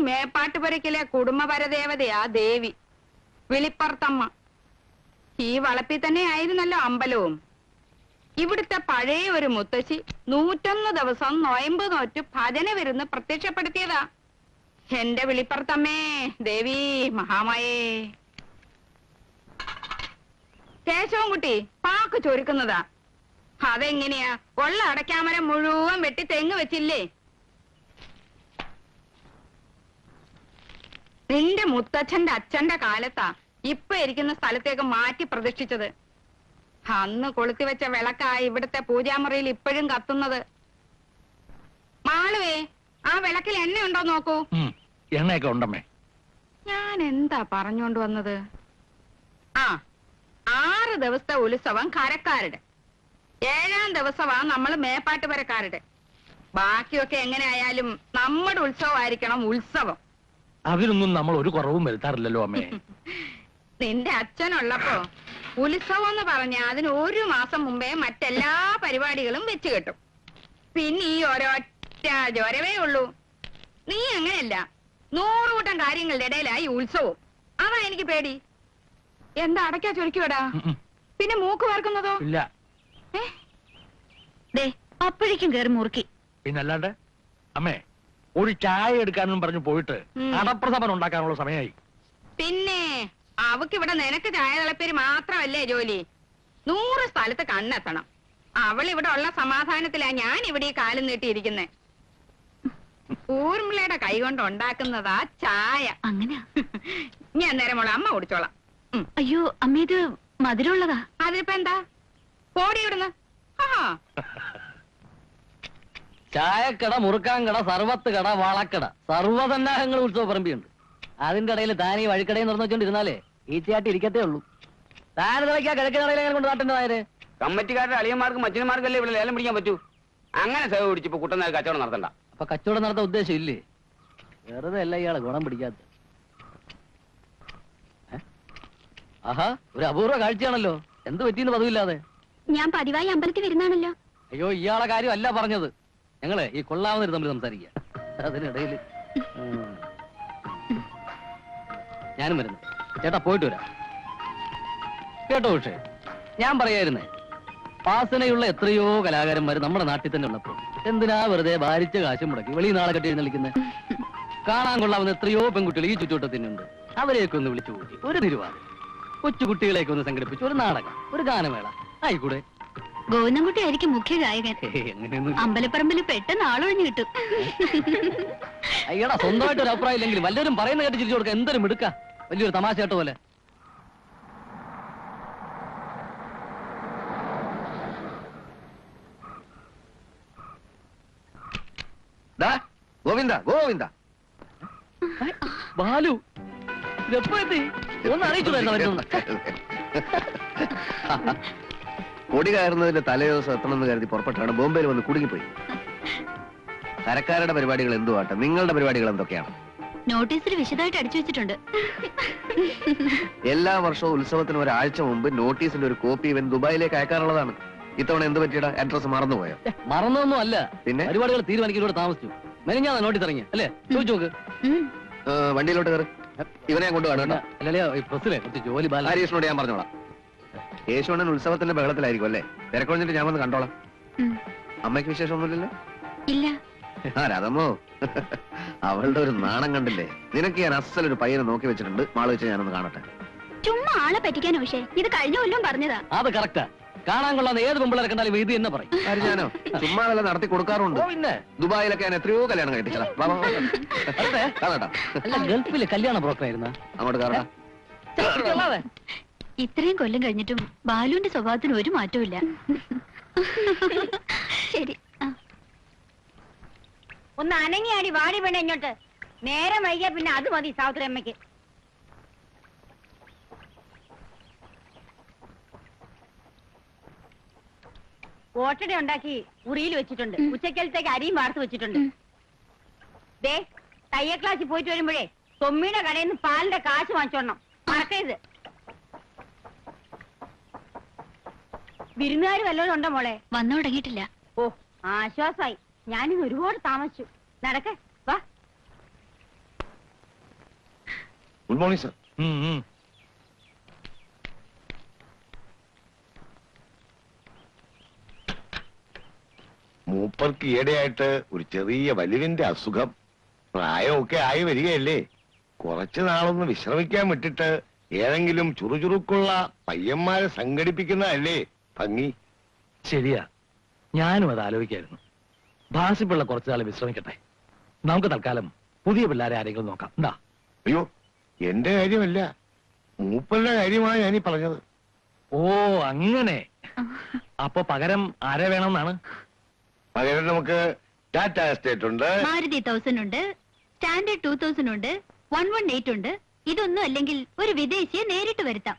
മേപ്പാട്ടുപുരയ്ക്കിലെ കുടുംബപരദേവതയാ ദേവി വിളിപ്പർത്തമ്മ ഈ വളപ്പിൽ തന്നെ ആയിരുന്നല്ലോ അമ്പലവും ഇവിടുത്തെ പഴയ ഒരു മുത്തശ്ശി നൂറ്റൊന്ന് ദിവസം നൊയമ്പ് നോറ്റ് ഭജന വരുന്ന് പ്രത്യക്ഷപ്പെടുത്തിയതാ എന്റെ വിളിപ്പർത്തമ്മേ ദേവി മഹാമായേ കേശവൻകുട്ടി പാക്ക് ചൊരുക്കുന്നതാ അതെങ്ങനെയാ ഉള്ള അടയ്ക്കാമരം മുഴുവൻ വെട്ടി തെങ്ങ് വെച്ചില്ലേ നിന്റെ മുത്തച്ഛന്റെ അച്ഛന്റെ കാലത്താ ഇപ്പൊ ഇരിക്കുന്ന സ്ഥലത്തേക്ക് മാറ്റി പ്രതിഷ്ഠിച്ചത് അന്ന് കൊളുത്തി വെച്ച വിളക്കാ ഇവിടുത്തെ പൂജാമുറിയിൽ ഇപ്പോഴും കത്തുന്നത് മാളുവേ ആ വിളക്കിൽ എണ്ണയുണ്ടോ നോക്കൂ ഉം, എണ്ണയൊക്കെ ഉണ്ടമ്മേ ഞാൻ എന്താ പറഞ്ഞോണ്ട് വന്നത് ആ ആറ് ദിവസത്തെ ഉത്സവം കരക്കാരുടെ ഏഴാം ദിവസമാ നമ്മൾ മേപ്പാട്ടുപരക്കാരുടെ ബാക്കിയൊക്കെ എങ്ങനെ ആയാലും നമ്മുടെ ഉത്സവമായിരിക്കണം ഉത്സവം അതിനൊന്നും നമ്മൾ ഒരു കുറവും വരുത്താറില്ലല്ലോ അമ്മേ നിന്റെ അച്ഛനുള്ളപ്പോ ഉത്സവം എന്ന് പറഞ്ഞ അതിന് ഒരു മാസം മുമ്പേ മറ്റെല്ലാ പരിപാടികളും വെച്ച് കെട്ടും പിന്നെ ഈ ഒരൊറ്റ ജ്വരവേ ഉള്ളൂ നീ അങ്ങനെയല്ല നൂറുകൂട്ടം കാര്യങ്ങളുടെ ഇടയിലായി ഉത്സവം അതാ എനിക്ക് പേടി എന്താ അടയ്ക്കാ ചൊരിക്കുവടാ ഉം, ഉം. പിന്നെ മൂക്ക് വാർക്കുന്നതോ ഇല്ല ഏ? ദേ അപ്പോഴേക്കും കേറി മുറുക്കി പിന്നല്ലാണ്ട് അമ്മേ ഒരു ചായ എടുക്കാനും പറഞ്ഞു പോയിട്ട് ഉം. അടപ്രഥമൻ ഉണ്ടാക്കാനുള്ള സമയമായി പിന്നെ അവക്ക് ഇവിടെ നിനക്ക് ചായ തിളപ്പേര് മാത്രമല്ലേ ജോലി നൂറ് സ്ഥലത്ത് കണ്ണെത്തണം അവൾ ഇവിടെ ഉള്ള സമാധാനത്തിലാ ഞാൻ ഇവിടെ ഈ കാലം നീട്ടിയിരിക്കുന്നെ ഊർമിളയുടെ കൈ കൊണ്ട് ഉണ്ടാക്കുന്നതാ ചായ അങ്ങനെയാ ഞാൻ നേരം മോളെ അമ്മ കുടിച്ചോളാം ഉം. അയ്യോ അമ്മ ഇത് മധുരമുള്ളതാ അതിനിപ്പോ എന്താ പോടി ഇവിടുന്ന് ആഹാ ചായക്കട മുറുക്കാൻ കട സർവത്ത് കട വളക്കട സർവ്വസന്നാഹങ്ങൾ ഉത്സവ പറമ്പിയുണ്ട് അതിന്റെ ഇടയിൽ താൻ ഈ വഴിക്കടയിൽ നിർന്നു വെച്ചോണ്ടിരുന്നാലേ ഈച്ചയായിട്ട് ഇരിക്കത്തേ ഉള്ളൂ താൻ കളിക്കാ കിഴക്കൻ കടയിൽ എങ്ങനെ കൊണ്ട് നാട്ടുണ്ടായത് കമ്മറ്റിക്കാരുടെ അളിയന്മാർക്കും മച്ചന്മാർക്കല്ലേ ഇവിടെ ലേലം പിടിക്കാൻ പറ്റൂ അങ്ങനെ സേവ പിടിച്ചിപ്പോ കുട്ടനാൾ കച്ചവടം നടത്തണ്ട അപ്പൊ കച്ചവടം നടത്താൻ ഉദ്ദേശം ഇല്ലേ വെറുതെ അല്ല ഇയാള് ഗുണം പിടിക്കാത്ത ഏ? ആഹാ ഒരു അപൂർവ കാഴ്ചയാണല്ലോ എന്ത് പറ്റിയെന്ന് പതിവില്ലാതെ ഞാൻ പതിവായി അമ്പലത്തിൽ വരുന്നാണല്ലോ അയ്യോ ഇയാളെ കാര്യം അല്ല പറഞ്ഞത് ഞങ്ങള് ഈ കൊള്ളാവുന്നവർ തമ്മിൽ സംസാരിക്കുക അതിനിടയിൽ ഞാനും വരുന്നു ചേട്ടാ പോയിട്ട് വരാം കേട്ടോ പക്ഷേ ഞാൻ പറയായിരുന്നേ വാസനയുള്ള എത്രയോ കലാകാരന്മാർ നമ്മുടെ നാട്ടിൽ തന്നെ ഉള്ളപ്പോൾ എന്തിനാ വെറുതെ ഭാരിച്ച കാശും മുടക്കി വെളി നാളെ കെട്ടി എഴുന്നള്ളിക്കുന്നത് കാണാൻ കൊള്ളാവുന്ന എത്രയോ പെൺകുട്ടികൾ ഈ ചുറ്റുവട്ടത്തിനുണ്ട് അവരെയൊക്കെ ഒന്ന് വിളിച്ചു കൂട്ടി ഒരു തിരുവാതിര കൊച്ചു കുട്ടികളെയൊക്കെ ഒന്ന് സംഘടിപ്പിച്ചു ഒരു നാടകം ഒരു ഗാനമേള ആയിക്കൂടെ ഗോവിന്ദൻകുട്ടി ആയിരിക്കും മുഖ്യ ഗായകൻ ഹേയ്, അങ്ങനെയൊന്നും അമ്പലപ്പറമ്പിൽ പെട്ടെന്ന് ആളൊഴിഞ്ഞു കിട്ടും അയ്യടാ സ്വന്തമായിട്ട് ഒരു അഭിപ്രായം ഇല്ലെങ്കിലും വല്ലവരും പറയുന്ന കേട്ട് ചിരിച്ചു കൊടുക്കുക എന്തൊരു മിടുക്ക വലിയൊരു തമാശ കേട്ടോ പോലെ ഗോവിന്ദ ഗോവിന്ദ ബാലു ഇതെപ്പോ എത്തി ഒന്ന് അറിയിച്ചു കൊടി കയറുന്നതിന്റെ തലേ ദിവസം എത്തണമെന്ന് കരുതി പുറപ്പെട്ടാണ് ബോംബെയിൽ വന്ന് കുടുങ്ങിപ്പോയി കരക്കാരുടെ പരിപാടികൾ എന്തുവാട്ടെ നിങ്ങളുടെ പരിപാടികൾ എന്തൊക്കെയാണ് നോട്ടീസിൽ വിശദമായിട്ട് അടിച്ചു വെച്ചിട്ടുണ്ട് എല്ലാ വർഷവും ഉത്സവത്തിന് ഒരാഴ്ച മുമ്പ് നോട്ടീസിന്റെ ഒരു കോപ്പി ഇവൻ ദുബായിലേക്ക് അയക്കാറുള്ളതാണ് ഇത്തവണ എന്ത് പറ്റിയടാ അഡ്രസ് മറന്നുപോയോ മറന്നൊന്നും അല്ല പിന്നെ പരിപാടികൾ തീരുമാനിക്കുന്നതോടെ താമസിച്ചു മെനഞ്ഞാ നോട്ടി ഇറങ്ങി അല്ലേ ചോദിച്ചു നോക്ക് ഉം. ആ, വണ്ടിയിലോട്ട് കയറി ഇവനെ ഞാൻ കൊണ്ടുപോകണം കേട്ടോ അല്ലല്ലേ ഈ പ്രസ്സിലെ കുറച്ച് ജോലി ബാല ഹരീഷിനോട് ഞാൻ പറഞ്ഞോളാം യേശുവണ്ണൻ ഉത്സവത്തിന്റെ ബഹളത്തിലായിരിക്കും അല്ലേ തിരക്കൊഴിഞ്ഞിട്ട് ഞാൻ വന്ന് കണ്ടോളാം ഉം. അമ്മയ്ക്ക് വിശേഷമൊന്നുമില്ലല്ലോ ഇല്ല ആ രാധമ്മോ അവളുടെ ഒരു നാണം കണ്ടില്ലേ നിനക്ക് ഞാൻ അസലൊരു പയ്യനെ നോക്കി വെച്ചിട്ടുണ്ട് മാള് വെച്ച് ഞാനൊന്ന് കാണട്ടെ ചുമ്മാ ആളെ പറ്റിക്കാനോ പക്ഷേ ഇത് കഴിഞ്ഞ കൊല്ലം പറഞ്ഞതാ അത് കറക്റ്റാ കാണാൻ കൊള്ളാന്ന് ഏത് പെമ്പിളരെ കണ്ടാലും ഇത് തന്നെ പറയും ആര് ഞാനോ ചുമ്മാ വല്ല നടത്തി കൊടുക്കാറുണ്ട് ഓ, പിന്നെ ദുബായിലൊക്കെ ഞാൻ എത്രയോ കല്യാണം കഴിപ്പിച്ചതാ വാ, വാ, വാ. കാണാട്ടാ അല്ല ഗൾഫില് കല്യാണ ബ്രോക്കർ ആയിരുന്ന അങ്ങോട്ട് കാണാ ഇത്രയും കൊല്ലം കഴിഞ്ഞിട്ടും ബാലുവിന്റെ സ്വഭാവത്തിന് ഒരു മാറ്റവും ഇല്ല ശരി ആ. ഒന്ന് അനങ്ങിയാടി വാടി വേണ്ട ഇങ്ങോട്ട് നേരം വൈകിയ പിന്നെ അത് മതി സാവിത്രി അമ്മയ്ക്ക് ഓട്ടട ഉണ്ടാക്കി ഉറിയിൽ വെച്ചിട്ടുണ്ട് ഉച്ചക്കലത്തേക്ക് അരിയും വാർത്ത് വെച്ചിട്ടുണ്ട് ദേ തയ്യൽ ക്ലാസ്സിൽ പോയിട്ട് വരുമ്പോഴേ തൊമ്മിയുടെ കടയിൽ നിന്ന് പാലിന്റെ കാശ് വാങ്ങിച്ചോണം മറക്കരുത് വിരുന്നുകാർ വല്ലതും ഉണ്ടോ മോളെ വന്നു തുടങ്ങിയിട്ടില്ല ഓ ആശ്വാസായി ഞാനിന്ന് ഒരുപാട് താമസിച്ചു നടക്ക വാ ഗുഡ് മോർണിംഗ് സർ ഉം, ഉം. മൂപ്പർക്ക് ഈയിടെയായിട്ട് ഒരു ചെറിയ വലിവിന്റെ അസുഖം പ്രായമൊക്കെ ആയി വരികയല്ലേ കുറച്ചു നാളൊന്ന് വിശ്രമിക്കാൻ വിട്ടിട്ട് ഏതെങ്കിലും ചുറുചുറുക്കുള്ള പയ്യന്മാരെ സംഘടിപ്പിക്കുന്നതല്ലേ ഭംഗി ശരിയാ ഞാനും അത് ആലോചിക്കായിരുന്നു ഭാസിപ്പിള്ള കുറച്ചു നാൾ വിശ്രമിക്കട്ടെ നമുക്ക് തൽക്കാലം പുതിയ പിള്ളേരെ ആരെങ്കിലും നോക്കാം എന്താ അയ്യോ എന്റെ കാര്യമല്ല മൂപ്പരുടെ കാര്യമാണ് ഞാനീ പറഞ്ഞത് ഓ അങ്ങനെ അപ്പൊ പകരം ആരെ വേണമെന്നാണ് പകരം നമുക്ക് ടാറ്റ എസ്റ്റേറ്റ് ഉണ്ട് മാരുതി തൗസൻഡ് ഉണ്ട് സ്റ്റാൻഡേർഡ് ടൂ തൗസൻഡ് ഉണ്ട് വൺ വൺ എയ്റ്റ് ഉണ്ട് ഇതൊന്നും അല്ലെങ്കിൽ ഒരു വിദേശിയെ നേരിട്ട് വരുത്താം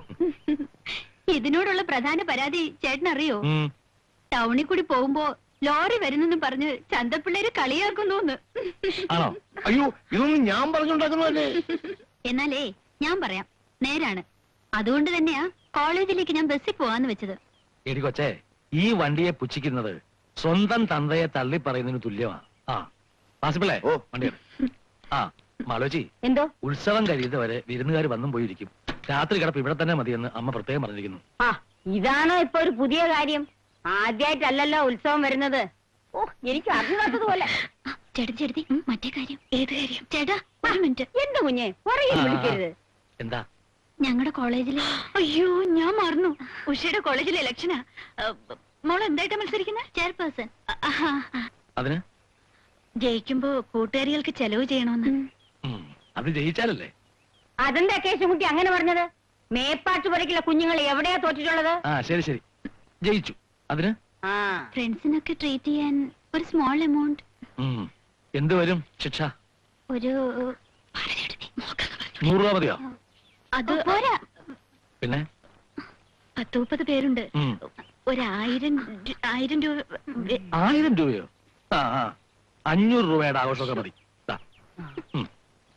ഇതിനോടുള്ള പ്രധാന പരാതി ചേട്ടൻ അറിയോ ഉം. ടൗണിൽ കൂടി പോകുമ്പോ ലോറി വരുന്നെന്ന് പറഞ്ഞ് ചന്തപ്പിള്ളേര് കളിയാക്കുന്നു ആണോ അയ്യോ ഇതൊന്നും ഞാൻ പറഞ്ഞുണ്ടാക്കുന്നതല്ലേ എന്നാലേ ഞാൻ പറയാം നേരാണ് അതുകൊണ്ട് തന്നെയാ കോളേജിലേക്ക് ഞാൻ ബസ്സിൽ പോവാന്ന് വെച്ചത് എടി കൊച്ചേ ഈ വണ്ടിയെ പുച്ഛിക്കുന്നത് സ്വന്തം തന്തയെ തള്ളി പറയുന്നതിന് തുല്യമാ ആ ഭാസിപ്പിള്ളേ ഓ. വണ്ടി എടു. ആ മാലോചി എന്തോ ഉത്സവം കഴിയുന്നത് വരെ വിരുന്നുകാർ വന്നും പോയിരിക്കും രാത്രി കിടപ്പ് ഇവിടെ തന്നെ മതിയെന്ന് അമ്മ പ്രത്യേകം പറഞ്ഞിരിക്കുന്നു ആ ഇതാണോ ഇപ്പൊ ഒരു പുതിയ കാര്യം ആദ്യമായിട്ടല്ലല്ലോ ഉത്സവം വരുന്നത് ഓ എനിക്ക് അറിഞ്ഞാത്തതുപോലെ ആ, ചേട്ടത്തി ചേട്ടത്തി മറ്റേ കാര്യം ഏത് കാര്യം ചേട്ടാ ഒരു മിനിറ്റ് എന്ത് കുഞ്ഞെ പുറകിൽ ആ. വിളിക്കരുത് എന്താ ഞങ്ങളുടെ കോളേജില് അയ്യോ ഞാൻ മറന്നു ഉഷയുടെ കോളേജിലെ ഇലക്ഷനാ മോൾ എന്തായിട്ടാ മത്സരിക്കുന്നത് ചെയർപേഴ്സൺ അതിന് ജയിക്കുമ്പോ കൂട്ടുകാരികൾക്ക് ചെലവ് ചെയ്യണമെന്ന് ഉം, അത് ജയിച്ചാലല്ലേ അതെന്താ കേശുകുട്ടി അങ്ങനെ പറഞ്ഞത് മേപ്പാട്ട് പുരയ്ക്കുള്ള കുഞ്ഞുങ്ങൾ എവിടെയാ തോറ്റിട്ടുള്ളത് ആ ശരി ശരി ജയിച്ചു അതിന് ആ ഫ്രണ്ട്സിനൊക്കെ ട്രീറ്റ് ചെയ്യാൻ ഒരു സ്മോൾ എമൗണ്ട് ഉം, എന്ത് വരും ശിക്ഷ ഒരു പറ ചേട്ടത്തി, മോൾക്കങ്ങ് പറഞ്ഞോ. നൂറ് രൂപ മതിയോ അത് പോരാ പിന്നെ പത്ത് മുപ്പത് പേരുണ്ട് ഉം. ഒരായിരം രു- ആയിരം രൂപ വെ- ആയിരം രൂപയോ ആ ആ അഞ്ഞൂറ് രൂപയുടെ ആഘോഷമൊക്കെ മതി ദാ. ഉം.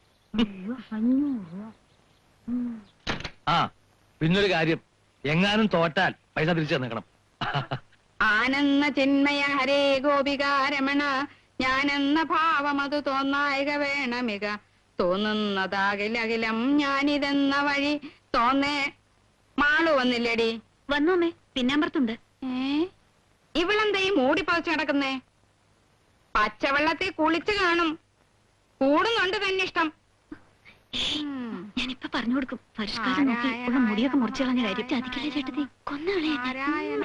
ആ പിന്നൊരു കാര്യം എങ്ങാനും തോറ്റാൽ പൈസ തിരിച്ചു തന്നേക്കണം ആനന്ദ ചിന്മയ ഹരേ ഗോപികാരമണ ഞാനെന്ന ഭാവമത് തോന്നായിക വേണമിക തോന്നുന്നതാകിലകിലം ഞാനിതെന്ന വഴി തോന്നേ മാളു വന്നില്ലേടി വന്നോ അമ്മേ പിന്നാമ്പറത്തുണ്ട് ഏ ഇവളെന്താ ഈ മൂടി പതച്ച് കിടക്കുന്നേ പച്ചവെള്ളത്തിൽ കുളിച്ചു കാണും കൂടുന്നുണ്ട് തന്നെ ഇഷ്ടം ഉം. ഞാനിപ്പൊ പറഞ്ഞു കൊടുക്കും പരിഷ്കാരം നോക്കി ഉള്ള മുടിയൊക്കെ മുറിച്ചു കളഞ്ഞ കാര്യം ചതിക്കില്ലേ ചേട്ടത്തി കൊന്നുകളെ നാരായണ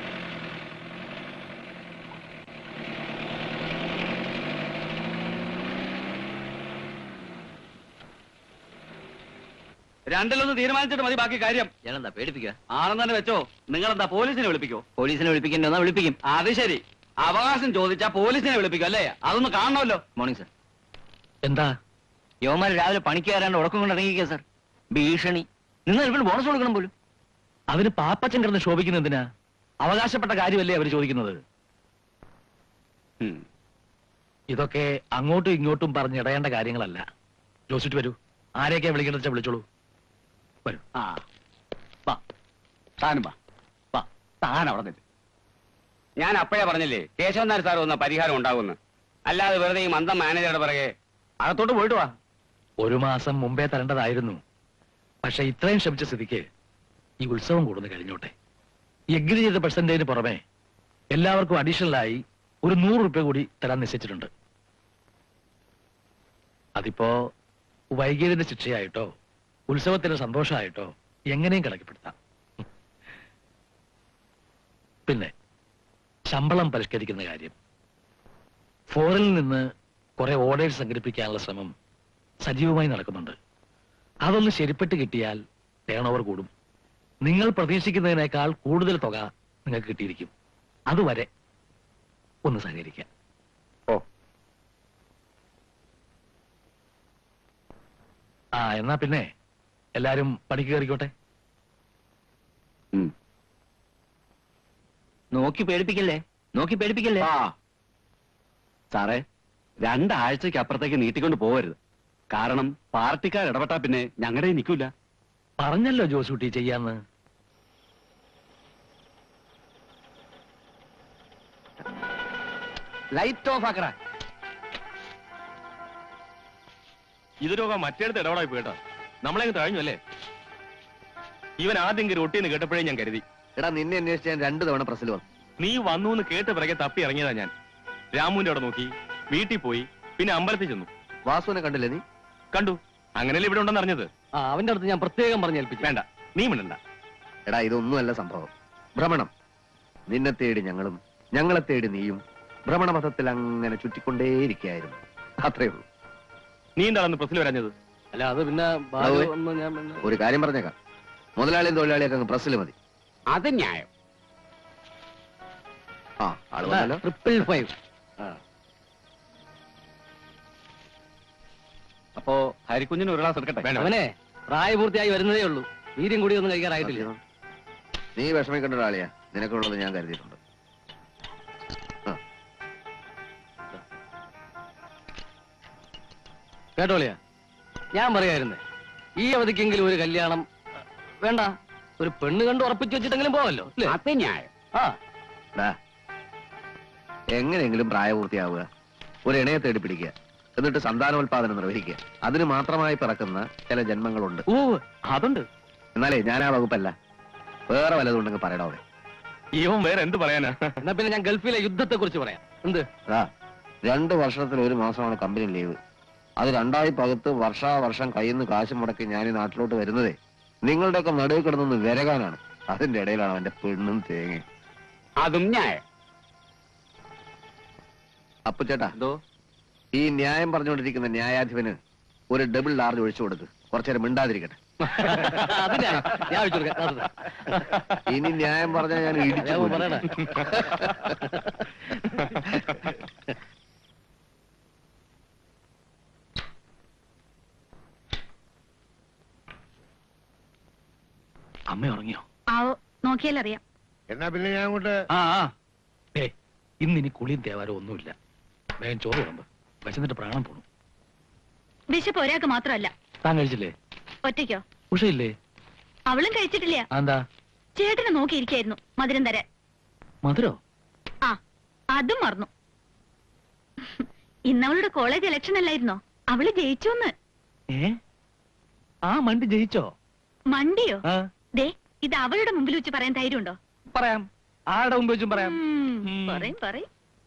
രണ്ടിലൊന്ന് തീരുമാനിച്ചിട്ട് മതി ബാക്കി കാര്യം ഞാനെന്താ പേടിപ്പിക്കുക ആണെന്ന് തന്നെ വെച്ചോ നിങ്ങൾ എന്താ പോലീസിനെ വിളിപ്പിക്കോ പോലീസിനെ വിളിപ്പിക്കണ്ടോ എന്നാ വിളിപ്പിക്കും അത് ശരി അവകാശം ചോദിച്ചാ പോലീസിനെ വിളിപ്പിക്കും അല്ലേ അതൊന്ന് കാണണമല്ലോ മോർണിംഗ് സർ എന്താ യുവമാർ രാവിലെ പണിക്ക് കയറാണ്ട് ഉറക്കം കൊണ്ട് ഇറങ്ങിക്കുക സർ ഭീഷണി നിങ്ങൾ ഇപ്പോൾ ബോണസ് കൊടുക്കണം പോലും അതിന് പാപ്പച്ചൻ കിടന്ന് ശോഭിക്കുന്ന എന്തിനാ അവകാശപ്പെട്ട കാര്യമല്ലേ അവർ ചോദിക്കുന്നത് ഉം. ഇതൊക്കെ അങ്ങോട്ടും ഇങ്ങോട്ടും പറഞ്ഞിടയേണ്ട കാര്യങ്ങളല്ല ജോസിറ്റ് വരൂ ആരെയൊക്കെയാ വിളിക്കേണ്ടത് വെച്ചാ വിളിച്ചോളൂ വരൂ ആ വാ താനും വാ വാ താൻ അവിടെ നിൽക്ക്. ഞാൻ അപ്പോഴേ പറഞ്ഞില്ലേ കേശവൻ നായർ സാർ വന്ന പരിഹാരം ഉണ്ടാകുമെന്ന് അല്ലാതെ വെറുതെ ഈ മന്ദം മാനേജറുടെ പിറകെ അകത്തോട്ട് പോയിട്ട് വാ ഒരു മാസം മുമ്പേ തരേണ്ടതായിരുന്നു പക്ഷെ ഇത്രയും ശ്രമിച്ച സ്ഥിതിക്ക് ഈ ഉത്സവം കൂടുന്നു കഴിഞ്ഞോട്ടെ എഗ്രി ചെയ്ത പെർസെന്റേജിന് പുറമെ എല്ലാവർക്കും അഡീഷണൽ ആയി ഒരു നൂറ് റുപ്യ കൂടി തരാൻ നിശ്ചയിച്ചിട്ടുണ്ട് അതിപ്പോ വൈകിയതിന്റെ ശിക്ഷയായിട്ടോ ഉത്സവത്തിന്റെ സന്തോഷമായിട്ടോ എങ്ങനെയും കണക്കിപ്പെടുത്താം പിന്നെ ശമ്പളം പരിഷ്കരിക്കുന്ന കാര്യം ഫോറിനിൽ നിന്ന് കുറെ ഓർഡേഴ്സ് സംഘടിപ്പിക്കാനുള്ള ശ്രമം സജീവമായി നടക്കുന്നുണ്ട് അതൊന്ന് ശരിപ്പെട്ട് കിട്ടിയാൽ ടേൺ ഓവർ കൂടും നിങ്ങൾ പ്രതീക്ഷിക്കുന്നതിനേക്കാൾ കൂടുതൽ തുക നിങ്ങൾക്ക് കിട്ടിയിരിക്കും അതുവരെ ഒന്ന് സഹകരിക്കാം ഓ ആ എന്നാ പിന്നെ എല്ലാരും പണിക്ക് കയറിക്കോട്ടെ ഉം. നോക്കി പേടിപ്പിക്കല്ലേ നോക്കി പേടിപ്പിക്കല്ലേ ആ സാറേ രണ്ടാഴ്ചക്ക് അപ്പുറത്തേക്ക് നീട്ടിക്കൊണ്ട് പോവരുത് കാരണം പാർട്ടിക്കാർ ഇടപെട്ടാ പിന്നെ ഞങ്ങളുടെ നിൽക്കൂല പറഞ്ഞല്ലോ ജോസൂട്ടി ചെയ്യാന്ന് ലൈറ്റ് ഓഫ് ആക്കറ ഇതിനൊക്കെ മറ്റേടത്ത് ഇടപെടായി പോയിട്ടാ നമ്മളെ തഴഞ്ഞു അല്ലേ ഇവൻ ആദ്യം കയറി ഒട്ടിയെന്ന് കേട്ടപ്പോഴേ ഞാൻ കരുതി എടാ നിന്നെ അന്വേഷിച്ച് ഞാൻ രണ്ടു തവണ പ്രസ്സിൽ വന്നു നീ വന്നു എന്ന് കേട്ട് പിറകെ തപ്പി ഇറങ്ങിയതാ ഞാൻ രാമുവിന്റെ അവിടെ നോക്കി വീട്ടിൽ പോയി പിന്നെ അമ്പലത്തിൽ ചെന്നു വാസുവിനെ കണ്ടില്ലേ നീ കണ്ടു അങ്ങനെയല്ലേ ഇവിടെ ഉണ്ടെന്ന് അറിഞ്ഞത് ആ അവന്റെ അടുത്ത് ഞാൻ പ്രത്യേകം പറഞ്ഞേൽപ്പിച്ചു വേണ്ട നീ മിണ്ടണ്ട എടാ ഇതൊന്നുമല്ല സംഭവം ഭ്രമണം നിന്നെ തേടി ഞങ്ങളും ഞങ്ങളെ തേടി നീയും ഭ്രമണപഥത്തിൽ അങ്ങനെ ചുറ്റിക്കൊണ്ടേയിരിക്കുകയായിരുന്നു അത്രേ ഉള്ളൂ നീ എന്താണ് പ്രസിൽ വരാഞ്ഞത് അല്ല അത് പിന്നെ ബാലു ബാലുവേ. ഒന്ന് ഞാൻ പിന്നെ- ഒരു കാര്യം പറഞ്ഞേക്കാം മുതലാളിയും തൊഴിലാളിയൊക്കെ അങ്ങ് പ്രസ്സിൽ മതി അത് ന്യായം ആ ആള് വന്നല്ലോ ട്രിപ്പിൾ ഫൈവ് അപ്പോ ഹരിക്കുഞ്ഞിന് ഒരു ഗ്ലാസ് എടുക്കട്ടെ വേണ്ട അവനെ പ്രായപൂർത്തിയായി വരുന്നതേ ഉള്ളൂ വീര്യം കൂടി ഒന്നും കഴിക്കാറായിട്ടില്ല നീ വിഷമിക്കേണ്ട ഒരാളിയാ നിനക്കുള്ളത് ഞാൻ കരുതിയിട്ടുണ്ട് ആ, കേട്ടോളിയാ ഞാൻ പറയായിരുന്നേ ഈ അവധിക്കെങ്കിലും ഒരു കല്യാണം അഹ്, വേണ്ട ഒരു പെണ്ണ് കണ്ട് ഉറപ്പിച്ചു വെച്ചിട്ടെങ്കിലും പോവല്ലോ അല്ലേ അത് ന്യായം ആ ഡാ, എങ്ങനെയെങ്കിലും പ്രായപൂർത്തിയാവുക ഒരു ഇണയെ തേടി പിടിക്കുക എന്നിട്ട് സന്താനോത്പാദനം നിർവഹിക്കുക അതിന് മാത്രമായി പിറക്കുന്ന ചില ജന്മങ്ങളുണ്ട് ഓ അതുണ്ട് എന്നാലേ ഞാൻ ആ വകുപ്പല്ല വേറെ വല്ലതുണ്ടെങ്കിൽ പറയടാ അവിടെ ഇവൻ വേറെ എന്ത് പറയാനാ എന്നാ പിന്നെ ഞാൻ ഗൾഫിലെ യുദ്ധത്തെ കുറിച്ച് പറയാം എന്ത് അതാ രണ്ട് വർഷത്തിൽ ഒരു മാസമാണ് കമ്പനി ലീവ് അത് രണ്ടായി പകുത്ത് വർഷാവർഷം കയ്യിൽ നിന്ന് കാശ് മുടക്കി ഞാൻ ഈ നാട്ടിലോട്ട് വരുന്നതേ നിങ്ങളുടെയൊക്കെ നടുവ് കിടന്നൊന്ന് വിരകാനാണ് അതിന്റെ ഇടയിലാണ് അവന്റെ പെണ്ണും തേങ്ങയും അതും ന്യായം അപ്പൊ ചേട്ടാ എന്തോ ഈ ന്യായം പറഞ്ഞുകൊണ്ടിരിക്കുന്ന ന്യായാധിപന് ഒരു ഡബിൾ ലാർജ് ഒഴിച്ചു കൊടുക്ക് കുറച്ചേരം മിണ്ടാതിരിക്കട്ടെ അത് ഞാൻ ഞാൻ വെച്ചു കൊടുക്കാം അത്. ഇനി ന്യായം പറഞ്ഞാൽ ഞാൻ ഇടിച്ചു ഞാൻ കൊല്ലും. പറയണേ അമ്മ ഉറങ്ങിയോ ആവോ നോക്കിയാലറിയാം എന്നാ പിന്നെ ഞാൻ അങ്ങോട്ട് ആ ആ ഏ ഇന്ന് ഇനി കുളിയും തേവാരോ ഒന്നുമില്ല വേഗം ചോറ് വിളമ്പ് വിശന്നിട്ട് പ്രാണം പോണു ബിഷപ്പ് ഒരാൾക്ക് മാത്രമല്ല താൻ കഴിച്ചില്ലേ ഒറ്റയ്ക്കോ ഉഷയില്ലേ അവളും കഴിച്ചിട്ടില്ല എന്താ ചേട്ടനെ നോക്കിയിരിക്കായിരുന്നു മധുരം തരാൻ മധുരോ ആ അതും മറന്നു ഇന്നവളുടെ കോളേജ് ഇലക്ഷൻ അല്ലായിരുന്നോ അവള് ജയിച്ചു എന്ന് ഏ ആ മണ്ടി ജയിച്ചോ മണ്ടിയോ ആ ദേ ഇത് അവളുടെ മുമ്പിൽ വെച്ച് പറയാൻ ധൈര്യമുണ്ടോ പറയാം ആരുടെ മുമ്പ് വെച്ചും പറയാം ഉം, ഉം. പറയും പറയും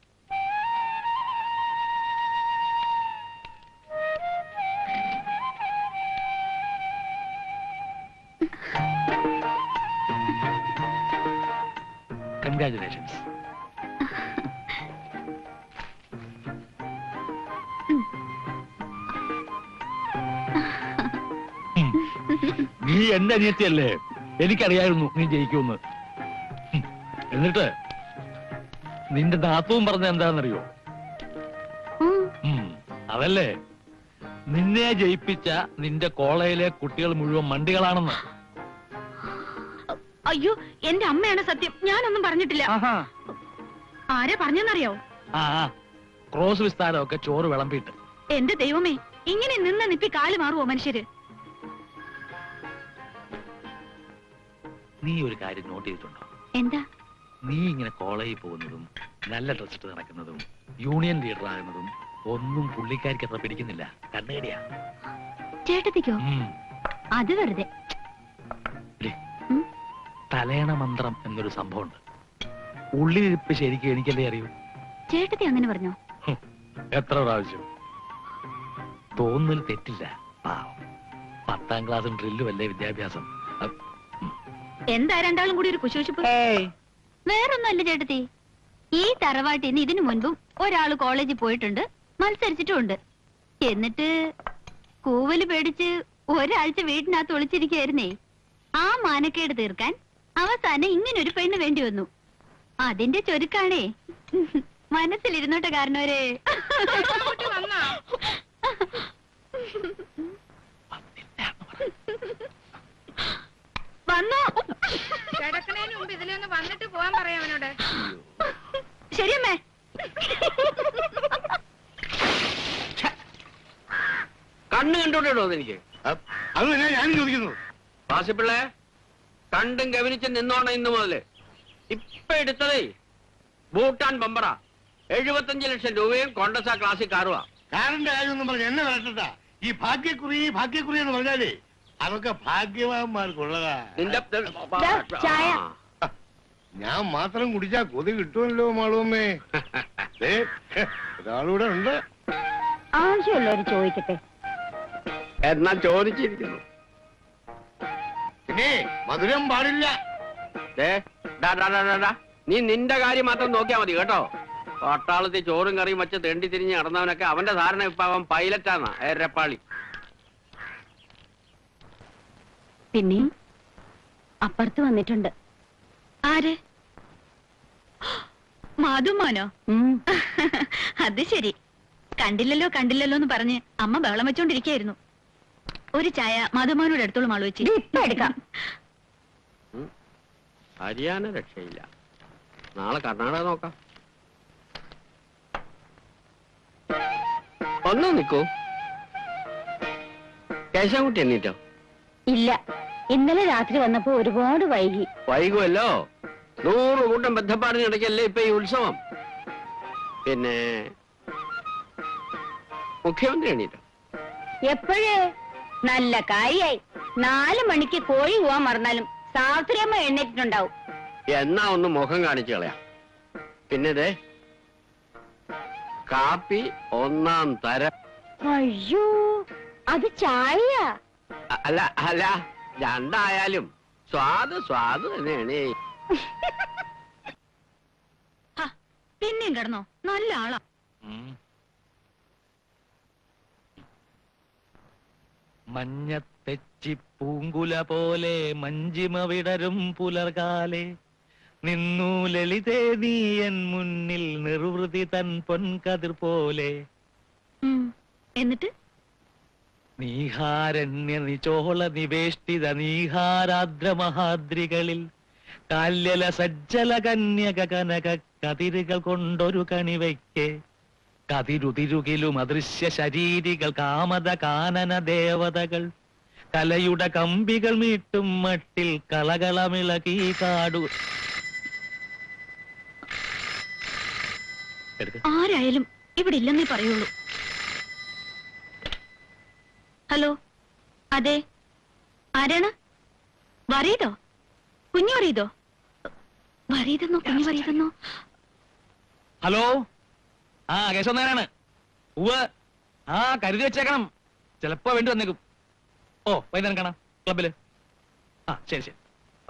കൺഗ്രാചുലേഷൻസ് നീ എന്റെ അനിയത്തിയല്ലേ എനിക്കറിയായിരുന്നു നീ ജയിക്കുമെന്ന് ഉം. എന്നിട്ട് നിന്റെ നാത്തവും പറഞ്ഞ എന്താണെന്നറിയോ ഉം, ഉം. അതല്ലേ നിന്നെ ജയിപ്പിച്ച നിന്റെ കോളേജിലെ കുട്ടികൾ മുഴുവൻ മണ്ടികളാണെന്ന് അയ്യോ എന്റെ അമ്മയാണ് സത്യം ഞാനൊന്നും പറഞ്ഞിട്ടില്ല ആരാ പറഞ്ഞെന്നറിയാവോ ആ ആ. ക്രോസ് വിസ്താരമൊക്കെ ചോറ് വിളമ്പിയിട്ട് എന്റെ ദൈവമേ ഇങ്ങനെ നിന്ന് നിപ്പി കാല് മാറുവോ മനുഷ്യര് നീ ഒരു കാര്യം നോട്ട് ചെയ്തിട്ടുണ്ടോ എന്താ നീ ഇങ്ങനെ കോളേജിൽ പോകുന്നതും നല്ല ഡ്രസ് ഇട്ട് നടക്കുന്നതും യൂണിയൻ ലീഡർ ആകുന്നതും ഒന്നും പുള്ളിക്കാർക്ക് അത്ര പിടിക്കുന്നില്ല കണ്ണേടിയാ ചേട്ടത്തിക്കോ ഉം. അത് വെറുതെ ഇല്ലേ? ഉം. തലയണ മന്ത്രം എന്നൊരു സംഭവമുണ്ട് ഉള്ളിലിരിപ്പ് ശരിക്കും എനിക്കല്ലേ അറിയൂ ചേട്ടത്തി അങ്ങനെ പറഞ്ഞോ ഹും. എത്ര പ്രാവശ്യം തോന്നൽ തെറ്റില്ല പാവം പത്താം ക്ലാസ്സും ഡ്രില്ലും അല്ലേ വിദ്യാഭ്യാസം അ- എന്താ രണ്ടാളും കൂടി ഒരു കുശൂഷിപ്പ് വേറൊന്നുമല്ല ചേട്ടത്തി ഈ തറവാട്ടിൽ നിന്ന് ഇതിനു മുൻപും ഒരാള് കോളേജിൽ പോയിട്ടുണ്ട് മത്സരിച്ചിട്ടുമുണ്ട് എന്നിട്ട് കൂവല് പേടിച്ച് ഒരാഴ്ച വീട്ടിനകത്ത് ഒളിച്ചിരിക്കുകയായിരുന്നേ ആ മാനക്കേട് തീർക്കാൻ അവസാനം ഇങ്ങനൊരു പെണ്ണ് വേണ്ടി വന്നു അതിന്റെ ചൊരുക്കാണേ മനസ്സിലിരുന്നോട്ടെ കാരണവരെ കുട്ടി വന്നോ വന്നോ കിടക്കണേന് മുമ്പ് ഇതിലൊന്ന് വന്നിട്ട് പോവാൻ പറയാം അവനോട് ശരിയമ്മേ കണ്ണ് കണ്ടോണ്ടോ എനിക്ക് അ- അത് തന്നെ ഞാനും ചോദിക്കുന്നു വാസിപ്പിള്ളേ കണ്ടും ഗവനിച്ച് നിന്നോണം ഇന്ന് മുതല് ഇപ്പൊ എടുത്തതേ ഭൂട്ടാൻ ബമ്പറ എഴുപത്തഞ്ച് ലക്ഷം രൂപയും കൊണ്ടസ ക്ലാസ്സിൽ കാറുവാ കാറിന്റെ കാര്യമൊന്നും പറഞ്ഞ് എന്നെ വരട്ടണ്ട ഈ ഭാഗ്യക്കുറി ഭാഗ്യക്കുറി എന്ന് പറഞ്ഞാലേ അതൊക്കെ ഭാഗ്യവാന്മാർക്കുള്ളതാ നിന്റെ ദാ, ചായ. ഞാൻ മാത്രം കുടിച്ചാ കൊതി കിട്ടുമല്ലോ മാളുവമ്മേ ദേ, ഒരാളിവിടെ ഉണ്ട് ആവശ്യമുള്ളവര് ചോദിക്കട്ടെ എന്നാ ചോദിച്ചിരിക്കുന്നു പിന്നെ മധുരം പാടില്ല ദേ, ഡാ, ഡാ, ഡാ, ഡാ, ഡാ. നീ നിന്റെ കാര്യം മാത്രം നോക്കിയാ മതി കേട്ടോ പട്ടാളത്തിൽ ചോറും കറിയും വെച്ച് തെണ്ടി തിരിഞ്ഞ് നടന്നവനൊക്കെ അവന്റെ ധാരണ ഇപ്പൊ അവൻ പൈലറ്റാന്നാ ഏരപ്പാളി പിന്നെ അപ്പുറത്ത് വന്നിട്ടുണ്ട് ആര് മാധുമോനോ അത് ശരി കണ്ടില്ലല്ലോ കണ്ടില്ലല്ലോ എന്ന് പറഞ്ഞ് അമ്മ ബഹളം വെച്ചോണ്ടിരിക്കായിരുന്നു ഒരു ചായ മാധുമോനോട് എടുത്തോളും ആളു വെച്ച് ഇപ്പൊ എടുക്കാം ഹരിയാന രക്ഷയില്ല നാളെ കർണാടക നോക്കാം ഒന്നോ നിക്കൂ കേശവൻകുട്ടി എണ്ണീറ്റോ ഇല്ല ഇന്നലെ രാത്രി വന്നപ്പോ ഒരുപാട് വൈകി വൈകുമല്ലോ നൂറ് കൂട്ടം ബന്ധപ്പാടിനിടയ്ക്കല്ലേ ഇപ്പൊ ഈ ഉത്സവം പിന്നെ മുഖ്യമന്ത്രി എണ്ണീറ്റോ എപ്പോഴേ നല്ല കാര്യായി നാല് മണിക്ക് കോഴി പോവാൻ മറന്നാലും സാവിത്രിയമ്മ എഴുന്നേറ്റിട്ടുണ്ടാവും എന്നാ ഒന്ന് മുഖം കാണിച്ചു കളയാം പിന്നെ ദേ കാപ്പി ഒന്നാം തരം അയ്യോ അത് ചായയാ അ- അല്ല അല്ല രണ്ടായാലും സ്വാദ് സ്വാദ് തന്നെയാണ് ഹ, പിന്നെയും കിടന്നോ നല്ല ആളാ ഉം. മഞ്ഞത്തെച്ചി പൂങ്കുല പോലെ മഞ്ചിമ വിടരും പുലർകാലെ നിന്നു ലളിതേ നീയൻ മുന്നിൽ നിർവൃതി തൻ പൊൻകതിർ പോലെ ഉം. എന്നിട്ട് നീഹാരണ്യ നിചോള നിവേഷ്ടിത നീഹാരാദ്ര മഹാദ്രികളിൽ കാല്യല സജ്ജല കന്യക കനക കതിരുകൾ കൊണ്ടൊരു കണിവയ്ക്ക് കതിരുതിരുകിലും അദൃശ്യ ശരീരികൾ കാമത കാനന ദേവതകൾ കലയുടെ കമ്പികൾ മീട്ടും മട്ടിൽ കളകളമിളകി കാടു എടുക്ക ആരായാലും ഇവിടെ ഇല്ലെന്നേ പറയുള്ളൂ ഹലോ അതെ ആരാണ് വറീതോ കുഞ്ഞു വറീതോ വറീതെന്നോ കുഞ്ഞു വറീതെന്നോ ഹലോ ആ കേശവൻ നേരാണ് ഉവ് ആ കരുതി വെച്ചേക്കണം ചിലപ്പോ വേണ്ടി വന്നേക്കും ഓ വൈകുന്നേരം കാണാം ക്ലബില് ആ ശരി ശരി ഓ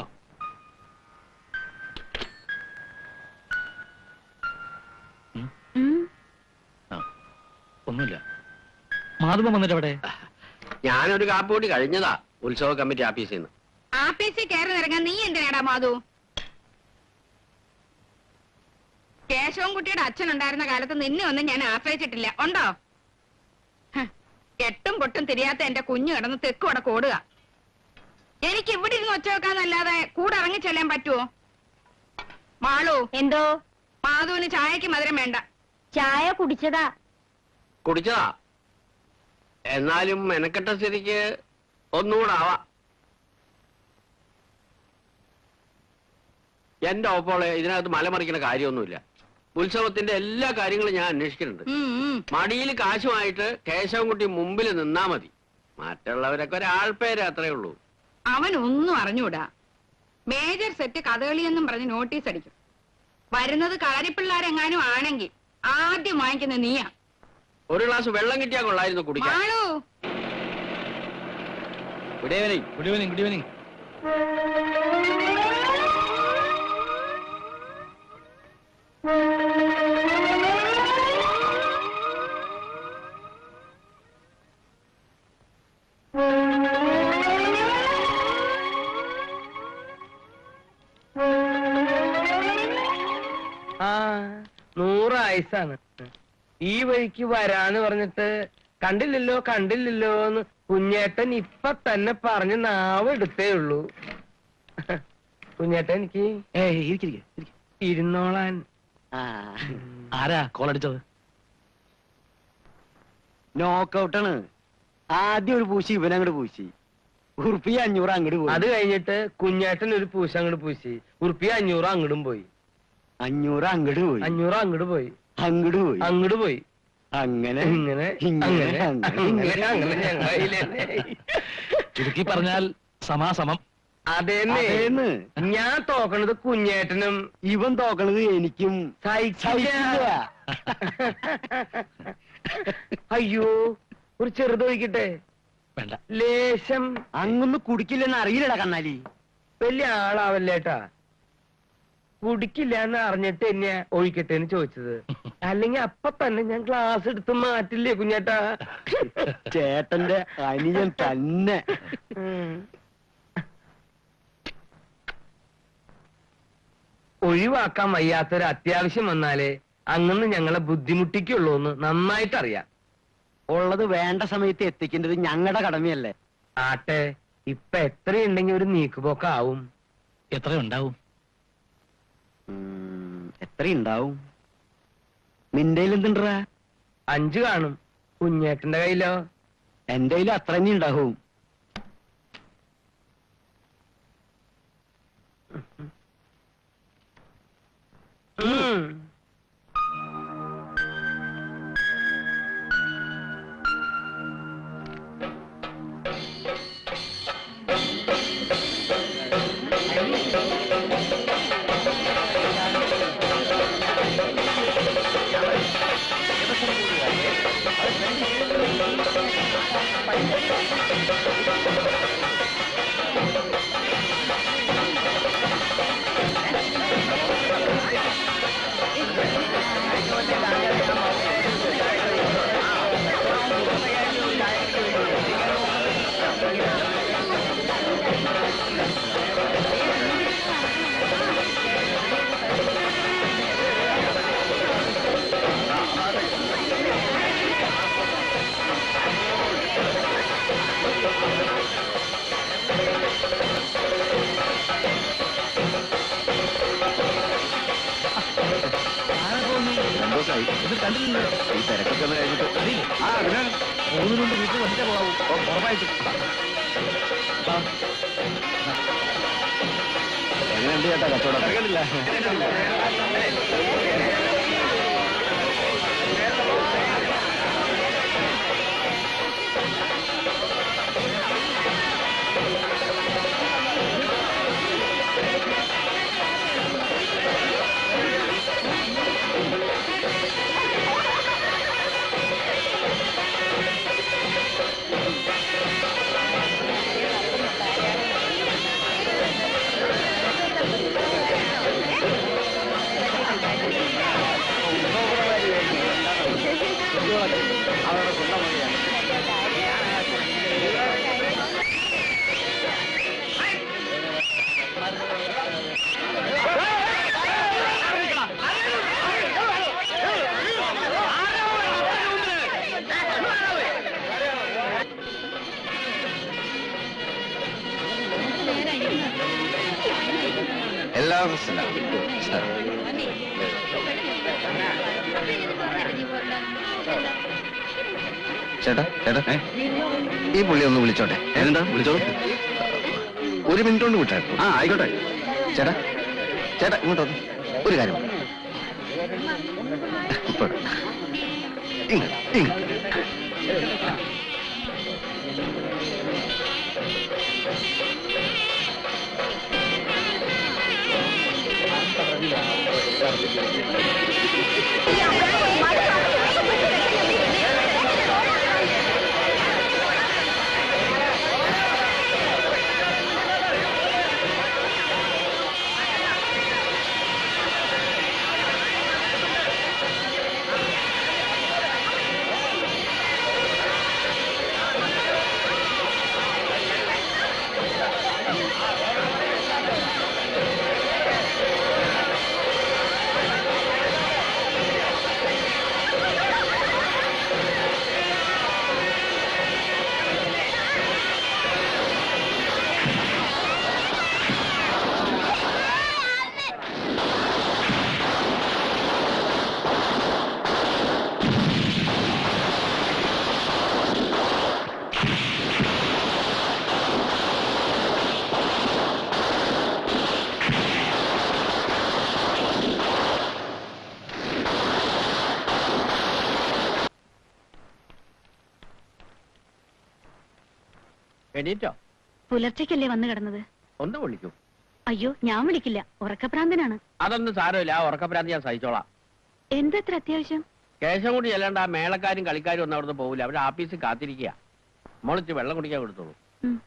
ഉം. ആ ഒന്നുമില്ല മാധവൻ വന്നിട്ട് അവിടെ ഞാനൊരു കാപ്പ് കൂടി കഴിഞ്ഞതാ ഉത്സവ കമ്മിറ്റി ആഫീസിൽ നിന്ന് ആഫീസിൽ കയറി നിറങ്ങാൻ നീ എന്തിനാടാ മാധു കേശവൻകുട്ടിയുടെ അച്ഛൻ ഉണ്ടായിരുന്ന കാലത്ത് നിന്നെ ഒന്നും ഞാൻ ആശ്രയിച്ചിട്ടില്ല ഉണ്ടോ ഹ്, കെട്ടും പൊട്ടും തിരിയാത്ത എന്റെ കുഞ്ഞു കിടന്ന് തെക്ക് വടക്ക് ഓടുക എനിക്ക് ഇവിടെ ഇരുന്ന് ഒച്ച വെക്കാന്നല്ലാതെ കൂടെ ഇറങ്ങി ചെല്ലാൻ പറ്റുമോ മാളു എന്തോ മാധുവിന് ചായക്ക് മധുരം വേണ്ട ചായ കുടിച്ചതാ കുടിച്ചതാ എന്നാലും മെനക്കെട്ട സ്ഥിതിക്ക് ഒന്നുകൂടെ ആവാം എന്റെ ഒപ്പോളെ ഇതിനകത്ത് മലമറിക്കുന്ന കാര്യമൊന്നുമില്ല ഉത്സവത്തിന്റെ എല്ലാ കാര്യങ്ങളും ഞാൻ അന്വേഷിക്കുന്നുണ്ട് ഉം, ഉം. മടിയിൽ കാശുമായിട്ട് കേശവൻകുട്ടി മുമ്പിൽ നിന്നാ മതി മറ്റുള്ളവരൊക്കെ ഒരാൾപ്പേര് അത്രേ ഉള്ളൂ അവൻ ഒന്നും അറിഞ്ഞൂടാ മേജർ സെറ്റ് കഥകളിയെന്നും പറഞ്ഞ് നോട്ടീസ് അടിക്കും വരുന്നത് കളരിപ്പിള്ളാരെങ്ങാനും ആണെങ്കിൽ ആദ്യം വാങ്ങിക്കുന്ന നീയാ ഒരു ഗ്ലാസ് വെള്ളം കിട്ടിയാ കൊള്ളായിരുന്നു കുടിക്കാൻ Malu good evening good evening good evening ആ നൂറ് ആയുസാണ് ഈ വഴിക്ക് വരാന്ന് പറഞ്ഞിട്ട് കണ്ടില്ലല്ലോ കണ്ടില്ലല്ലോ എന്ന് കുഞ്ഞേട്ടൻ ഇപ്പൊ തന്നെ പറഞ്ഞ് നാവ് എടുത്തേ ഉള്ളൂ കുഞ്ഞേട്ടൻ എനിക്ക് ഏയ് ഇരിക്കിരിക്കെ ഇരിക്കെ ഇരുന്നോളാൻ ആരാ കോൾ അടിച്ചത് നോക്കൗട്ടാണ് ആദ്യം ഒരു പൂശി ഇവനങ്ങോട്ട് പൂശി ഉറുപ്പി അഞ്ഞൂറ് അങ്ങോട്ട് പോയി അത് കഴിഞ്ഞിട്ട് കുഞ്ഞേട്ടൻ ഒരു പൂശ അങ്ങോട്ട് പൂശി ഉറുപ്പിയ അഞ്ഞൂറ് അങ്ങോട്ടും പോയി അഞ്ഞൂറ് അങ്ങോട്ട് പോയി അഞ്ഞൂറ് അങ്ങോട്ട് പോയി അങ്ങോട്ട് പോയി അങ്ങോട്ട് പോയി അങ്ങനെ ഇങ്ങനെ ഇങ്ങനെ, അങ്ങനെ അങ്ങനെ, അങ്ങനെ അങ്ങനെ ഞങ്ങൾ ചുരുക്കി പറഞ്ഞാൽ സമാസമം അതേന്ന് അതേന്ന്. ഞാൻ തോക്കണത് കുഞ്ഞേട്ടനും ഇവൻ തോക്കണത് എനിക്കും സഹിക്കില്ല. അയ്യോ ഒരു ചെറുതൊഴിക്കട്ടെ വേണ്ട ലേശം അങ്ങൊന്നും കുടിക്കില്ലെന്ന് അറിയില്ലടാ കണ്ണാലി വലിയ ആളാവല്ലേട്ടാ കുടിക്കില്ല എന്ന് അറിഞ്ഞിട്ട് എന്നെ ഒഴിക്കട്ടെ എന്ന് ചോദിച്ചത് അല്ലെങ്കിൽ അപ്പൊ തന്നെ ഞാൻ ഗ്ലാസ് എടുത്ത് മാറ്റില്ലേ കുഞ്ഞേട്ടാ ചേട്ടന്റെ അനിയൻ തന്നെ ഉം. ഒഴിവാക്കാൻ വയ്യാത്തൊരു അത്യാവശ്യം വന്നാലേ അങ്ങനെ ഞങ്ങളെ ബുദ്ധിമുട്ടിക്കുള്ളൂ എന്ന് നന്നായിട്ട് അറിയാം ഉള്ളത് വേണ്ട സമയത്ത് എത്തിക്കേണ്ടത് ഞങ്ങളുടെ കടമയല്ലേ ആട്ടെ ഇപ്പൊ എത്രയുണ്ടെങ്കിൽ ഒരു നീക്കുപോക്കാവും എത്ര ഉണ്ടാവും ഉം, എത്രയുണ്ടാവും നിന്റെ എന്തുണ്ടാ അഞ്ചു കാണും കുഞ്ഞേട്ടന്റെ കയ്യിലോ എന്റെ കയ്യിൽ അത്ര തന്നെ ഉണ്ടാവും ഉം. ഇത് കണ്ടില്ലല്ലോ ഈ തിരക്കൊക്കെ ഒന്ന് കഴിഞ്ഞിട്ട് അറിയില്ലേ ആ പിന്നെ മൂന്നിനുണ്ട് വീട്ടിൽ വന്നിട്ടേ പോകാവൂ ഉറപ്പായിട്ടും എങ്ങനെയുണ്ട് ചേട്ടാ കച്ചവടം എല്ലാവർക്കും സലാം സലാം. ചേട്ടാ ചേട്ടാ ഈ പുള്ളി ഒന്ന് വിളിച്ചോട്ടെ എന്താ വിളിച്ചോളൂ ഒരു മിനിറ്റ് കൊണ്ട് വിട്ടാ ആ ആയിക്കോട്ടെ ചേട്ടാ ചേട്ടാ ഇങ്ങോട്ട് വന്ന്. ഒരു കാര്യം പറയാം. ഇപ്പൊ ഇങ്ങ്, ഇങ്ങ്. എണീറ്റോ പുലർച്ചയ്ക്കല്ലേ വന്നു കിടന്നത് ഒന്ന് വിളിക്കൂ അയ്യോ ഞാൻ വിളിക്കില്ല ഉറക്കഭ്രാന്തനാണ് അതൊന്നും സാരമില്ല ആ ഉറക്കപ്പരാന്തി ഞാൻ സഹിച്ചോളാം എന്തത്ര അത്യാവശ്യം കേശം കൂടി ചെല്ലണ്ട ആ മേളക്കാരും കളിക്കാരും ഒന്നും അവിടുന്ന് പോകില്ല അവരുടെ ആഫീസിൽ കാത്തിരിക്കുക മോളിച്ച് വെള്ളം കുടിക്കാൻ കൊടുത്തോളൂ ഉം.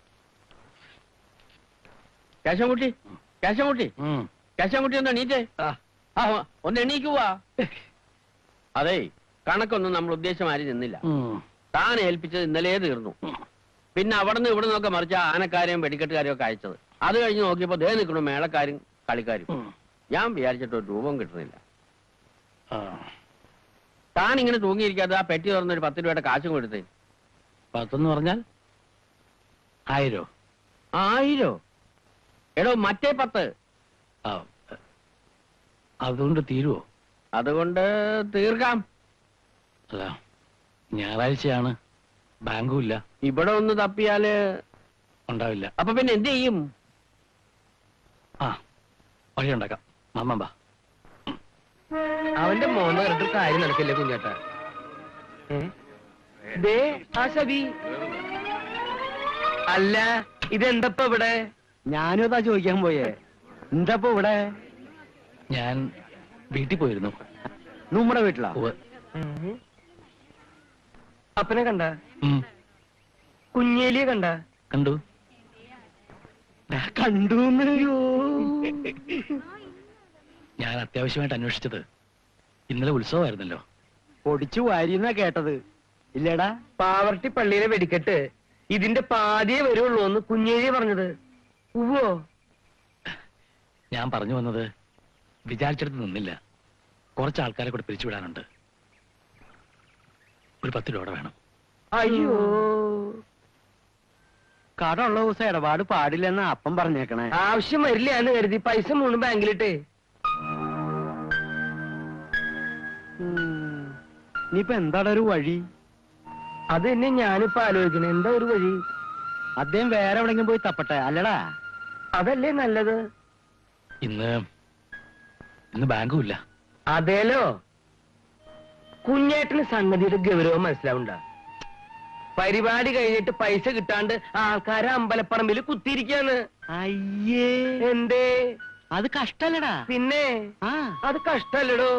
കേശവൻകുട്ടി കേശവൻകുട്ടി ഉം. കേശവൻകുട്ടി ഒന്ന് എണീറ്റേ ആ ഒന്ന് എണീക്കുവാ അതെ കണക്കൊന്നും നമ്മൾ ഉദ്ദേശം ആരും നിന്നില്ല ഉം. താൻ ഏൽപ്പിച്ചത് ഇന്നലെ തീർന്നു പിന്നെ അവിടെ നിന്ന് ഇവിടെ നിന്നൊക്കെ മറിച്ച ആനക്കാരെയും വെടിക്കെട്ടുകാരെയും ഒക്കെ അയച്ചത് അത് കഴിഞ്ഞ് നോക്കിയപ്പോ ദേ നിൽക്കണു മേളക്കാരും കളിക്കാരും ഉം. ഞാൻ വിചാരിച്ചിട്ട് ഒരു രൂപം കിട്ടുന്നില്ല ആ. താൻ ഇങ്ങനെ തൂങ്ങിയിരിക്കാതെ ആ പെട്ടി തുറന്ന് ഒരു പത്ത് രൂപയുടെ കാശും കൊടുത്തേ പത്തെന്ന് പറഞ്ഞാൽ ആയിരോ ആയിരോ എടോ മറ്റേ പത്ത് ആ അതുകൊണ്ട് തീരുവോ അതുകൊണ്ട് തീർക്കാം അല്ല ഞായറാഴ്ചയാണ് ബാങ്കും ഇല്ല ഇവിടെ ഒന്ന് തപ്പിയാല് ഉണ്ടാവില്ല അപ്പൊ പിന്നെ എന്ത് ചെയ്യും ആ വഴി ഉണ്ടാക്കാം മാമ ബാ അവന്റെ മോന്ന് പറഞ്ഞിട്ട് കാര്യം നടക്കില്ല കുഞ്ഞേട്ടാ ഏ? ദേ ആ സബി അല്ല ഇതെന്തപ്പ ഇവിടെ ഞാനും അതാ ചോദിക്കാൻ പോയേ എന്താപ്പോ ഇവിടെ ഞാൻ വീട്ടിൽ പോയിരുന്നു നമ്മുടെ വീട്ടിലാ ഉവ്വ്. ഉം. അപ്പനെ കണ്ട ഉം. കുഞ്ഞേലിയെ കണ്ട കണ്ടു കണ്ടു ഞാൻ അത്യാവശ്യമായിട്ട് അന്വേഷിച്ചത് ഇന്നലെ ഉത്സവമായിരുന്നല്ലോ പൊടിച്ചു വാരിന്നാ കേട്ടത് ഇല്ലേടാ പാവർട്ടി പള്ളിയിലെ വെടിക്കെട്ട് ഇതിന്റെ പാതിയെ വരുള്ളൂ എന്ന് കുഞ്ഞേലി പറഞ്ഞത് ഉവ്വോ ഞാൻ പറഞ്ഞു വന്നത് വിചാരിച്ചിടത്ത് നിന്നില്ല കുറച്ച് ആൾക്കാരെ കൂടെ പിരിച്ചുവിടാനുണ്ട് ഒരു പത്ത് രൂപ വേണം അയ്യോ കട ഉള്ള ദിവസം ഇടപാട് പാടില്ലെന്ന് അപ്പം പറഞ്ഞേക്കണേ ആവശ്യം വരില്ല എന്ന് കരുതി പൈസ മൂന്ന് ബാങ്കിലിട്ടേ ഇനിയിപ്പൊ എന്താടാ ഒരു വഴി അത് തന്നെ ഞാനിപ്പോ ആലോചിക്കണേ എന്താ ഒരു വഴി അദ്ദേഹം വേറെ എവിടെങ്കിലും പോയി തപ്പട്ടെ അല്ലടാ അതല്ലേ നല്ലത് ഇന്ന് ഇന്ന് ബാങ്കും ഇല്ല അതേലോ കുഞ്ഞേട്ടന് സംഗതിയുടെ ഗൗരവം മനസ്സിലാവണ്ട പരിപാടി കഴിഞ്ഞിട്ട് പൈസ കിട്ടാണ്ട് ആൾക്കാരെ അമ്പലപ്പറമ്പിൽ കുത്തിയിരിക്കാന്ന് അയ്യേ എന്തേ അത് കഷ്ടല്ലടാ പിന്നെ ആ അത് കഷ്ടല്ലടോ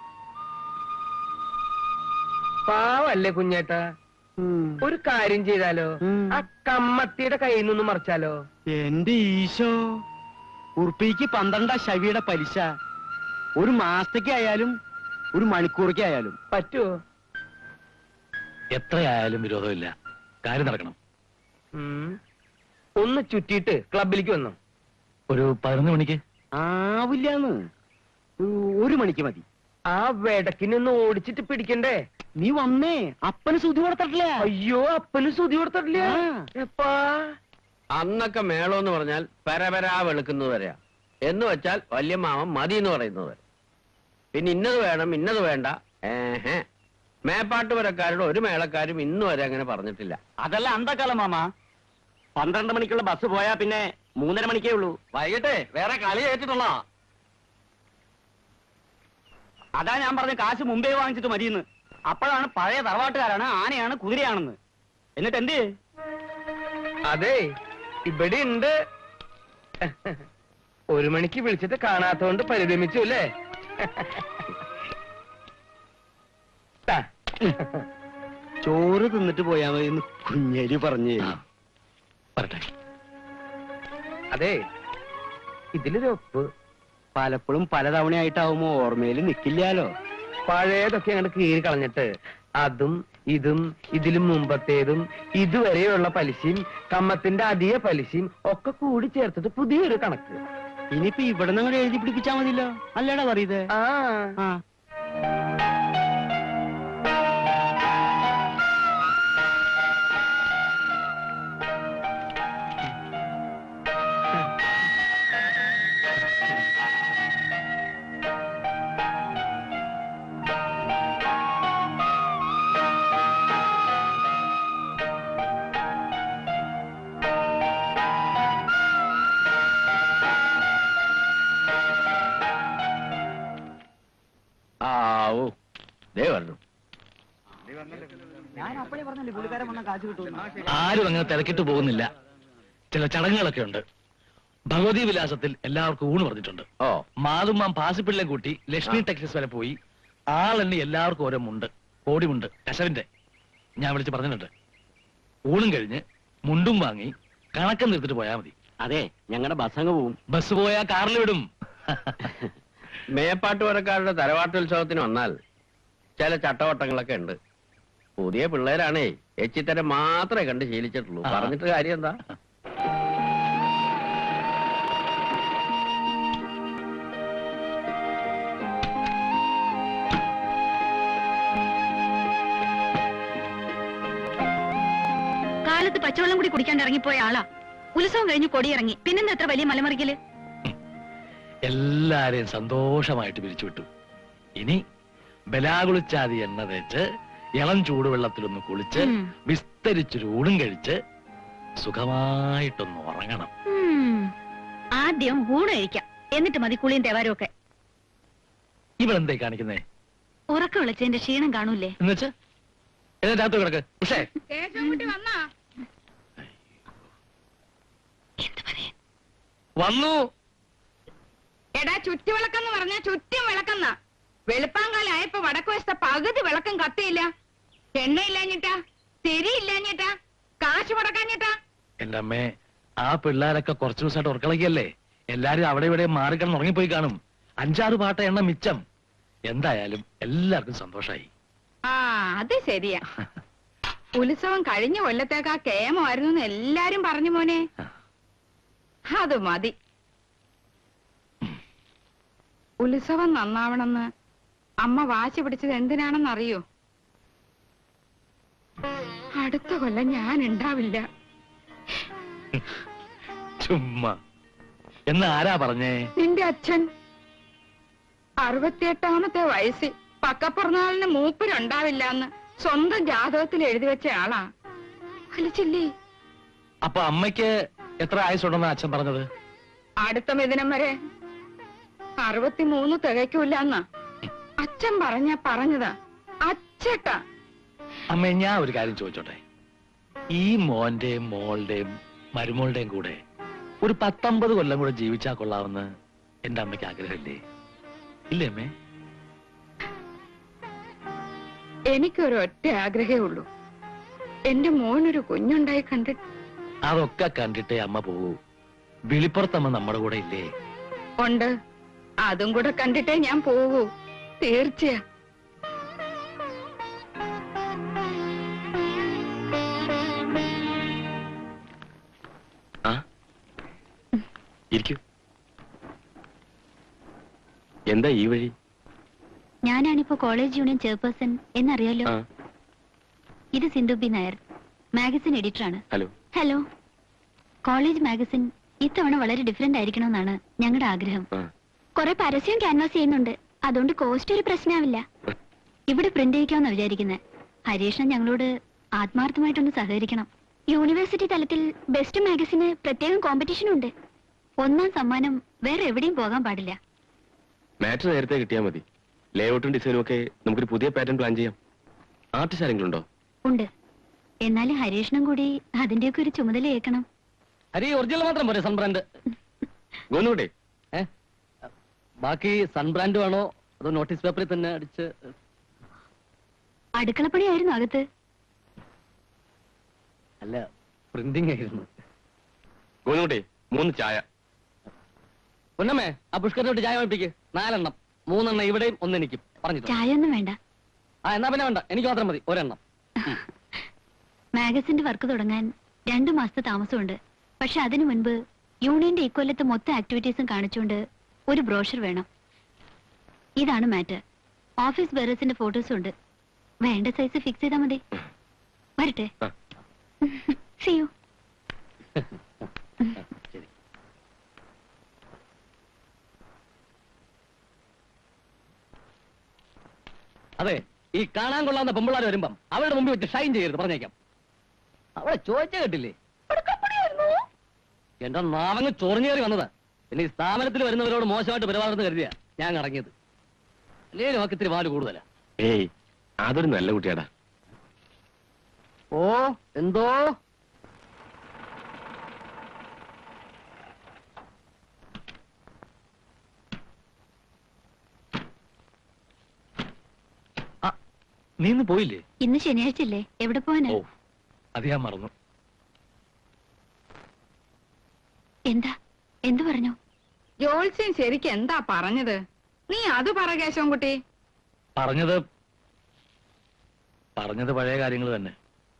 പാവല്ലേ കുഞ്ഞേട്ടാ ഉം. ഒരു കാര്യം ചെയ്താലോ ഉം. ആ കമ്മത്തിയുടെ കയ്യിൽ നിന്ന് മറിച്ചാലോ എന്റെ ഈശോ ഉറുപ്പിക്ക് പന്ത്രണ്ടാ ശവിയുടെ പലിശ ഒരു മാസത്തേക്ക് ആയാലും ഒരു മണിക്കൂറേക്ക് ആയാലും പറ്റുമോ എത്രയായാലും വിരോധമില്ല കാര്യം നടക്കണം ഉം. ഒന്ന് ചുറ്റിയിട്ട് ക്ലബിലേക്ക് വന്നോ ഒരു പതിനൊന്ന് മണിക്ക് ആവില്ലാന്ന് ഒരു മണിക്ക് മതി ആ വെടക്കിനൊന്ന് ഓടിച്ചിട്ട് പിടിക്കണ്ടേ നീ വന്നേ അപ്പന് സുതി കൊടുത്തിട്ടില്ല അയ്യോ അപ്പന് സുതി കൊടുത്തിട്ടില്ല ആ. എപ്പാ അന്നൊക്കെ മേളം എന്ന് പറഞ്ഞാൽ പരപരാ വെളുക്കുന്നത് വരെയാ എന്ന് വെച്ചാൽ വല്യമാമൻ മതി എന്ന് പറയുന്നത് വരെ പിന്നെ ഇന്നത് വേണം ഇന്നത് വേണ്ട ഏഹേ മേപ്പാട്ട് വരക്കാരുടെ ഒരു മേളക്കാരും ഇന്ന് വരെ അങ്ങനെ പറഞ്ഞിട്ടില്ല അതല്ല അന്തക്കാലം മാമ പന്ത്രണ്ട് മണിക്കുള്ള ബസ് പോയാ പിന്നെ മൂന്നര മണിക്കേ ഉള്ളൂ വൈകിട്ട് വേറെ കളി ഏറ്റിട്ടുള്ള അതാ ഞാൻ പറഞ്ഞ കാശ് മുമ്പേ വാങ്ങിച്ചിട്ട് മതിയെന്ന് അപ്പോഴാണ് പഴയ തറവാട്ടുകാരാണ് ആനയാണ് കുതിരയാണെന്ന് എന്നിട്ട് എന്ത് അതെ ഇവിടെ ഉണ്ട് ഒരു മണിക്ക് വിളിച്ചിട്ട് കാണാത്തോണ്ട് പരിതമിച്ചു അല്ലേ ദാ. ചോറ് തിന്നിട്ട് പോയാ മതി എന്ന് കുഞ്ഞേരി പറഞ്ഞേ പറട്ടെ അതെ ഇതിലൊരു ഒപ്പ് പലപ്പോഴും പലതവണയായിട്ടാവുമ്പോ ഓർമ്മയിൽ നിക്കില്ലാലോ പഴയതൊക്കെ അങ്ങോട്ട് കീറി കളഞ്ഞിട്ട് അതും ഇതും ഇതിലും മുമ്പത്തേതും ഇതുവരെയുള്ള പലിശയും കമ്മത്തിന്റെ അധിക പലിശയും ഒക്കെ കൂടി ചേർത്തിട്ട് പുതിയൊരു കണക്ക് ഇനിയിപ്പോ ഇവിടെ നിന്ന് എഴുതി പിടിപ്പിച്ചാ മതിയല്ലോ അല്ലേടാ പറയത് ആ ആ ആവൂ ദേ വന്നു ഞാൻ അപ്പോഴേ പറഞ്ഞല്ലേ പുള്ളിക്കാരൻ വന്ന കാശ് കിട്ടും ആരും അങ്ങനെ തിരക്കിട്ട് പോകുന്നില്ല ചില ചടങ്ങുകളൊക്കെ ഉണ്ട് ഭഗവതി വിലാസത്തിൽ എല്ലാവർക്കും ഊണ് പറഞ്ഞിട്ടുണ്ട് ഓ മാതുമാം പാസിപ്പിള്ളം കൂട്ടി ലക്ഷ്മി ടെക്സസ് വരെ പോയി ആളെണ്ണി എല്ലാവർക്കും ഓരോ മുണ്ട് കോടിമുണ്ട് കശവിന്റെ ഞാൻ വിളിച്ച് പറഞ്ഞിട്ടുണ്ട് ഊണും കഴിഞ്ഞ് മുണ്ടും വാങ്ങി കണക്കം നിർത്തിട്ട് പോയാൽ മതി അതെ ഞങ്ങളുടെ ബസ് അങ്ങ് പോവും ബസ് പോയാൽ കാറിൽ വിടും മേപ്പാട്ടുപുരക്കാരുടെ തറവാട്ടുത്സവത്തിന് വന്നാൽ ചില ചട്ടവട്ടങ്ങളൊക്കെ ഉണ്ട് പുതിയ പിള്ളേരാണേ എച്ചിത്തരം മാത്രമേ കണ്ട് ശീലിച്ചിട്ടുള്ളൂ ആ. പറഞ്ഞിട്ട് കാര്യം എന്താ കാലത്ത് പച്ചവെള്ളം കൂടി കുടിക്കാണ്ട് ഇറങ്ങിപ്പോയ ആളാ ഉത്സവം കഴിഞ്ഞ് കൊടിയിറങ്ങി പിന്നെന്താ എത്ര വലിയ മലമറിക്കല് എല്ലാരെയും സന്തോഷമായിട്ട് പിരിച്ചുവിട്ടു ഇനി ബലാകുളിച്ചാതി എണ്ണ തേച്ച് ഇളം ചൂടുവെള്ളത്തിലൊന്ന് കുളിച്ച് ഉം. വിസ്തരിച്ചൊരു ഊണും കഴിച്ച് സുഖമായിട്ടൊന്ന് ഉറങ്ങണം ഉം. ആദ്യം ഊണ് കഴിക്കാം എന്നിട്ട് മതി കുളിയും തേവാരും ഒക്കെ ഇവളെന്തേ കാണിക്കുന്നേ ഉറക്കം വിളിച്ചതിന്റെ ക്ഷീണം കാണൂലേ എന്നുവെച്ച് എന്നിട്ട് അകത്ത് കിടക്ക് പക്ഷേ കേശവൻകുട്ടി വന്നാ എന്ത് പറയാൻ വന്നു എടാ ചുറ്റുവിളക്കെന്ന് പറഞ്ഞ ചുറ്റും വിളക്കെന്ന വെളുപ്പാങ്കാലായപ്പോ വടക്ക് വശത്തെ പകുതി വിളക്കം കത്തിയില്ല എണ്ണയില്ലാഞ്ഞിട്ടാ തിരിയില്ലാഞ്ഞിട്ടാ കാശ് മുടക്കാഞ്ഞിട്ടാ എന്റെ അമ്മേ ആ പിള്ളേരൊക്കെ കുറച്ചു ദിവസമായിട്ട് ഉറക്കളക്കിയല്ലേ എല്ലാരും അവിടെ ഇവിടെ മാറിക്കിടന്ന് ഉറങ്ങിപ്പോയി കാണും അഞ്ചാറ് പാട്ട എണ്ണ മിച്ചം എന്തായാലും എല്ലാവർക്കും സന്തോഷായി ആ അത് ശരിയാ ഉത്സവം കഴിഞ്ഞ കൊല്ലത്തേക്കാ കേമമായിരുന്നു എന്ന് എല്ലാരും പറഞ്ഞു മോനെ അത് മതി ഉത്സവം നന്നാവണമെന്ന് അമ്മ വാശി പിടിച്ചത് എന്തിനാണെന്നറിയോ അടുത്ത കൊല്ലം ഞാൻ ഉണ്ടാവില്ല ചുമ്മാ എന്ന് ആരാ പറഞ്ഞേ നിന്റെ അച്ഛൻ അറുപത്തിയെട്ടാമത്തെ വയസ്സിൽ പക്കപ്പിറന്നാളിന് മൂപ്പരുണ്ടാവില്ല എന്ന് സ്വന്തം ജാതകത്തിൽ എഴുതി വെച്ച ആളാ വലിച്ചില്ലേ അപ്പൊ അമ്മയ്ക്ക് എത്ര ആയുസുണ്ടെന്നാ അച്ഛൻ പറഞ്ഞത് അടുത്ത മിഥുനം വരെ അറുപത്തിമൂന്ന് തികയ്ക്കൂല എന്നാ അച്ഛൻ പറഞ്ഞ പറഞ്ഞതാ അച്ചട്ടാ അമ്മേ ഞാൻ ഒരു കാര്യം ചോദിച്ചോട്ടെ ഈ മോന്റെയും മോളുടെയും മരുമോളുടെയും കൂടെ ഒരു പത്തൊമ്പത് കൊല്ലം കൂടെ ജീവിച്ചാ കൊള്ളാമെന്ന് എന്റെ അമ്മയ്ക്ക് ആഗ്രഹമില്ലേ ഇല്ലേ അമ്മേ എനിക്കൊരു ഒറ്റ ആഗ്രഹേ ഉള്ളൂ എന്റെ മോനൊരു കുഞ്ഞുണ്ടായി കണ്ടിട്ട് അതൊക്കെ കണ്ടിട്ടേ അമ്മ പോകൂ വിളിപ്പുറത്തമ്മ നമ്മുടെ കൂടെ ഇല്ലേ ഉണ്ട് അതും കൂടെ കണ്ടിട്ടേ ഞാൻ പോകൂ തീർച്ചയാ ആ ഇരിക്കൂ എന്താ ഈ വഴി ഞാനാണിപ്പോ കോളേജ് യൂണിയൻ ചെയർപേഴ്സൺ എന്നറിയാലോ ആ ഇത് സിന്ധു ബി നായർ മാഗസിൻ എഡിറ്ററാണ് ഹലോ ഹലോ കോളേജ് മാഗസിൻ ഇത്തവണ വളരെ ഡിഫറെന്റ് ആയിരിക്കണമെന്നാണ് ഞങ്ങളുടെ ആഗ്രഹം ആ കുറെ പരസ്യം ക്യാൻവാസ് ചെയ്യുന്നുണ്ട് അതുകൊണ്ട് കോസ്റ്റ് ഒരു പ്രശ്നമാവില്ല ഇവിടെ പ്രിന്റ് ചെയ്യിക്കാമെന്ന് വിചാരിക്കുന്നത് ഹരീഷൻ ഞങ്ങളോട് ആത്മാർത്ഥമായിട്ടൊന്ന് സഹകരിക്കണം യൂണിവേഴ്സിറ്റി തലത്തിൽ ബെസ്റ്റ് മാഗസിന് പ്രത്യേകം കോമ്പറ്റീഷൻ ഉണ്ട് ഒന്നാം സമ്മാനം വേറെ എവിടെയും പോകാൻ പാടില്ല മാറ്റർ നേരത്തെ കിട്ടിയാൽ മതി ലേഔട്ടും ഡിസൈനും ഒക്കെ നമുക്കൊരു പുതിയ പാറ്റേൺ പ്ലാൻ ചെയ്യാം ആർട്ടിസ്റ്റ് ആരെങ്കിലും ഉണ്ടോ ഉണ്ട് എന്നാലും ഹരീഷനും കൂടി അതിന്റെയൊക്കെ ഒരു ചുമതല ഏൽക്കണം ഹരി ഒറിജിനൽ മാത്രം പോരെ സൺബ്രാൻഡ് ഗോന്നുകൂടെ ഏ ബാക്കി സൺബ്രാൻഡ് വേണോ അതോ നോട്ടീസ് പേപ്പറിൽ തന്നെ അടിച്ച് അടുക്കളപ്പണിയായിരുന്നു അകത്ത് അല്ല പ്രിന്റിംഗ് ആയിരുന്നു ഗോന്നുകൂടെ മൂന്ന് ചായ പൊന്നമ്മേ ആ പുഷ്കറിനോട്ട് ചായ വാങ്ങിപ്പിക്ക് നാലെണ്ണം മൂന്നെണ്ണം ഇവിടെയും ഒന്ന് എനിക്കും പറഞ്ഞിട്ടുണ്ട് ചായ ഒന്നും വേണ്ട ആ എന്നാ പിന്നെ വേണ്ട എനിക്ക് മാത്രം മതി ഒരെണ്ണം മാഗസിന്റെ വർക്ക് തുടങ്ങാൻ രണ്ടു മാസത്തെ താമസമുണ്ട് പക്ഷെ അതിനു മുൻപ് യൂണിയന്റെ ഇക്കൊല്ലത്തെ മൊത്തം ആക്ടിവിറ്റീസും കാണിച്ചുകൊണ്ട് ഒരു ബ്രോഷർ വേണം ഇതാണ് മാറ്റർ ഓഫീസ് ബെറേഴ്സിന്റെ ഫോട്ടോസും ഉണ്ട് വേണ്ട സൈസ് ഫിക്സ് ചെയ്താൽ മതി വരട്ടെ ആ. സി യു ശരി അതെ ഈ കാണാൻ കൊള്ളാവുന്ന പെമ്പിള്ളാർ വരുമ്പം അവരുടെ മുമ്പിൽ വെച്ച് ഷൈൻ ചെയ്യരുത് പറഞ്ഞേക്കാം അവളെ ചോദിച്ച കേട്ടില്ലേ അടുക്കളപ്പണിയായിരുന്നോ? എന്റെ നാവങ്ങ് ചൊറിഞ്ഞേറി വന്നതാ പിന്നെ ഈ സ്ഥാപനത്തിൽ വരുന്നവരോട് മോശമായിട്ട് പെരുമാറുന്ന കരുതിയാ ഞാൻ ഇറങ്ങിയത് അല്ലേ നമുക്ക് ഇത്തിരി പാല് കൂടുതലാ ഏയ് അതൊരു നല്ല കുട്ടിയാടാ ഓ എന്തോ നീ ഇന്ന് പോയില്ലേ ഇന്ന് ശനിയാഴ്ച അല്ലേ എവിടെ പോവാനാ ഓ അത് ഞാൻ മറന്നു എന്താ എന്തു പറഞ്ഞു ജോത്സ്യൻ ശരിക്കും എന്താ പറഞ്ഞത് നീ അത് പറ കേശവൻകുട്ടി പറഞ്ഞത് പറഞ്ഞത് പഴയ കാര്യങ്ങൾ തന്നെ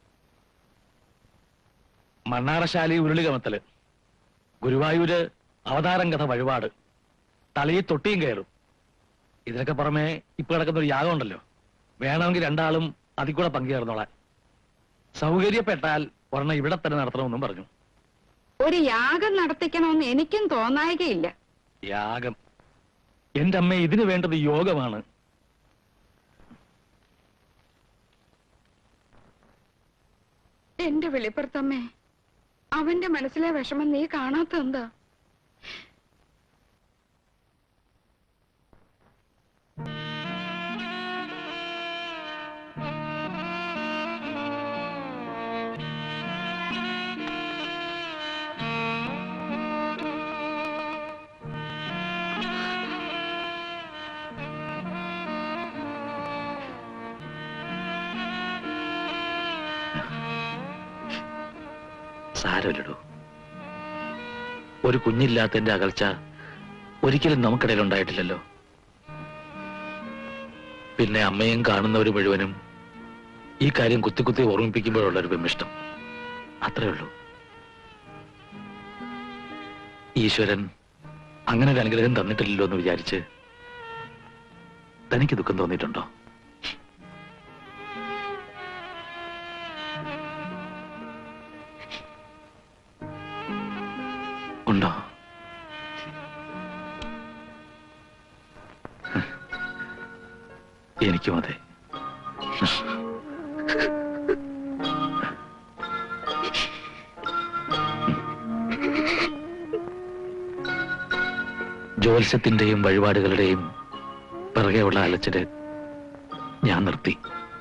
മണ്ണാറശാലി ഉരുളികമത്തല് ഗുരുവായൂര് അവതാരം കഥ വഴിപാട് തലയിൽ തൊട്ടിയും കയറും ഇതിനൊക്കെ പുറമെ ഇപ്പൊ കിടക്കുന്ന ഒരു യാഗം ഉണ്ടല്ലോ വേണമെങ്കിൽ രണ്ടാളും അതിൽ കൂടെ പങ്കുചേർന്നോളാൻ സൗകര്യപ്പെട്ടാൽ ഒരെണ്ണം ഇവിടെ തന്നെ നടത്തണമെന്നും പറഞ്ഞു ഒരു യാഗം നടത്തിക്കണമെന്ന് എനിക്കും തോന്നായികയില്ല യാഗം എന്റെ അമ്മ ഇതിനു വേണ്ടത് യോഗമാണ് എന്റെ വെളിപ്പുറത്തമ്മേ അവന്റെ മനസ്സിലെ വിഷമം നീ കാണാത്ത എന്താ സാരമില്ലടോ ഒരു കുഞ്ഞില്ലാത്തതിന്റെ അകൽച്ച ഒരിക്കലും നമുക്കിടയിൽ ഉണ്ടായിട്ടില്ലല്ലോ പിന്നെ അമ്മയും കാണുന്നവർ മുഴുവനും ഈ കാര്യം കുത്തി കുത്തി ഓർമ്മിപ്പിക്കുമ്പോഴുള്ള ഒരു വിമിഷ്ടം അത്രേ ഉള്ളൂ ഈശ്വരൻ അങ്ങനെ ഒരു അനുഗ്രഹം തന്നിട്ടില്ലല്ലോ എന്ന് വിചാരിച്ച് തനിക്ക് ദുഃഖം തോന്നിയിട്ടുണ്ടോ ഉണ്ടോ എനിക്കും അതെ ജ്യോത്സ്യത്തിന്റെയും വഴിപാടുകളുടെയും പിറകെയുള്ള അലച്ചില് ഞാൻ നിർത്തി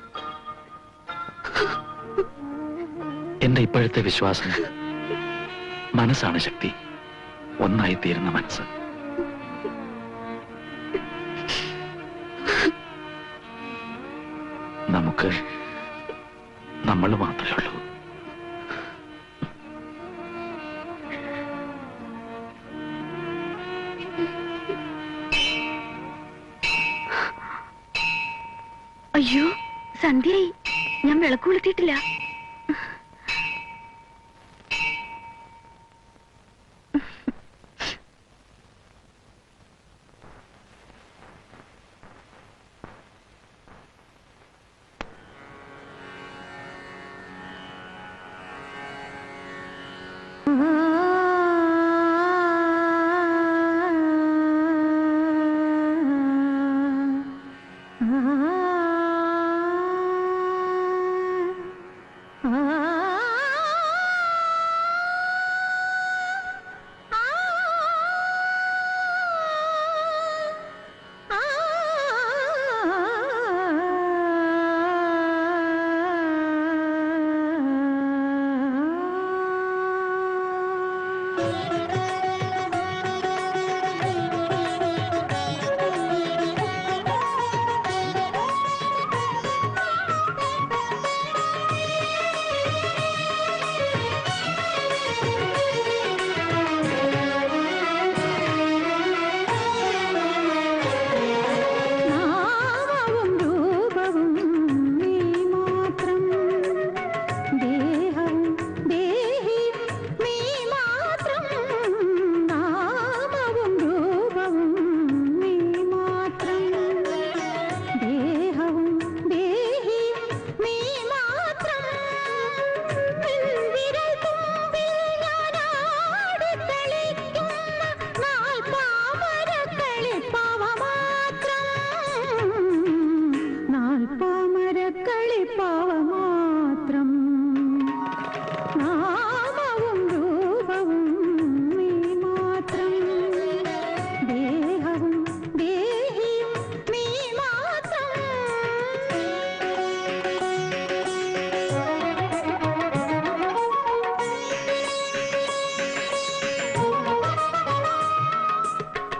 എന്റെ ഇപ്പോഴത്തെ വിശ്വാസം മനസ്സാണ് ശക്തി ഒന്നായി തീരുന്ന മനസ്സ് നമുക്ക് നമ്മൾ മാത്രമേ ഉള്ളൂ അയ്യോ സന്ധ്യയായി ഞാൻ വിളക്ക് കൊളുത്തിയിട്ടില്ല നാമവും രൂപവും നീ മാത്രം ദേഹവും ദേഹിയും നീ മാത്രം നാമവും രൂപവും നീ മാത്രം ദേഹവും ദേഹിയും നീ മാത്രം വിരൽ തുമ്പിൽ ഞാനാടിക്കളിക്കുന്ന നാൽപ്പാമരക്കളിപ്പാവ മാത്രം നാൽപ്പാമരക്കളിപ്പാവ മാത്രം നാമവും രൂപവും നീ മാത്രം ദേഹവും ദേഹിയും നീ മാത്രം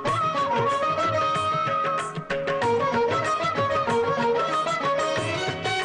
ആ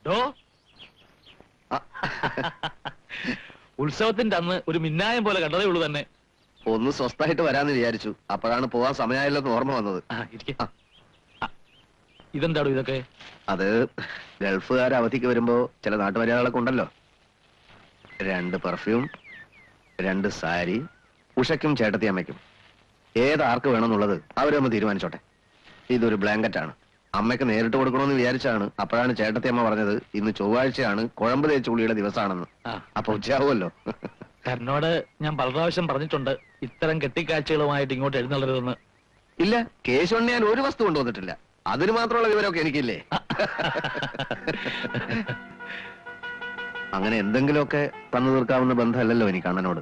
ഡോ ഉത്സവത്തിന്റെ അന്ന് ഒരു മിന്നായം പോലെ കണ്ടതേ ഉള്ളൂ തന്നെ ഒന്ന് സ്വസ്ഥായിട്ട് വരാന്ന് വിചാരിച്ചു അപ്പോഴാണ് പോവാൻ സമയമായില്ലെന്ന് ഓർമ്മ വന്നത് ആ, ഇരിക്ക്. ആ, ഇതെന്താടോ ഇതൊക്കെ അത് ഗൾഫുകാർ അവധിക്ക് വരുമ്പോ ചില നാട്ടുമര്യാദകളൊക്കെ ഉണ്ടല്ലോ രണ്ട് പെർഫ്യൂം രണ്ട് സാരി ഉഷയ്ക്കും ചേട്ടത്തി അമ്മയ്ക്കും ഏത് ആർക്ക് വേണമെന്നുള്ളത് അവരൊന്ന് തീരുമാനിച്ചോട്ടെ ഇതൊരു ബ്ലാങ്കറ്റ് ആണ് അമ്മയ്ക്ക് നേരിട്ട് കൊടുക്കണമെന്ന് വിചാരിച്ചാണ് അപ്പോഴാണ് ചേട്ടത്തി അമ്മ പറഞ്ഞത് ഇന്ന് ചൊവ്വാഴ്ചയാണ് കുഴമ്പ് തേച്ച് പുളിയുടെ ദിവസമാണെന്ന് ആ. അപ്പൊ ഉച്ചയാവുമല്ലോ കരനോട് ഞാൻ പല പ്രാവശ്യം പറഞ്ഞിട്ടുണ്ട് ഇത്തരം കെട്ടിക്കാഴ്ചകളുമായിട്ട് ഇങ്ങോട്ട് എഴുന്നള്ളരുതെന്ന് ഇല്ല കേശവണ്ണി ഞാൻ ഒരു വസ്തു കൊണ്ടുവന്നിട്ടില്ല അതിന് മാത്രമുള്ള വിവരമൊക്കെ എനിക്കില്ലേ അങ്ങനെ എന്തെങ്കിലുമൊക്കെ തന്നു തീർക്കാവുന്ന ബന്ധമല്ലല്ലോ എനിക്ക് അണ്ണനോട്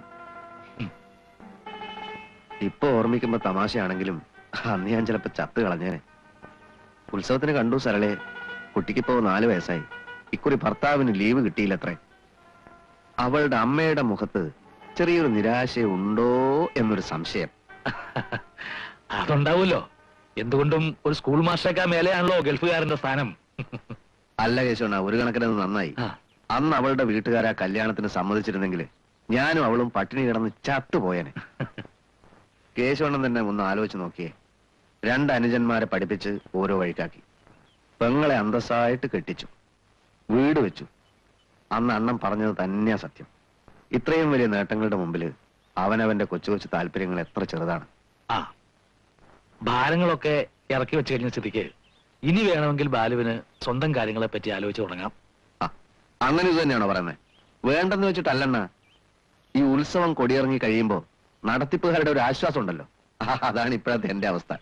ഇപ്പൊ ഓർമ്മിക്കുമ്പോ തമാശയാണെങ്കിലും അന്ന് ഞാൻ ചിലപ്പോ ചത്ത് കളഞ്ഞേനെ ഉത്സവത്തിന് കണ്ടു സരളെ കുട്ടിക്കിപ്പോ നാല് വയസ്സായി ഇക്കുറി ഭർത്താവിന് ലീവ് കിട്ടിയില്ലത്രേ അവളുടെ അമ്മയുടെ മുഖത്ത് ചെറിയൊരു നിരാശയുണ്ടോ എന്നൊരു സംശയം അതുണ്ടാവുമല്ലോ എന്തുകൊണ്ടും ഒരു സ്കൂൾ മാസ്റ്റേക്കാ മേലെയാണല്ലോ ഗൾഫുകാരന്റെ സ്ഥാനം അല്ല കേശവണ്ണ ഒരു കണക്കിന് അത് നന്നായി ആ. അന്ന് അവളുടെ വീട്ടുകാർ ആ കല്യാണത്തിന് സമ്മതിച്ചിരുന്നെങ്കിൽ ഞാനും അവളും പട്ടിണി കിടന്ന് ചത്തുപോയനെ കേശവണ്ണൻ തന്നെ ഒന്ന് ആലോചിച്ച് നോക്കിയേ രണ്ട് അനുജന്മാരെ പഠിപ്പിച്ച് ഓരോ വഴിക്കാക്കി പെങ്ങളെ അന്തസ്സായിട്ട് കെട്ടിച്ചു വീട് വെച്ചു അന്ന് അണ്ണൻ പറഞ്ഞത് തന്നെയാ സത്യം ഇത്രയും വലിയ നേട്ടങ്ങളുടെ മുമ്പിൽ അവനവന്റെ കൊച്ചു കൊച്ചു താല്പര്യങ്ങൾ എത്ര ചെറുതാണ് ആ ഭാരങ്ങളൊക്കെ ഇറക്കി വെച്ച് കഴിഞ്ഞ സ്ഥിതിക്ക് ഇനി വേണമെങ്കിൽ ബാലുവിന് സ്വന്തം കാര്യങ്ങളെ പറ്റി ആലോചിച്ച് തുടങ്ങാം ആ അങ്ങനെ ഇത് തന്നെയാണോ പറയുന്നത് വേണ്ടെന്ന് വെച്ചിട്ടല്ലണ്ണ ഈ ഉത്സവം കൊടിയിറങ്ങി കഴിയുമ്പോ നടത്തിപ്പുകാരുടെ ഒരു ആശ്വാസം ഉണ്ടല്ലോ ആ, അതാണ് ഇപ്പോഴത്തെ എന്റെ അവസ്ഥ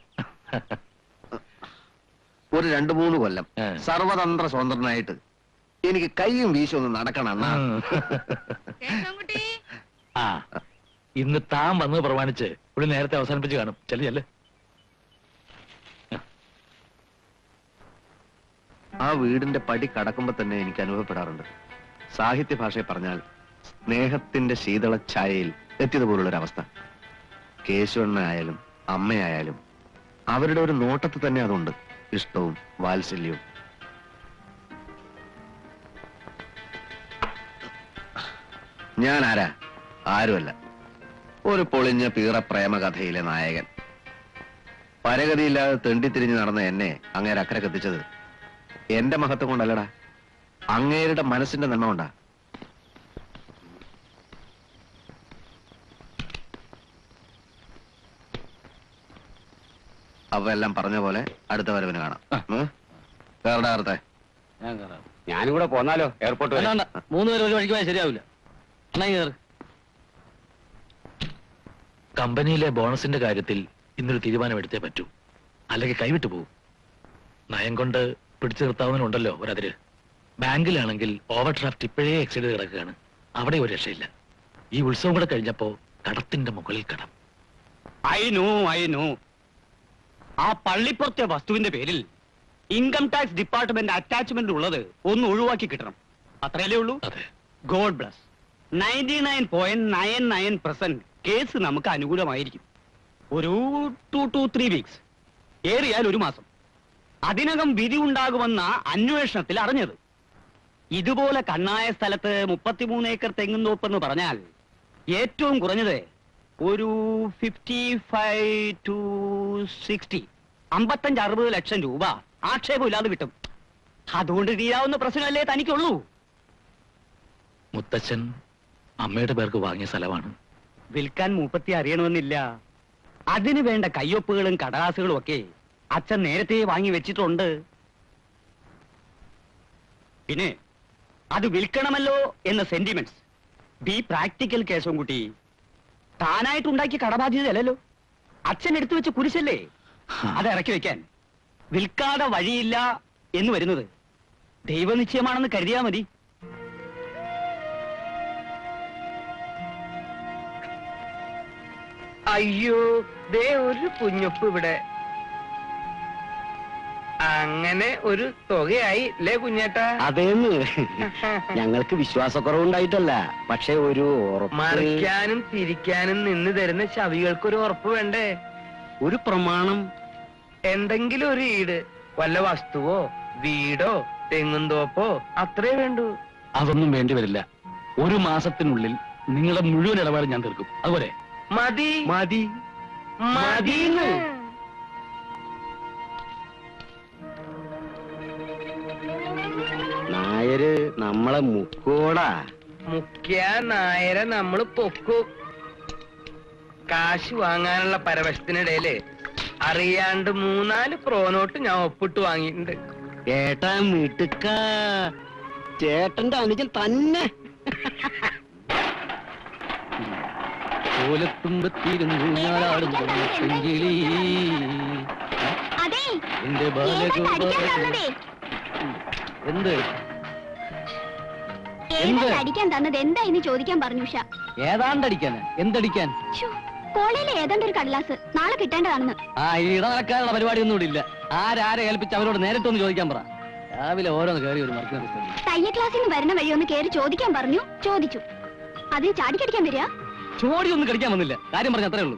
ഒരു രണ്ടു മൂന്ന് കൊല്ലം ഏ. സർവതന്ത്ര സ്വതന്ത്രനായിട്ട് എനിക്ക് കൈയും വീശും ഒന്ന് നടക്കണം അണ്ണാ കേശവൻകുട്ടി ആ ഇന്ന് താൻ വന്നത് പ്രമാണിച്ച് ഇവിടെ നേരത്തെ അവസാനിപ്പിച്ച് കാണും ചെല്ലു ചെല്ല് ആ വീടിന്റെ പടി കടക്കുമ്പോ തന്നെ എനിക്ക് അനുഭവപ്പെടാറുണ്ട് സാഹിത്യ ഭാഷയെ പറഞ്ഞാൽ സ്നേഹത്തിന്റെ ശീതള ഛായയിൽ എത്തിയതുപോലുള്ളൊരു അവസ്ഥ കേശവണ്ണനായാലും അമ്മയായാലും അവരുടെ ഒരു നോട്ടത്തിൽ തന്നെ അതുണ്ട് ഇഷ്ടവും വാത്സല്യവും ഞാൻ ആരാ ആരുമല്ല ഒരു പൊളിഞ്ഞ പീറ പ്രേമകഥയിലെ നായകൻ പരഗതിയില്ലാതെ തെണ്ടിത്തിരിഞ്ഞ് നടന്ന എന്നെ അങ്ങേരെ അക്കരെ കത്തിച്ചത് എന്റെ മഹത്വം കൊണ്ടല്ലടാ അങ്ങേരുടെ മനസ്സിന്റെ നന്മ കൊണ്ടാ അവ എല്ലാം പറഞ്ഞ പോലെ അടുത്ത വരവിന് കാണാം ഉം? കേറടാ അകത്തെ ഞാൻ കയറാം ഞാനും കൂടെ പോന്നാലോ എയർപോർട്ട് വരെ വേണ്ട, വേണ്ട. മൂന്ന് പേര് ഒരു വഴിക്ക് പോയാൽ ശരിയാവില്ല എന്നാ ഇങ്ങ് കേറ് കമ്പനിയിലെ ബോണസിന്റെ കാര്യത്തിൽ ഇന്നൊരു തീരുമാനമെടുത്തേ പറ്റൂ അല്ലെങ്കിൽ കൈവിട്ടു പോകും നയം കൊണ്ട് പിടിച്ചു നിർത്താവുന്നുണ്ടല്ലോ ഒരതിര് ബാങ്കിലാണെങ്കിൽ ഓവർ ഡ്രാഫ്റ്റ് ഇപ്പോഴേ എക്സൈഡ് ചെയ്ത് കിടക്കുകയാണ് അവിടെ ഒരു രക്ഷയില്ല ഈ ഉത്സവം കൂടെ കഴിഞ്ഞപ്പോ കടത്തിന്റെ മുകളിൽ കടം ഐ നോ ഐ നോ ആ പള്ളിപ്പുറത്തെ വസ്തുവിന്റെ പേരിൽ ഇൻകം ടാക്സ് ഡിപ്പാർട്ട്മെന്റ് അറ്റാച്ച്മെന്റ് ഉള്ളത് ഒന്ന് ഒഴിവാക്കി കിട്ടണം അത്രയല്ലേ ഉള്ളൂ അതെ God bless ninety nine point nine nine percent case നമുക്ക് അനുകൂലമായിരിക്കും ഒരു ടു ടു ത്രീ വീക്സ് ഏറിയാൽ ഒരു മാസം അതിനകം വിധി ഉണ്ടാകുമെന്ന അന്വേഷണത്തിൽ അറിഞ്ഞത് ഇതുപോലെ കണ്ണായ സ്ഥലത്ത് മുപ്പത്തിമൂന്ന് ഏക്കർ തെങ്ങും തോപ്പെന്ന് പറഞ്ഞാൽ ഏറ്റവും കുറഞ്ഞത് ഒരു ഫിഫ്റ്റി ഫൈവ് ടു സിക്സ്റ്റി അമ്പത്തഞ്ച് അറുപത് ലക്ഷം രൂപ ആക്ഷേപമില്ലാതെ കിട്ടും അതുകൊണ്ട് തീരാവുന്ന പ്രശ്നമല്ലേ തനിക്കുള്ളൂ മുത്തച്ഛൻ അമ്മയുടെ പേർക്ക് വാങ്ങിയ സ്ഥലമാണ് വിൽക്കാൻ മൂപ്പത്തി അറിയണമെന്നില്ല അതിനു വേണ്ട കയ്യൊപ്പുകളും കടലാസുകളും ഒക്കെ അച്ഛൻ നേരത്തെ വാങ്ങി വെച്ചിട്ടുണ്ട് പിന്നെ അത് വിൽക്കണമല്ലോ എന്ന സെന്റിമെന്റ്സ് ബി പ്രാക്ടിക്കൽ കേസും കുട്ടി താനായിട്ടുണ്ടാക്കിയ കടബാധ്യതയല്ലല്ലോ അച്ഛൻ എടുത്തു വെച്ച കുരിശല്ലേ അത് ഇറക്കി വെക്കാൻ വിൽക്കാതെ വഴിയില്ല എന്ന് വരുന്നത് ദൈവനിശ്ചയമാണെന്ന് കരുതിയാ മതി അയ്യോ ദേ ഒരു കുഞ്ഞുപ്പ് ഇവിടെ അങ്ങനെ ഒരു തുകയായി അല്ലേ കുഞ്ഞേട്ടാ അതേന്ന് ഞങ്ങൾക്ക് വിശ്വാസക്കുറവുണ്ടായിട്ടല്ല പക്ഷെ ഒരു ഉറപ്പ് മറിക്കാനും തിരിക്കാനും നിന്ന് തരുന്ന ശവികൾക്ക് ഒരു ഉറപ്പ് വേണ്ടേ ഒരു പ്രമാണം എന്തെങ്കിലും ഒരു ഈട് വല്ല വസ്തുവോ വീടോ തെങ്ങും തോപ്പോ അത്രേ വേണ്ടൂ അതൊന്നും വേണ്ടി വരില്ല ഒരു മാസത്തിനുള്ളിൽ നിങ്ങളുടെ മുഴുവൻ ഇടപാട് ഞാൻ തീർക്കും അതുപോലെ മതി മതി മതിന്ന് നായര് നമ്മളെ മുക്കോടാ മുഖ്യ നായരെ നമ്മള് പൊക്കും കാശ് വാങ്ങാനുള്ള പരവശത്തിനിടയില് അറിയാണ്ട് മൂന്നാല് പ്രോനോട്ട് ഞാൻ ഒപ്പിട്ട് വാങ്ങിയിട്ടുണ്ട് ഏട്ടാ മിടുക്ക ചേട്ടന്റെ അനുജൻ തന്നെ ഓലത്തുമ്പത്തിരുന്നു ഞാനാടുന്നു പെങ്കിളി അതെ എന്റെ ഏതാണ്ട് അടിക്കാൻ ബാലഗോപാല തന്നതേ എന്ത് ഏതാണ്ട് അടിക്കാൻ തന്നത് എന്തായെന്ന് ചോദിക്കാൻ പറഞ്ഞു ഉഷ ഏതാണ്ടടിക്കാൻ എന്തടിക്കാൻ ശ്ശോ, കോളേജിലെ ഏതാണ്ട് ഒരു കടലാസ് നാളെ കിട്ടേണ്ടതാണെന്ന് ആ ഇട നടക്കാനുള്ള പരിപാടിയൊന്നും ഇവിടെ ഇല്ല ആരാരെ ഏൽപ്പിച്ച് അവരോട് നേരിട്ടൊന്ന് ചോദിക്കാൻ പറ രാവിലെ ഓരോന്ന് കയറി ഒരു മറക്കുന്ന പുസ്തകം തയ്യ ക്ലാസ്സിൽ നിന്ന് വരുന്ന വഴി ഒന്ന് കയറി ചോദിക്കാൻ പറഞ്ഞു ചോദിച്ചു അതിന് ചാടിക്കടിക്കാൻ വരിക ചോടി ഒന്നും കടിക്കാൻ വന്നില്ല കാര്യം പറഞ്ഞ അത്രേ ഉള്ളൂ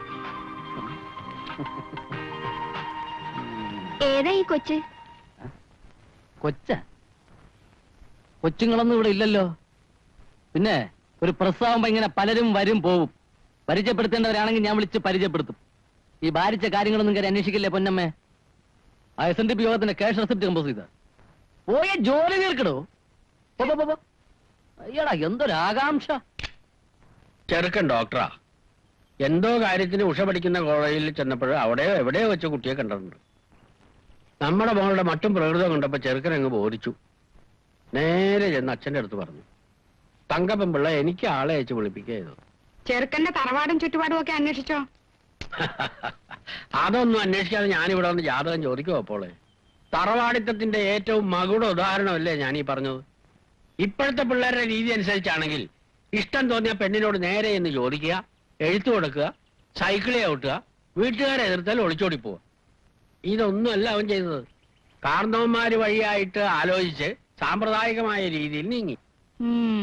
ഏതാ ഈ കൊച്ച് കൊച്ച കൊച്ചുങ്ങളൊന്നും ഇവിടെ ഇല്ലല്ലോ പിന്നെ ഒരു പ്രസ്താവുമ്പോ ഇങ്ങനെ പലരും വരും പോവും പരിചയപ്പെടുത്തേണ്ടവരാണെങ്കിൽ ഞാൻ വിളിച്ച് പരിചയപ്പെടുത്തും ഈ ഭാരിച്ച കാര്യങ്ങളൊന്നും കയറി അന്വേഷിക്കില്ലേ പൊന്നമ്മേ ആ എസ് എൻ ഡി പി യോഗത്തിന്റെ ക്യാഷ് റെസിപ്റ്റ് കമ്പോസ് ചെയ്ത പോയ ജോലി തീർക്കടോ പോ, പോ, പോ, പോ. അയ്യടാ എന്തൊരു ആകാംക്ഷ ചെറുക്കൻ ഡോക്ടറാ എന്തോ കാര്യത്തിന് ഉഷ പഠിക്കുന്ന കോളേജിൽ ചെന്നപ്പോൾ അവിടെയോ എവിടെയോ വെച്ച് കുട്ടിയെ കണ്ടിട്ടുണ്ട് നമ്മുടെ മോളുടെ മറ്റും പ്രകൃതം കണ്ടപ്പോ ചെറുക്കൻ അങ്ങ് ബോധിച്ചു നേരെ ചെന്ന് അച്ഛന്റെ അടുത്ത് പറഞ്ഞു തങ്കപ്പൻ എനിക്ക് ആളെ അയച്ച് വിളിപ്പിക്കുക ചെയ്തു ചെറുക്കന്റെ തറവാടും ചുറ്റുപാടും ഒക്കെ അന്വേഷിച്ചോ അതൊന്നും അന്വേഷിക്കാതെ ഞാനിവിടെ വന്ന് ജാതകം ചോദിക്കുമോ അപ്പോളെ തറവാടിത്തത്തിന്റെ ഏറ്റവും മകുട ഉദാഹരണമല്ലേ ഞാൻ ഈ പറഞ്ഞത് ഇപ്പോഴത്തെ പിള്ളേരുടെ രീതി അനുസരിച്ചാണെങ്കിൽ ഇഷ്ടം തോന്നിയ പെണ്ണിനോട് നേരെ എന്ന് ചോദിക്കുക എഴുത്തു കൊടുക്കുക സൈക്കിളെ ഔട്ടുക വീട്ടുകാരെ എതിർത്താൽ ഒളിച്ചോടി പോവുക ഇതൊന്നുമല്ല അവൻ ചെയ്തത് കാർന്നവന്മാര് വഴിയായിട്ട് ആലോചിച്ച് സാമ്പ്രദായികമായ രീതിയിൽ നീങ്ങി ഉം.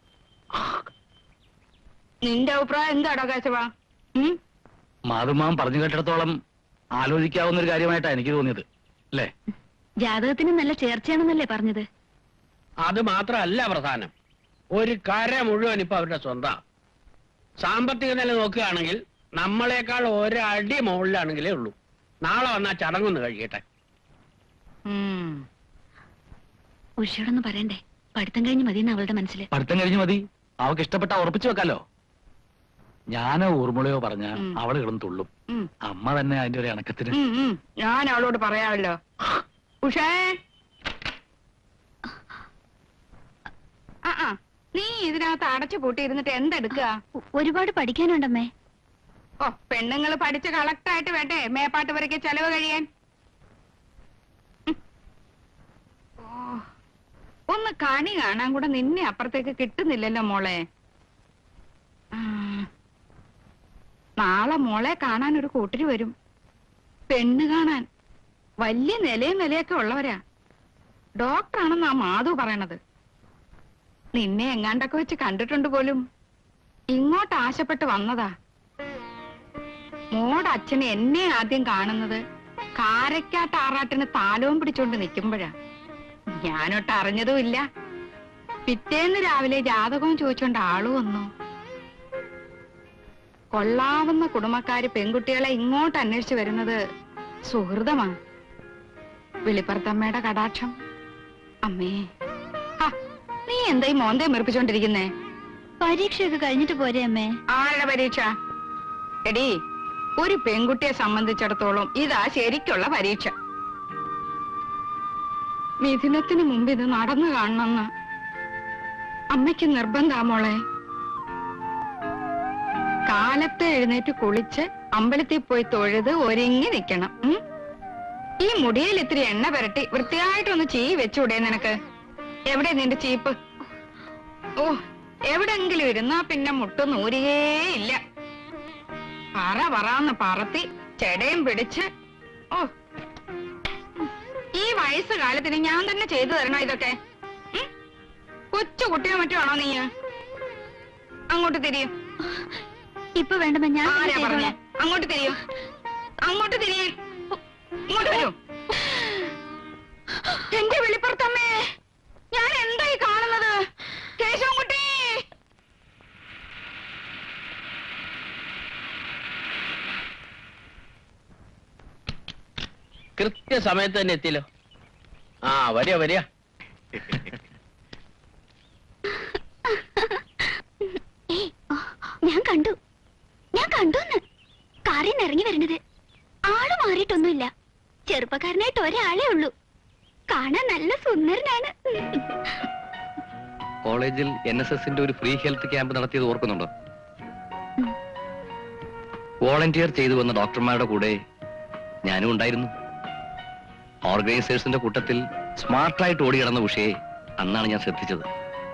നിന്റെ അഭിപ്രായം എന്താടോ കേശവ ഉം മാധുമാൻ പറഞ്ഞു കേട്ടിടത്തോളം ആലോചിക്കാവുന്ന ഒരു കാര്യമായിട്ടാ എനിക്ക് തോന്നിയത് അല്ലേ ജാതകത്തിന് നല്ല ചേർച്ചയാണെന്നല്ലേ പറഞ്ഞത് അത് മാത്രമല്ല പ്രധാനം ഒരു കര മുഴുവൻ ഇപ്പൊ അവരുടെ സ്വന്തം സാമ്പത്തിക നില നോക്കുകയാണെങ്കിൽ നമ്മളെക്കാൾ ഒരടി മുകളിലാണെങ്കിലേ ഉള്ളൂ നാളെ വന്നാ ചടങ്ങൊന്ന് കഴിയട്ടെ ഉം. ഉഷയോടൊന്ന് പറയണ്ടേ പഠിത്തം കഴിഞ്ഞ് മതിയെന്ന് അവളുടെ മനസ്സില് പഠിത്തം കഴിഞ്ഞ് മതി അവക്ക് ഇഷ്ടപ്പെട്ട ഉറപ്പിച്ചു വെക്കാലോ ഞാനോ ഊർമിളയോ പറഞ്ഞ ഉം. അവള് കിടന്ന് തുള്ളും ഉം. അമ്മ തന്നെ അതിന്റെ ഒരു ഇണക്കത്തിന് ഉം, ഉം. ഞാൻ അവളോട് പറയാമല്ലോ ഉഷേ ആ ആ നീ ഇതിനകത്ത് അടച്ചു പൂട്ടിയിരുന്നിട്ട് എന്തെടുക്കുക ഒ- ഒരുപാട് പഠിക്കാനുണ്ടമ്മേ ഓ പെണ്ണുങ്ങൾ പഠിച്ച് കളക്ടറായിട്ട് വേണ്ടേ മേപ്പാട്ട് വരയ്ക്ക് ചെലവ് കഴിയാൻ ഉം. ഓ, ഒന്ന് കണി കാണാൻ കൂടെ നിന്നെ അപ്പുറത്തേക്ക് കിട്ടുന്നില്ലല്ലോ മോളെ ആ. നാളെ മോളെ കാണാൻ ഒരു കൂട്ടര് വരും പെണ്ണ് കാണാൻ വലിയ നിലയും നിലയൊക്കെ ഉള്ളവരാ ഡോക്ടറാണെന്നാ മാധു പറയണത് നിന്നെ എങ്ങാണ്ടൊക്കെ വെച്ച് കണ്ടിട്ടുണ്ട് പോലും ഇങ്ങോട്ട് ആശപ്പെട്ട് വന്നതാ മോടെ അച്ഛന് എന്നെ ആദ്യം കാണുന്നത് കാരക്കാട്ട് ആറാട്ടിന് താലവും പിടിച്ചോണ്ട് നിൽക്കുമ്പോഴാ ഞാനൊട്ട് അറിഞ്ഞതും ഇല്ല പിറ്റേന്ന് രാവിലെ ജാതകവും ചോദിച്ചോണ്ട് ആള് വന്നു കൊള്ളാവുന്ന കുടുംബക്കാര് പെൺകുട്ടികളെ ഇങ്ങോട്ട് അന്വേഷിച്ചു വരുന്നത് സുഹൃതമാ വെളിപ്പുറത്തമ്മയുടെ കടാക്ഷം അമ്മേ ഹ, നീ എന്താ ഈ മോന്തയും മെറിപ്പിച്ചോണ്ടിരിക്കുന്നേ പരീക്ഷയൊക്കെ കഴിഞ്ഞിട്ട് പോരെ അമ്മേ ആരുടെ പരീക്ഷ എടി ഒരു പെൺകുട്ടിയെ സംബന്ധിച്ചിടത്തോളം ഇതാ ശരിക്കുള്ള പരീക്ഷ മിഥുനത്തിന് മുമ്പ് ഇത് നടന്നു കാണണമെന്ന് അമ്മയ്ക്ക് നിർബന്ധാ മോളെ കാലത്ത് എഴുന്നേറ്റ് കുളിച്ച് അമ്പലത്തിൽ പോയി തൊഴുത് ഒരുങ്ങി നിൽക്കണം ഉം? ഈ മുടിയിൽ ഇത്തിരി എണ്ണ പുരട്ടി വൃത്തിയായിട്ടൊന്ന് ചീ വെച്ചൂടെ നിനക്ക് എവിടെ നിന്റെ ചീപ്പ് ഓ എവിടെങ്കിലും ഇരുന്നാ പിന്നെ മുട്ട് നൂരുകേയില്ല പറ പറന്ന് പറത്തി ചെടയും പിടിച്ച് ഓ ഈ വയസ്സ് കാലത്തിന് ഞാൻ തന്നെ ചെയ്തു തരണോ ഇതൊക്കെ ഉം? കൊച്ചു കുട്ടിയോ മറ്റോ ആണോ നീ അങ്ങോട്ട് തിരിയും ഇപ്പൊ വേണ്ടമ്മ ഞാൻ തന്നെ ആരാ പറഞ്ഞേ ചെയ്തോളാം. അങ്ങോട്ട് തിരിയോ അങ്ങോട്ട് തിരിയേ ഇങ്ങോട്ട് വരൂ എന്റെ വെളിപ്പുറത്തമ്മേ ഞാൻ എന്തായി കാണുന്നത് കേശവൻകുട്ടി കൃത്യസമയത്ത് തന്നെ എത്തിയല്ലോ ആ വരിക വരിക ഏയ്, ആ, ഞാൻ കണ്ടു ഞാൻ കണ്ടുന്ന് കാറിൽ നിന്ന് ഇറങ്ങി വരുന്നത് ആള് മാറിയിട്ടൊന്നുമില്ല ചെറുപ്പക്കാരനായിട്ട് ഒരാളേ ഉള്ളൂ കാണാൻ നല്ല സുന്ദരനാണ് കോളേജിൽ എൻ എസ് എസിന്റെ ഒരു ഫ്രീ ഹെൽത്ത് ക്യാമ്പ് നടത്തിയത് ഓർക്കുന്നുണ്ടോ വോളണ്ടിയർ ചെയ്തു വന്ന ഡോക്ടർമാരുടെ കൂടെ ഞാനും ഉണ്ടായിരുന്നു ഓർഗനൈസേഴ്സിന്റെ കൂട്ടത്തിൽ സ്മാർട്ടായിട്ട് ഓടി കിടന്ന ഉഷയെ അന്നാണ് ഞാൻ ശ്രദ്ധിച്ചത്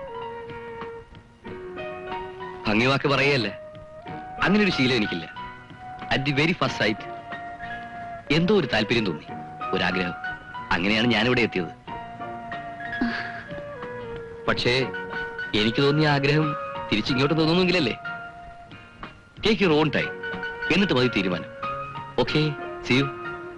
ഭംഗിവാക്ക് പറയല്ലേ അങ്ങനെ ഒരു ശീലം എനിക്കില്ല at the very first sight എന്തോ ഒരു താല്പര്യം തോന്നി ഒരാഗ്രഹം അങ്ങനെയാണ് ഞാനിവിടെ എത്തിയത് പക്ഷേ എനിക്ക് തോന്നിയ ആഗ്രഹം തിരിച്ചിങ്ങോട്ട് തോന്നുന്നെങ്കിലല്ലേ ടേക്ക് യുവർ ഓൺ ടൈം എന്നിട്ട് മതി തീരുമാനം okay see you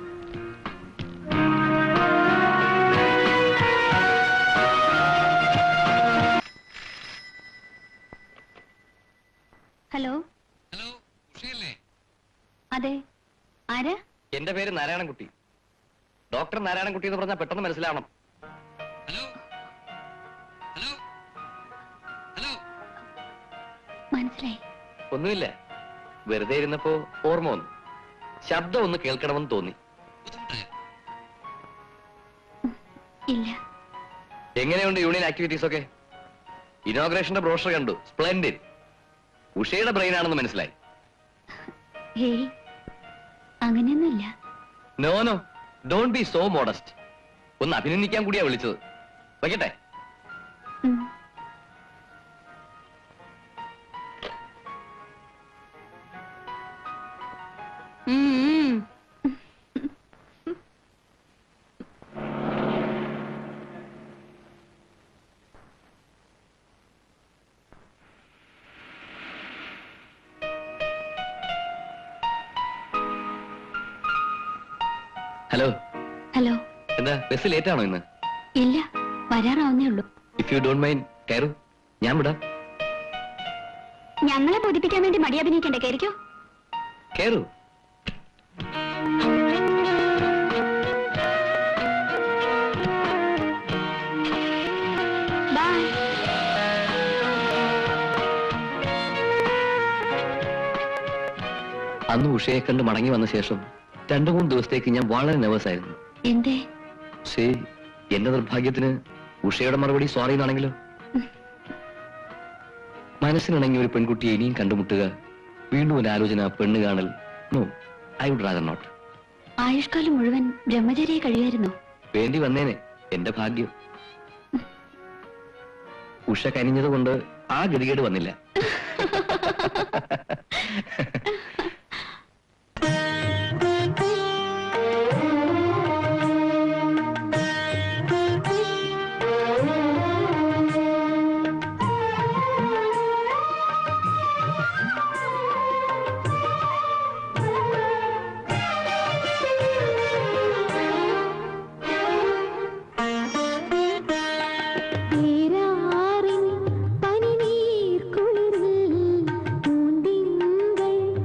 hello hello ഉഷയല്ലേ അതെ ആരാ എന്റെ പേര് നാരായണൻകുട്ടി ഡോക്ടർ നാരായണൻകുട്ടി എന്ന് പറഞ്ഞാൽ പെട്ടെന്ന് മനസ്സിലാവണം ഹലോ ഹലോ ഹലോ മനസ്സിലായി ഒന്നുമില്ല വെറുതെ ഇരുന്നപ്പോ ഓർമ്മ വന്നു ശബ്ദം ഒന്ന് കേൾക്കണമെന്ന് തോന്നി ഇല്ല എങ്ങനെയുണ്ട് യൂണിയൻ ആക്ടിവിറ്റീസ് ഒക്കെ ഇനോഗ്രേഷന്റെ ബ്രോഷർ കണ്ടു സ്പ്ലെൻഡിഡ് ഉഷയുടെ ബ്രെയിൻ ആണെന്ന് മനസ്സിലായി ഹേയ് അങ്ങനെയൊന്നുമില്ല no no don't be so modest ഒന്ന് അഭിനന്ദിക്കാൻ കൂടിയാ വിളിച്ചത് വയ്ക്കട്ടെ ഉം. ഉം, ഉം. ഹലോ ഹലോ എന്താ ബസ് ലേറ്റ് ആണോ ഇന്ന് ഇല്ല വരാറാവുന്നേ ഉള്ളൂ ഇഫ് യു ഡോണ്ട് മൈൻഡ് കയറൂ ഞാൻ വിടാം ഞങ്ങളെ ബോധിപ്പിക്കാൻ വേണ്ടി മടി അഭിനയിക്കണ്ടേ കയറിക്കോ കയറൂ ബൈ അന്ന് ഉഷയെ കണ്ട് മടങ്ങി വന്ന ശേഷം രണ്ടു മൂന്ന് ദിവസത്തേക്ക് ഞാൻ വളരെ നെർവസ് ആയിരുന്നു എന്തേ പക്ഷേ എന്റെ നിർഭാഗ്യത്തിന് ഉഷയുടെ മറുപടി സോറി എന്നാണെങ്കിലോ മനസ്സിനിണങ്ങിയ ഒരു പെൺകുട്ടിയെ ഇനിയും കണ്ടുമുട്ടുക വീണ്ടും ഒരു ആലോചന പെണ്ണ് കാണൽ no I would rather not ആയുഷ്കാലം മുഴുവൻ ബ്രഹ്മചര്യ കഴിയായിരുന്നോ വേണ്ടി വന്നേനെ എന്റെ ഭാഗ്യം ഉഷ കനിഞ്ഞത് കൊണ്ട് ആ ഗതികേട് വന്നില്ല നീരാറിൻ പനിനീർക്കുളിരിൽ പൂന്തിങ്കൾ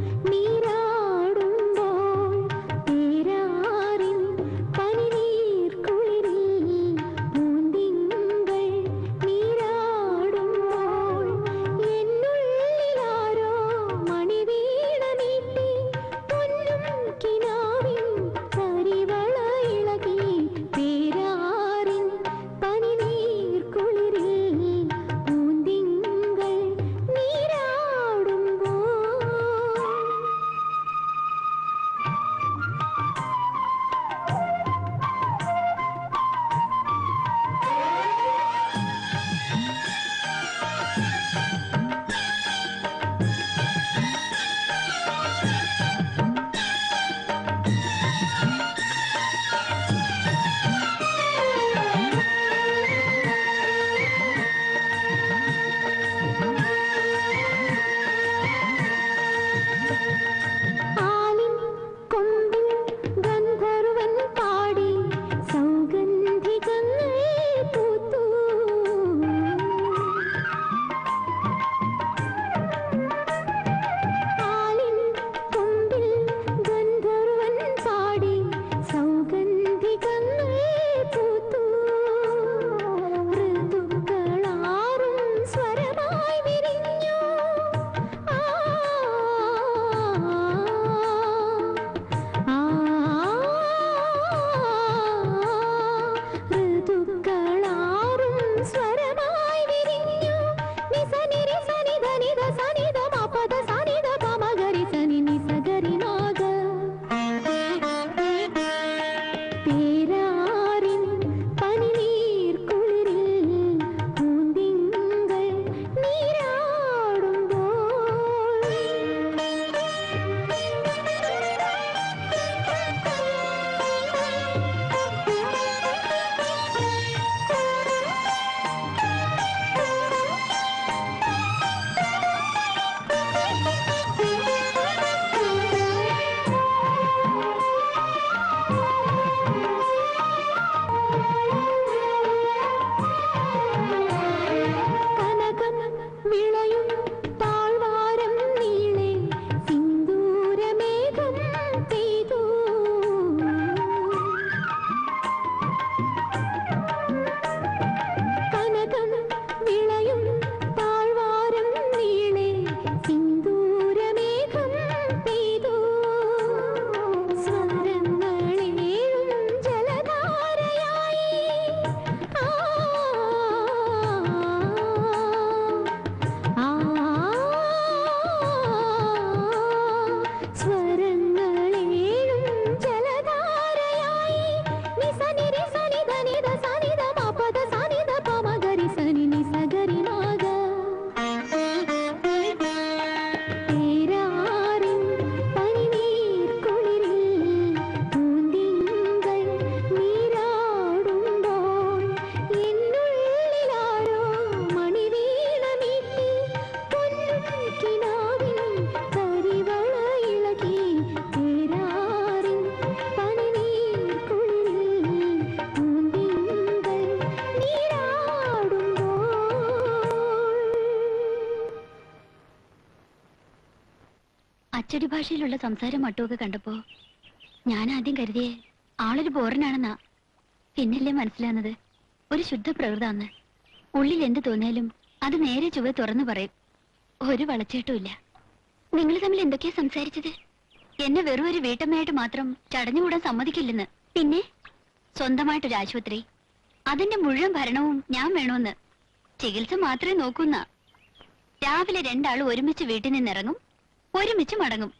അച്ചടി ഭാഷയിലുള്ള സംസാരം മട്ടുമൊക്കെ കണ്ടപ്പോ ഞാൻ ആദ്യം കരുതിയേ ആളൊരു ബോറനാണെന്നാ പിന്നല്ലേ മനസ്സിലാകുന്നത് ഒരു ശുദ്ധ പ്രകൃതാന്ന് ഉള്ളിൽ എന്ത് തോന്നിയാലും അത് നേരെ ചുവ തുറന്നു പറയും ഒരു വളച്ചേട്ടുമില്ല നിങ്ങൾ തമ്മിൽ എന്തൊക്കെയാ സംസാരിച്ചത് എന്നെ വെറും ഒരു വീട്ടമ്മയായിട്ട് മാത്രം ചടഞ്ഞുകൂടാൻ സമ്മതിക്കില്ലെന്ന് പിന്നെ സ്വന്തമായിട്ടൊരു ആശുപത്രി അതിന്റെ മുഴുവൻ ഭരണവും ഞാൻ വേണമെന്ന് ചികിത്സ മാത്രമേ നോക്കുന്ന രാവിലെ രണ്ടാളും ഒരുമിച്ച് വീട്ടിൽ നിന്നിറങ്ങും ഒരുമിച്ച് മടങ്ങും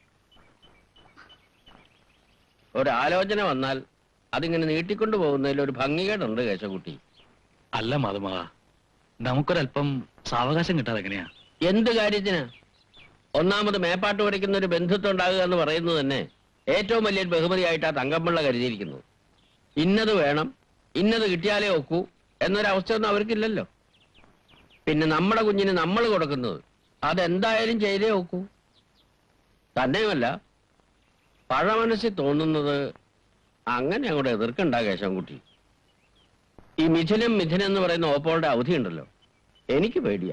ഒരു ആലോചന വന്നാൽ അതിങ്ങനെ നീട്ടിക്കൊണ്ടു പോകുന്നതിൽ ഒരു ഭംഗികേടുണ്ട് കേശകുട്ടി അല്ല മാധുമാ നമുക്കൊരല്പം സാവകാശം കിട്ടാതെ എങ്ങനെയാ എന്ത് കാര്യത്തിന് ഒന്നാമത് മേപ്പാട്ട് വരയ്ക്കുന്ന ഒരു ബന്ധുത്വം ഉണ്ടാകുക എന്ന് പറയുന്നത് തന്നെ ഏറ്റവും വലിയ ബഹുമതിയായിട്ടാ തങ്കമ്പിള്ള കരുതിയിരിക്കുന്നത് ഇന്നത് വേണം ഇന്നത് കിട്ടിയാലേ ഒക്കൂ എന്നൊരവസ്ഥയൊന്നും അവർക്കില്ലല്ലോ പിന്നെ നമ്മുടെ കുഞ്ഞിന് നമ്മൾ കൊടുക്കുന്നത് അതെന്തായാലും ചെയ്തേ ഒക്കൂ തന്നെയുമല്ല പഴമനസ്സിൽ തോന്നുന്നത് അങ്ങനെ അങ്ങോട്ട് എതിർക്കണ്ട കേശവൻകുട്ടി ഈ മിഥുനം മിഥുനം എന്ന് പറയുന്ന ഓപ്പോളുടെ അവധി ഉണ്ടല്ലോ എനിക്ക് പേടിയാ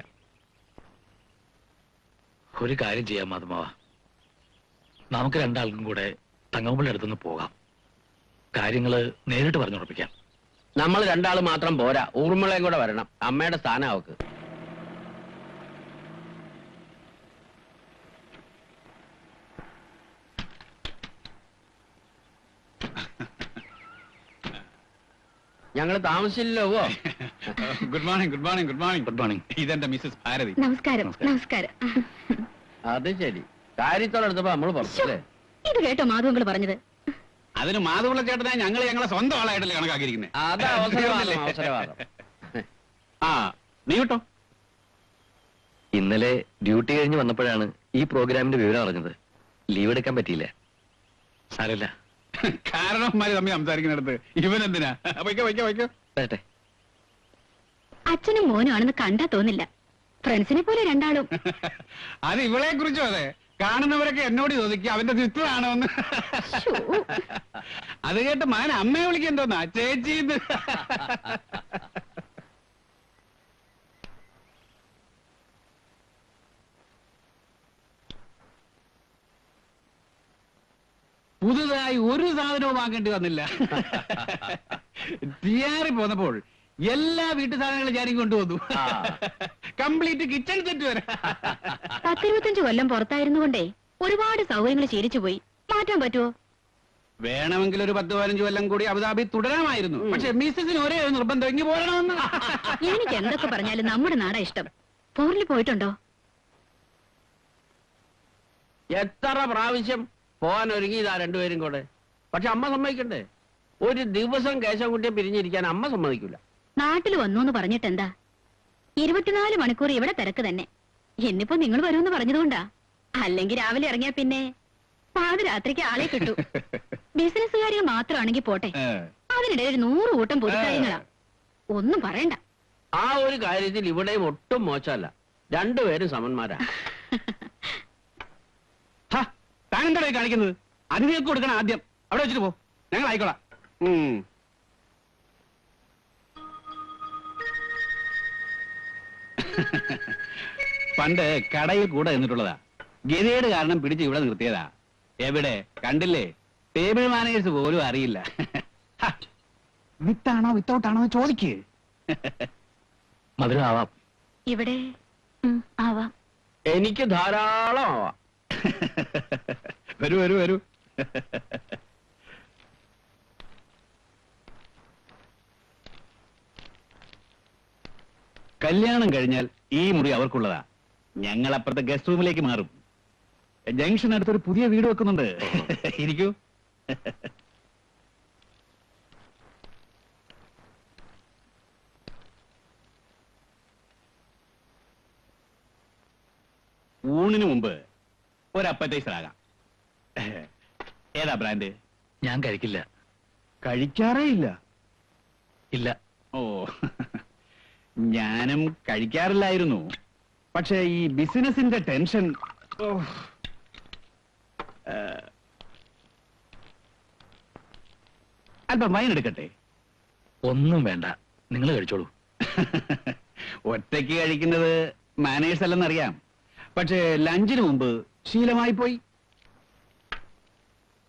ഒരു കാര്യം ചെയ്യാം മാധുമാവ നമുക്ക് രണ്ടാൾക്കും കൂടെ തങ്കമ്പിള്ള അടുത്തുനിന്ന് പോകാം കാര്യങ്ങള് നേരിട്ട് പറഞ്ഞുറപ്പിക്കാം നമ്മൾ രണ്ടാൾ മാത്രം പോരാ ഊർമിളയും കൂടെ വരണം അമ്മയുടെ സ്ഥാനം അവക്ക് ഞങ്ങൾ താമസിച്ചില്ലല്ലോ good morning good morning good morning good morning ഇതെന്റെ മിസ്സസ് ഭാരതി നമസ്കാരം നമസ്കാരം അത് ശരി കാര്യത്തോടെടുത്തപ്പോ നമ്മൾ പറഞ്ഞു അല്ലേ ഇത് കേട്ടോ മാധവങ്ങൾ പറഞ്ഞത് അതിന് മാധവുള്ള ചേട്ടനെ ഞങ്ങൾ ഞങ്ങളെ സ്വന്തം ആളായിട്ടല്ലേ കണക്കാക്കിയിരിക്കുന്നത് അത് അവസരവാദം അവസരവാദം ആ നീ കേട്ടോ ഇന്നലെ ഡ്യൂട്ടി കഴിഞ്ഞ് വന്നപ്പോഴാണ് ഈ പ്രോഗ്രാമിന്റെ വിവരം അറിഞ്ഞത് ലീവ് എടുക്കാൻ പറ്റിയില്ല സാരമില്ല കാരണവന്മാര് തമ്മിൽ സംസാരിക്കുന്നിടത്ത് ഇവൻ എന്തിനാ വയ്ക്കോ വയ്ക്കോ വയ്ക്കോ വരട്ടെ അച്ഛനും മോനും ആണെന്ന് കണ്ടാ തോന്നില്ല ഫ്രണ്ട്സിനെ പോലെ രണ്ടാളും അത് ഇവളെ കുറിച്ചും അതെ കാണുന്നവരൊക്കെ എന്നോട് ചോദിക്കുക അവന്റെ ചിത്രമാണോ എന്ന് അത് കേട്ട് മാൻ അമ്മയെ വിളിക്കന്തോന്നാ ചേച്ചി പുതുതായി ഒരു സാധനവും വാങ്ങേണ്ടി വന്നില്ല തിയാറി പോന്നപ്പോൾ എല്ലാ വീട്ടു സാധനങ്ങളും ഞാനും കൊണ്ടുവന്നു കംപ്ലീറ്റ് കിച്ചൺ സെറ്റ് വരെ പത്തിരുപത്തഞ്ച് കൊല്ലം പുറത്തായിരുന്നു കൊണ്ടേ ഒരുപാട് സൗകര്യങ്ങൾ ശീലിച്ചു പോയി മാറ്റാൻ പറ്റുമോ വേണമെങ്കിൽ ഒരു പത്ത് പതിനഞ്ച് കൊല്ലം കൂടി അബുദാബി തുടരാമായിരുന്നു പക്ഷെ മിസ്സസിന് ഒരേ ഒരു നിർബന്ധം ഇങ്ങ് പോരണമെന്ന് എനിക്ക് എന്തൊക്കെ പറഞ്ഞാലും നമ്മുടെ നാടാ ഇഷ്ടം ഫോറിൽ പോയിട്ടുണ്ടോ എത്ര പ്രാവശ്യം പോകാൻ ഒരുങ്ങിയതാ രണ്ടുപേരും കൂടെ പക്ഷെ അമ്മ സമ്മതിക്കണ്ടേ ഒരു ദിവസം കേശവൻകുട്ടിയെ പിരിഞ്ഞിരിക്കാൻ അമ്മ സമ്മതിക്കൂല നാട്ടിൽ വന്നു എന്ന് പറഞ്ഞിട്ട് എന്താ ഇരുപത്തിനാല് മണിക്കൂർ ഇവിടെ തിരക്ക് തന്നെ എന്നിപ്പോ നിങ്ങൾ വരുമെന്ന് പറഞ്ഞതുകൊണ്ടാ അല്ലെങ്കിൽ രാവിലെ ഇറങ്ങിയാ പിന്നെ പാതിരാത്രിക്ക് ആളെ കിട്ടൂ ബിസിനസ് കാര്യങ്ങൾ മാത്രമാണെങ്കിൽ പോട്ടെ അതിനിടെ ഒരു നൂറ് കൂട്ടം പൊതുക്കാര്യങ്ങളാ ഒന്നും പറയണ്ട ആ ഒരു കാര്യത്തിൽ ഇവിടെയും ഒട്ടും മോശമല്ല രണ്ടുപേരും സമന്മാരാ താൻ എന്താ കാണിക്കുന്നത് അതിഥികൾക്ക് കൊടുക്കണം ആദ്യം അവിടെ വെച്ചിട്ട് പോ ഞങ്ങൾ ആയിക്കോളാം ഉം. പണ്ട് കടയിൽ കൂടെ നിന്നിട്ടുള്ളതാ ഗതികേട് കാരണം പിടിച്ച് ഇവിടെ നിർത്തിയതാ എവിടെ കണ്ടില്ലേ ടേബിൾ മാനേജേഴ്സ് പോലും അറിയില്ല ഹ, വിത്താണോ വിത്തൗട്ടാണോ എന്ന് ചോദിക്ക് മധുരം ആവാം ഇവിടെ ഉം, ആവാം എനിക്ക് ധാരാളം ആവാം വരൂ വരൂ വരൂ കല്യാണം കഴിഞ്ഞാൽ ഈ മുറി അവർക്കുള്ളതാ ഞങ്ങൾ അപ്പുറത്തെ ഗസ്റ്റ് റൂമിലേക്ക് മാറും ജംഗ്ഷൻ അടുത്തൊരു പുതിയ വീട് വെക്കുന്നുണ്ട് ഇരിക്കൂ ഊണിന് മുമ്പ് ഒരു അപ്പറ്റൈസർ ആകാം ഏതാ ബ്രാൻഡ് ഞാൻ കഴിക്കില്ല കഴിക്കാറേ ഇല്ല ഇല്ല ഓ ഞാനും കഴിക്കാറില്ലായിരുന്നു പക്ഷെ ഈ ബിസിനസിന്റെ ടെൻഷൻ ഓ. ഏ, അല്പം വൈൻ എടുക്കട്ടെ ഒന്നും വേണ്ട നിങ്ങൾ കഴിച്ചോളൂ ഒറ്റയ്ക്ക് കഴിക്കുന്നത് മാനേഴ്സ് അല്ലെന്നറിയാം പക്ഷേ ലഞ്ചിന് മുമ്പ് ശീലമായി പോയി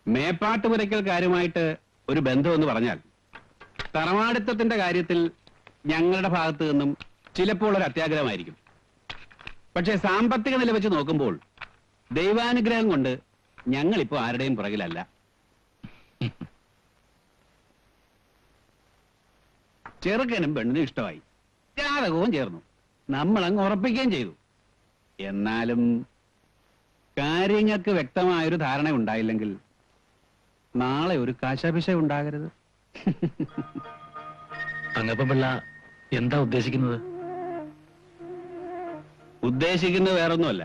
മേപ്പാട്ടുപുരയ്ക്കൽക്കാരുമായിട്ട് ഒരു ബന്ധമെന്ന് പറഞ്ഞാൽ തറവാടിത്തത്തിന്റെ കാര്യത്തിൽ ഞങ്ങളുടെ ഭാഗത്തു നിന്നും ചിലപ്പോൾ ഒരു അത്യാഗ്രഹമായിരിക്കും പക്ഷേ സാമ്പത്തിക നില വെച്ച് നോക്കുമ്പോൾ ദൈവാനുഗ്രഹം കൊണ്ട് ഞങ്ങളിപ്പോ ആരുടെയും പുറകിലല്ല ചെറുക്കനും പെണ്ണിനും ഇഷ്ടമായി ജാതകവും ചേർന്നു നമ്മളങ്ങ് ഉറപ്പിക്കുകയും ചെയ്തു എന്നാലും കാര്യങ്ങൾക്ക് വ്യക്തമായൊരു ധാരണ ഉണ്ടായില്ലെങ്കിൽ നാളെ ഒരു കാശാഭിഷ ഉണ്ടാകരുത് തങ്കപ്പൻ പിള്ള എന്താ ഉദ്ദേശിക്കുന്നത് ഉദ്ദേശിക്കുന്നത് വേറൊന്നുമല്ല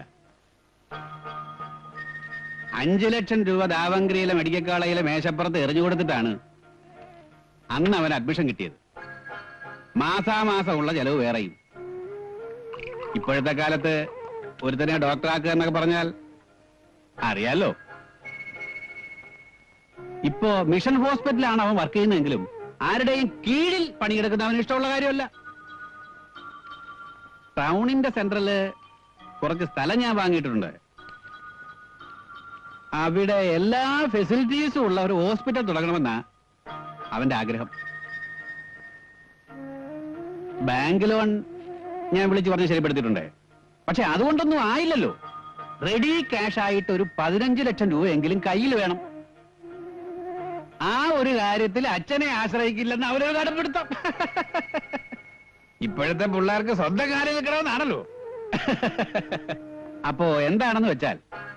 അഞ്ചു ലക്ഷം രൂപ ദാവങ്കരിയിലെ മെഡിക്കൽ കോളേജിലെ മേശപ്പുറത്ത് എറിഞ്ഞു കൊടുത്തിട്ടാണ് അന്ന് അവൻ അഡ്മിഷൻ കിട്ടിയത് മാസാമാസമുള്ള ചെലവ് വേറെയും ഇപ്പോഴത്തെ കാലത്ത് ഒരുത്തനെ ഡോക്ടറാക്കുക എന്നൊക്കെ പറഞ്ഞാൽ അറിയാലോ ഇപ്പോ മിഷൻ ഹോസ്പിറ്റലാണ് അവൻ വർക്ക് ചെയ്യുന്നതെങ്കിലും ആരുടെയും കീഴിൽ പണിയെടുക്കുന്ന അവന് ഇഷ്ടമുള്ള കാര്യമല്ല ടൗണിന്റെ സെന്ററില് കുറച്ച് സ്ഥലം ഞാൻ വാങ്ങിയിട്ടുണ്ട് അവിടെ എല്ലാ ഫെസിലിറ്റീസും ഉള്ള ഒരു ഹോസ്പിറ്റൽ തുടങ്ങണമെന്നാ അവന്റെ ആഗ്രഹം ബാങ്ക് ലോൺ ഞാൻ വിളിച്ചു പറഞ്ഞ് ശരിപ്പെടുത്തിയിട്ടുണ്ട് പക്ഷെ അതുകൊണ്ടൊന്നും ആയില്ലല്ലോ റെഡി ക്യാഷ് ആയിട്ട് ഒരു പതിനഞ്ച് ലക്ഷം രൂപയെങ്കിലും കയ്യിൽ വേണം ആ ഒരു കാര്യത്തിൽ അച്ഛനെ ആശ്രയിക്കില്ലെന്ന് അവരൊരു കടപ്പെടുത്താം ഇപ്പോഴത്തെ പിള്ളേർക്ക് സ്വന്തം കാര്യം നിൽക്കണമെന്നാണല്ലോ അപ്പോ എന്താണെന്ന് വെച്ചാൽ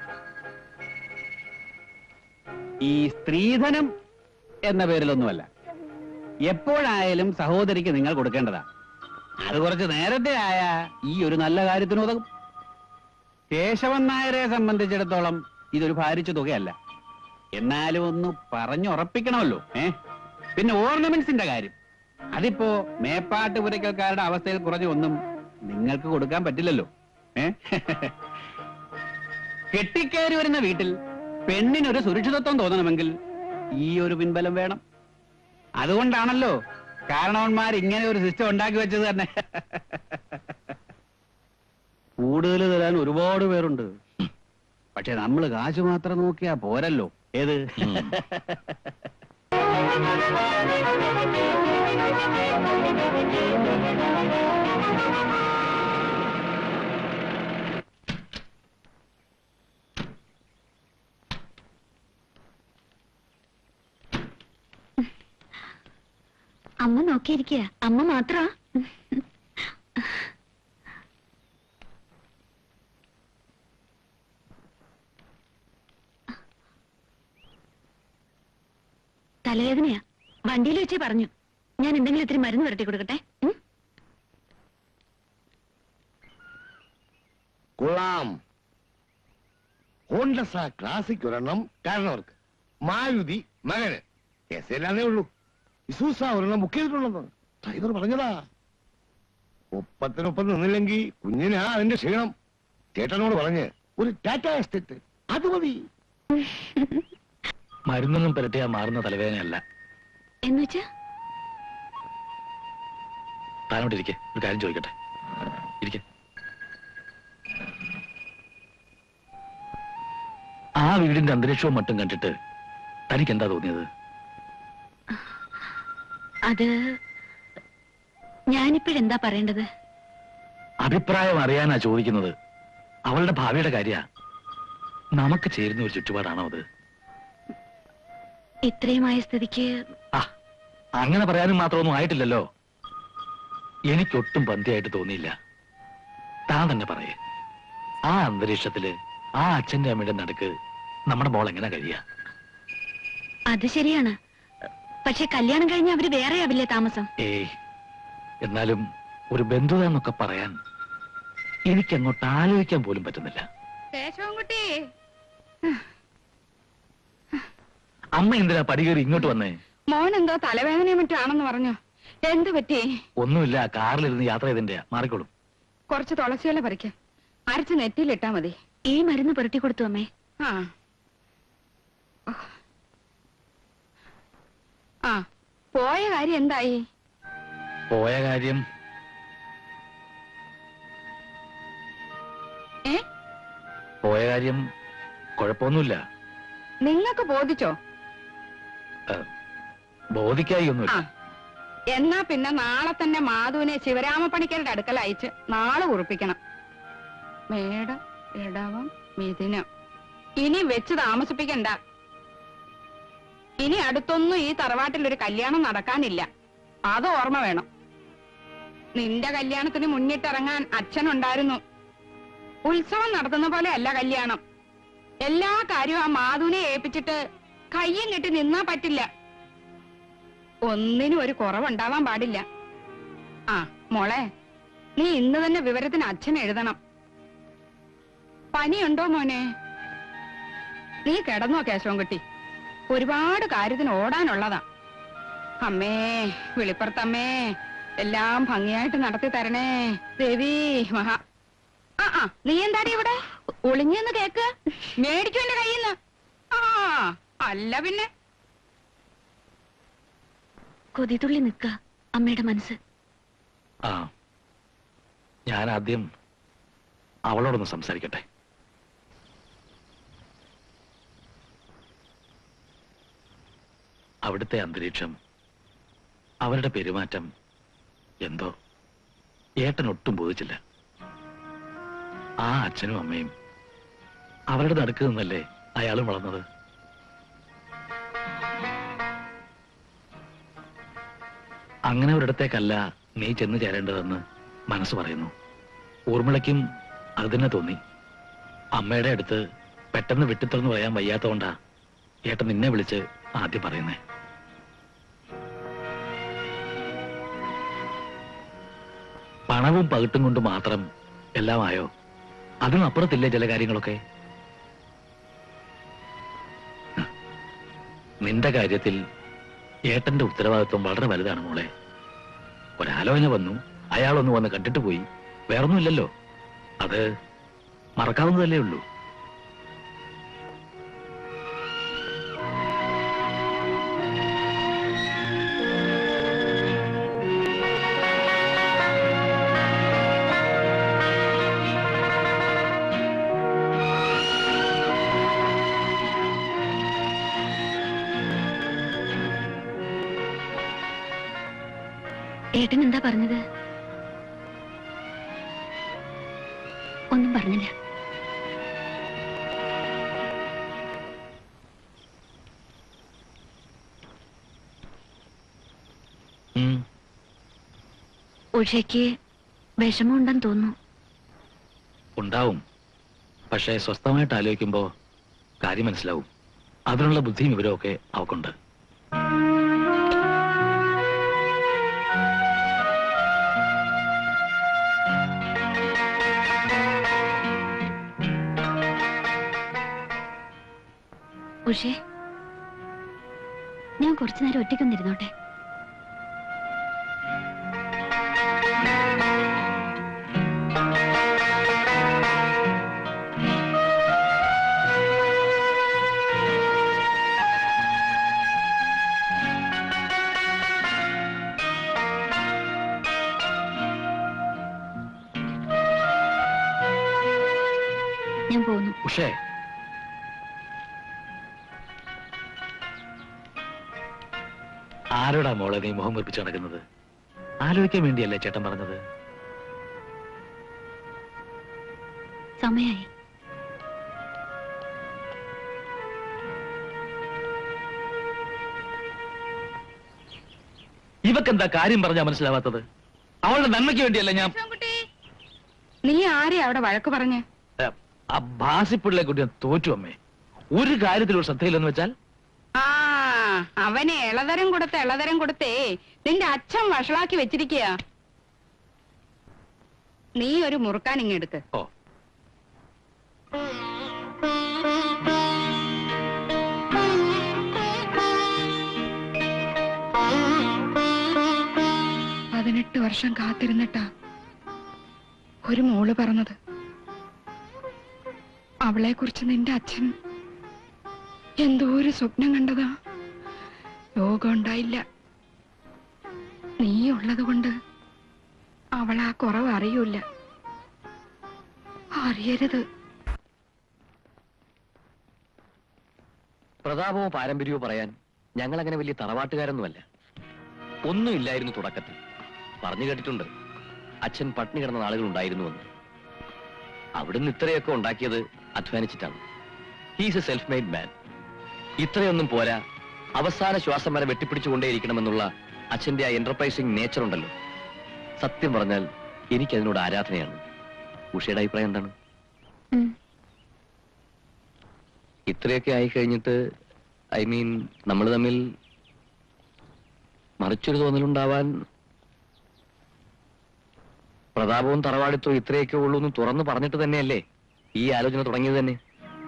ഈ സ്ത്രീധനം എന്ന പേരിലൊന്നുമല്ല എപ്പോഴായാലും സഹോദരിക്ക് നിങ്ങൾ കൊടുക്കേണ്ടതാ അത് കുറച്ച് നേരത്തെ ആയ ഈ ഒരു നല്ല കാര്യത്തിന് ഉതകും കേശവൻ നായരെ സംബന്ധിച്ചിടത്തോളം ഇതൊരു ഭാരിച്ച തുകയല്ല എന്നാലും ഒന്ന് പറഞ്ഞുറപ്പിക്കണമല്ലോ ഏ പിന്നെ ഓർണമെന്റ്സിന്റെ കാര്യം അതിപ്പോ മേപ്പാട്ട് പുരയ്ക്കൽക്കാരുടെ അവസ്ഥയിൽ കുറഞ്ഞു ഒന്നും നിങ്ങൾക്ക് കൊടുക്കാൻ പറ്റില്ലല്ലോ ഏ കെട്ടിക്കയറി വരുന്ന വീട്ടിൽ പെണ്ണിനൊരു സുരക്ഷിതത്വം തോന്നണമെങ്കിൽ ഈ ഒരു പിൻബലം വേണം അതുകൊണ്ടാണല്ലോ കാരണവന്മാർ ഇങ്ങനെ ഒരു സിസ്റ്റം ഉണ്ടാക്കി വെച്ചത് തന്നെ കൂടുതൽ തരാൻ ഒരുപാട് പേരുണ്ട് പക്ഷെ നമ്മൾ കാശ് മാത്രം നോക്കിയാ പോരല്ലോ ഏത് അമ്മ നോക്കിയിരിക്കുക അമ്മ മാത്ര തലവേദനയാ വണ്ടിയിൽ വെച്ചേ പറഞ്ഞു ഞാൻ എന്തെങ്കിലും ഇത്തിരി മരുന്ന് വരട്ടി കൊടുക്കട്ടെ ഉം? കൊള്ളാം ഹോണ്ടസ ക്ലാസിക് ഒരെണ്ണം കാരണവർക്ക് മാരുതി മകന് കേസല്ലാന്നേ ഉള്ളൂ ഇസൂസ ഒരെണ്ണം ബുക്ക് ചെയ്തിട്ടുണ്ടെന്ന് ഡ്രൈവർ പറഞ്ഞതാ ഒപ്പത്തിനൊപ്പം നിന്നില്ലെങ്കിൽ കുഞ്ഞിനാ അതിന്റെ ക്ഷീണം ചേട്ടനോട് പറഞ്ഞ് ഒരു ടാറ്റ എസ്റ്റേറ്റ് അത് മതി മരുന്നൊന്നും പുരട്ടിയാ മാറുന്ന തലവേദനയല്ല എന്നുവെച്ചാ താനോട്ട് ഇരിക്കെ ഒരു കാര്യം ചോദിക്കട്ടെ ഇരിക്കെ ആ വീടിന്റെ അന്തരീക്ഷവും മട്ടും കണ്ടിട്ട് തനിക്ക് എന്താ തോന്നിയത് അത് ഞാനിപ്പോഴെന്താ പറയേണ്ടത് അഭിപ്രായം അറിയാനാ ചോദിക്കുന്നത് അവളുടെ ഭാവിയുടെ കാര്യ നമുക്ക് ചേരുന്ന ഒരു ചുറ്റുപാടാണോ അത് ഇത്രയുമായ സ്ഥിതിക്ക് ആ അങ്ങനെ പറയാനും മാത്രമൊന്നും ആയിട്ടില്ലല്ലോ എനിക്കൊട്ടും പന്തിയായിട്ട് തോന്നിയില്ല താൻ തന്നെ പറയേ ആ അന്തരീക്ഷത്തില് ആ അച്ഛന്റെ അമ്മയുടെ നടുക്ക് നമ്മുടെ മോൾ എങ്ങനെ കഴിയാ അത് ശരിയാണ് പക്ഷെ കല്യാണം കഴിഞ്ഞ് അവര് വേറെ ആവില്ലേ താമസം ഏയ് എന്നാലും ഒരു ബന്ധുത എന്നൊക്കെ പറയാൻ എനിക്കങ്ങോട്ട് ആലോചിക്കാൻ പോലും പറ്റുന്നില്ല കേശവൻകുട്ടി അമ്മ എന്തിനാ പടികേറി ഇങ്ങോട്ട് വന്നേ മോൻ എന്തോ തലവേദനയും മറ്റാണെന്ന് പറഞ്ഞു എന്ത് പറ്റി ഒന്നുമില്ല കാറിലിരുന്ന് യാത്ര ചെയ്തിന്റെ മാറിക്കോളും കുറച്ച് തുളസിയില പറിക്ക അരച്ച് നെറ്റിയിലിട്ടാ മതി ഈ മരുന്ന് പുരട്ടി കൊടുത്തു അമ്മേ ആ ആ പോയ കാര്യം എന്തായി പോയ കാര്യം ഏ പോയ കാര്യം കുഴപ്പമൊന്നുമില്ല നിങ്ങക്ക് ബോധിച്ചോ ബോധിക്കായി ആ ഒന്നുമില്ല എന്നാ പിന്നെ നാളെ തന്നെ മാധുവിനെ ശിവരാമപ്പണിക്കരുടെ അടുക്കൽ അയച്ച് നാളെ കുറിപ്പിക്കണം മേടം ഇടവം മിഥുനം ഇനി വെച്ച് താമസിപ്പിക്കണ്ട ഇനി അടുത്തൊന്നും ഈ തറവാട്ടിൽ ഒരു കല്യാണം നടക്കാനില്ല അത് ഓർമ്മ വേണം നിന്റെ കല്യാണത്തിന് മുന്നിട്ടിറങ്ങാൻ അച്ഛനുണ്ടായിരുന്നു ഉത്സവം നടത്തുന്ന പോലെ അല്ല കല്യാണം എല്ലാ കാര്യവും ആ മാധുവിനെ ഏൽപ്പിച്ചിട്ട് കയ്യും കെട്ടി നിന്നാ പറ്റില്ല ഒന്നിനും ഒരു കുറവുണ്ടാവാൻ പാടില്ല ആ മോളെ നീ ഇന്ന് തന്നെ വിവരത്തിന് അച്ഛൻ എഴുതണം പനിയുണ്ടോ മോനെ നീ കിടന്നോ കേശവൻകുട്ടി ഒരുപാട് കാര്യത്തിന് ഓടാനുള്ളതാ അമ്മേ വിളിപ്പുറത്തമ്മേ എല്ലാം ഭംഗിയായിട്ട് നടത്തി തരണേ ദേവി മഹാ ആ ആ നീ എന്താടി ഇവിടെ ഒളിഞ്ഞെന്ന് കേക്ക് മേടിക്കും എന്റെ കയ്യിന്ന് ആ അല്ല പിന്നെ കൊതിതുള്ളി നിക്ക അമ്മയുടെ മനസ്സ് ആ ഞാൻ ആദ്യം അവളോടൊന്ന് സംസാരിക്കട്ടെ അവിടുത്തെ അന്തരീക്ഷം അവരുടെ പെരുമാറ്റം എന്തോ ഏട്ടൻ ഒട്ടും ബോധിച്ചില്ല ആ അച്ഛനും അമ്മയും അവരുടെ നടുക്ക് നിന്നല്ലേ അയാളും വളർന്നത് അങ്ങനെ ഒരിടത്തേക്കല്ല നീ ചെന്ന് ചേരേണ്ടതെന്ന് മനസ്സ് പറയുന്നു ഊർമിളയ്ക്കും അത് തന്നെ തോന്നി അമ്മയുടെ അടുത്ത് പെട്ടെന്ന് വെട്ടിത്തുറന്ന് പറയാൻ വയ്യാത്തതുകൊണ്ടാ ഏട്ടൻ നിന്നെ വിളിച്ച് ആദ്യം പറയുന്നേ പണവും പകിട്ടും കൊണ്ട് മാത്രം എല്ലാം ആയോ അതിനും അപ്പുറത്തില്ലേ ചില കാര്യങ്ങളൊക്കെ നിന്റെ കാര്യത്തിൽ ഏട്ടന്റെ ഉത്തരവാദിത്വം വളരെ വലുതാണ് മോളെ ഒരാലോചന വന്നു അയാളൊന്ന് വന്ന് കണ്ടിട്ട് പോയി വേറൊന്നുമില്ലല്ലോ അത് മറക്കാവുന്നതല്ലേ ഉള്ളൂ ഏട്ടൻ എന്താ പറഞ്ഞത് ഒന്നും പറഞ്ഞില്ല ഉം, ഉഷയ്ക്ക് വിഷമമുണ്ടെന്ന് തോന്നുന്നു ഉണ്ടാവും പക്ഷേ സ്വസ്ഥമായിട്ട് ആലോചിക്കുമ്പോ കാര്യം മനസ്സിലാവും അതിനുള്ള ബുദ്ധിയും വിവരമൊക്കെ അവക്കുണ്ട് ഉഷേ ഞാൻ കുറച്ചു നേരം ഒറ്റയ്ക്കൊന്നിരുന്നോട്ടെ ഞാൻ പോന്നു ഉഷേ ആരോടാ മോളെ നീ മുഖം വെപ്പിച്ച് നടക്കുന്നത് ആലോചിക്കാൻ വേണ്ടിയല്ലേ ചേട്ടൻ പറഞ്ഞത് സമയായി ഇവക്കെന്താ കാര്യം പറഞ്ഞാ മനസ്സിലാവാത്തത് അവളുടെ നന്മയ്ക്ക് വേണ്ടിയല്ല ഞാൻ നീ ആരെയാ അവിടെ വഴക്ക് പറഞ്ഞേ ഏ, ആ ബാസിപ്പിള്ളെ കുട്ടി ഞാൻ തോറ്റു അമ്മേ ഒരു കാര്യത്തിൽ ഒരു ശ്രദ്ധയില്ലെന്ന് വെച്ചാൽ ആ അവനെ ഇളതരം കൊടുത്ത് ഇളതരം കൊടുത്തേ നിന്റെ അച്ഛൻ വഷളാക്കി വെച്ചിരിക്കുക നീ ഒരു മുറുക്കാൻ ഇങ്ങെടുക്ക് ഓ പതിനെട്ട് വർഷം കാത്തിരുന്നിട്ടാ ഒരു മോള് പറഞ്ഞത് അവളെ കുറിച്ച് നിന്റെ അച്ഛൻ എന്തോ ഒരു സ്വപ്നം കണ്ടതാ യോഗം ഉണ്ടായില്ല നീ ഉള്ളത് കൊണ്ട് അവൾ ആ കുറവ് അറിയൂല അറിയരുത് പ്രതാപമോ പാരമ്പര്യമോ പറയാൻ ഞങ്ങൾ അങ്ങനെ വലിയ തറവാട്ടുകാരൊന്നുമല്ല ഒന്നുമില്ലായിരുന്നു തുടക്കത്തിൽ പറഞ്ഞു കേട്ടിട്ടുണ്ട് അച്ഛൻ പട്ടിണി കിടന്ന നാളുകൾ ഉണ്ടായിരുന്നുവെന്ന് അവിടുന്ന് ഇത്രയൊക്കെ ഉണ്ടാക്കിയത് അധ്വാനിച്ചിട്ടാണ് he's a self made man ഇത്രയൊന്നും പോരാ അവസാന ശ്വാസം വരെ വെട്ടിപ്പിടിച്ചുകൊണ്ടേയിരിക്കണമെന്നുള്ള അച്ഛന്റെ ആ എന്റർപ്രൈസിംഗ് നേച്ചർ ഉണ്ടല്ലോ സത്യം പറഞ്ഞാൽ എനിക്കതിനോട് ആരാധനയാണ് ഉഷയുടെ അഭിപ്രായം എന്താണ് ഉം. ഇത്രയൊക്കെ ആയി കഴിഞ്ഞിട്ട് ഐ മീൻ നമ്മൾ തമ്മിൽ മറിച്ചൊരു തോന്നലുണ്ടാവാൻ പ്രതാപവും തറവാടിത്തവും ഇത്രയൊക്കെ ഉള്ളൂ എന്ന് തുറന്നു പറഞ്ഞിട്ട് തന്നെയല്ലേ ഈ ആലോചന തുടങ്ങിയത് തന്നെ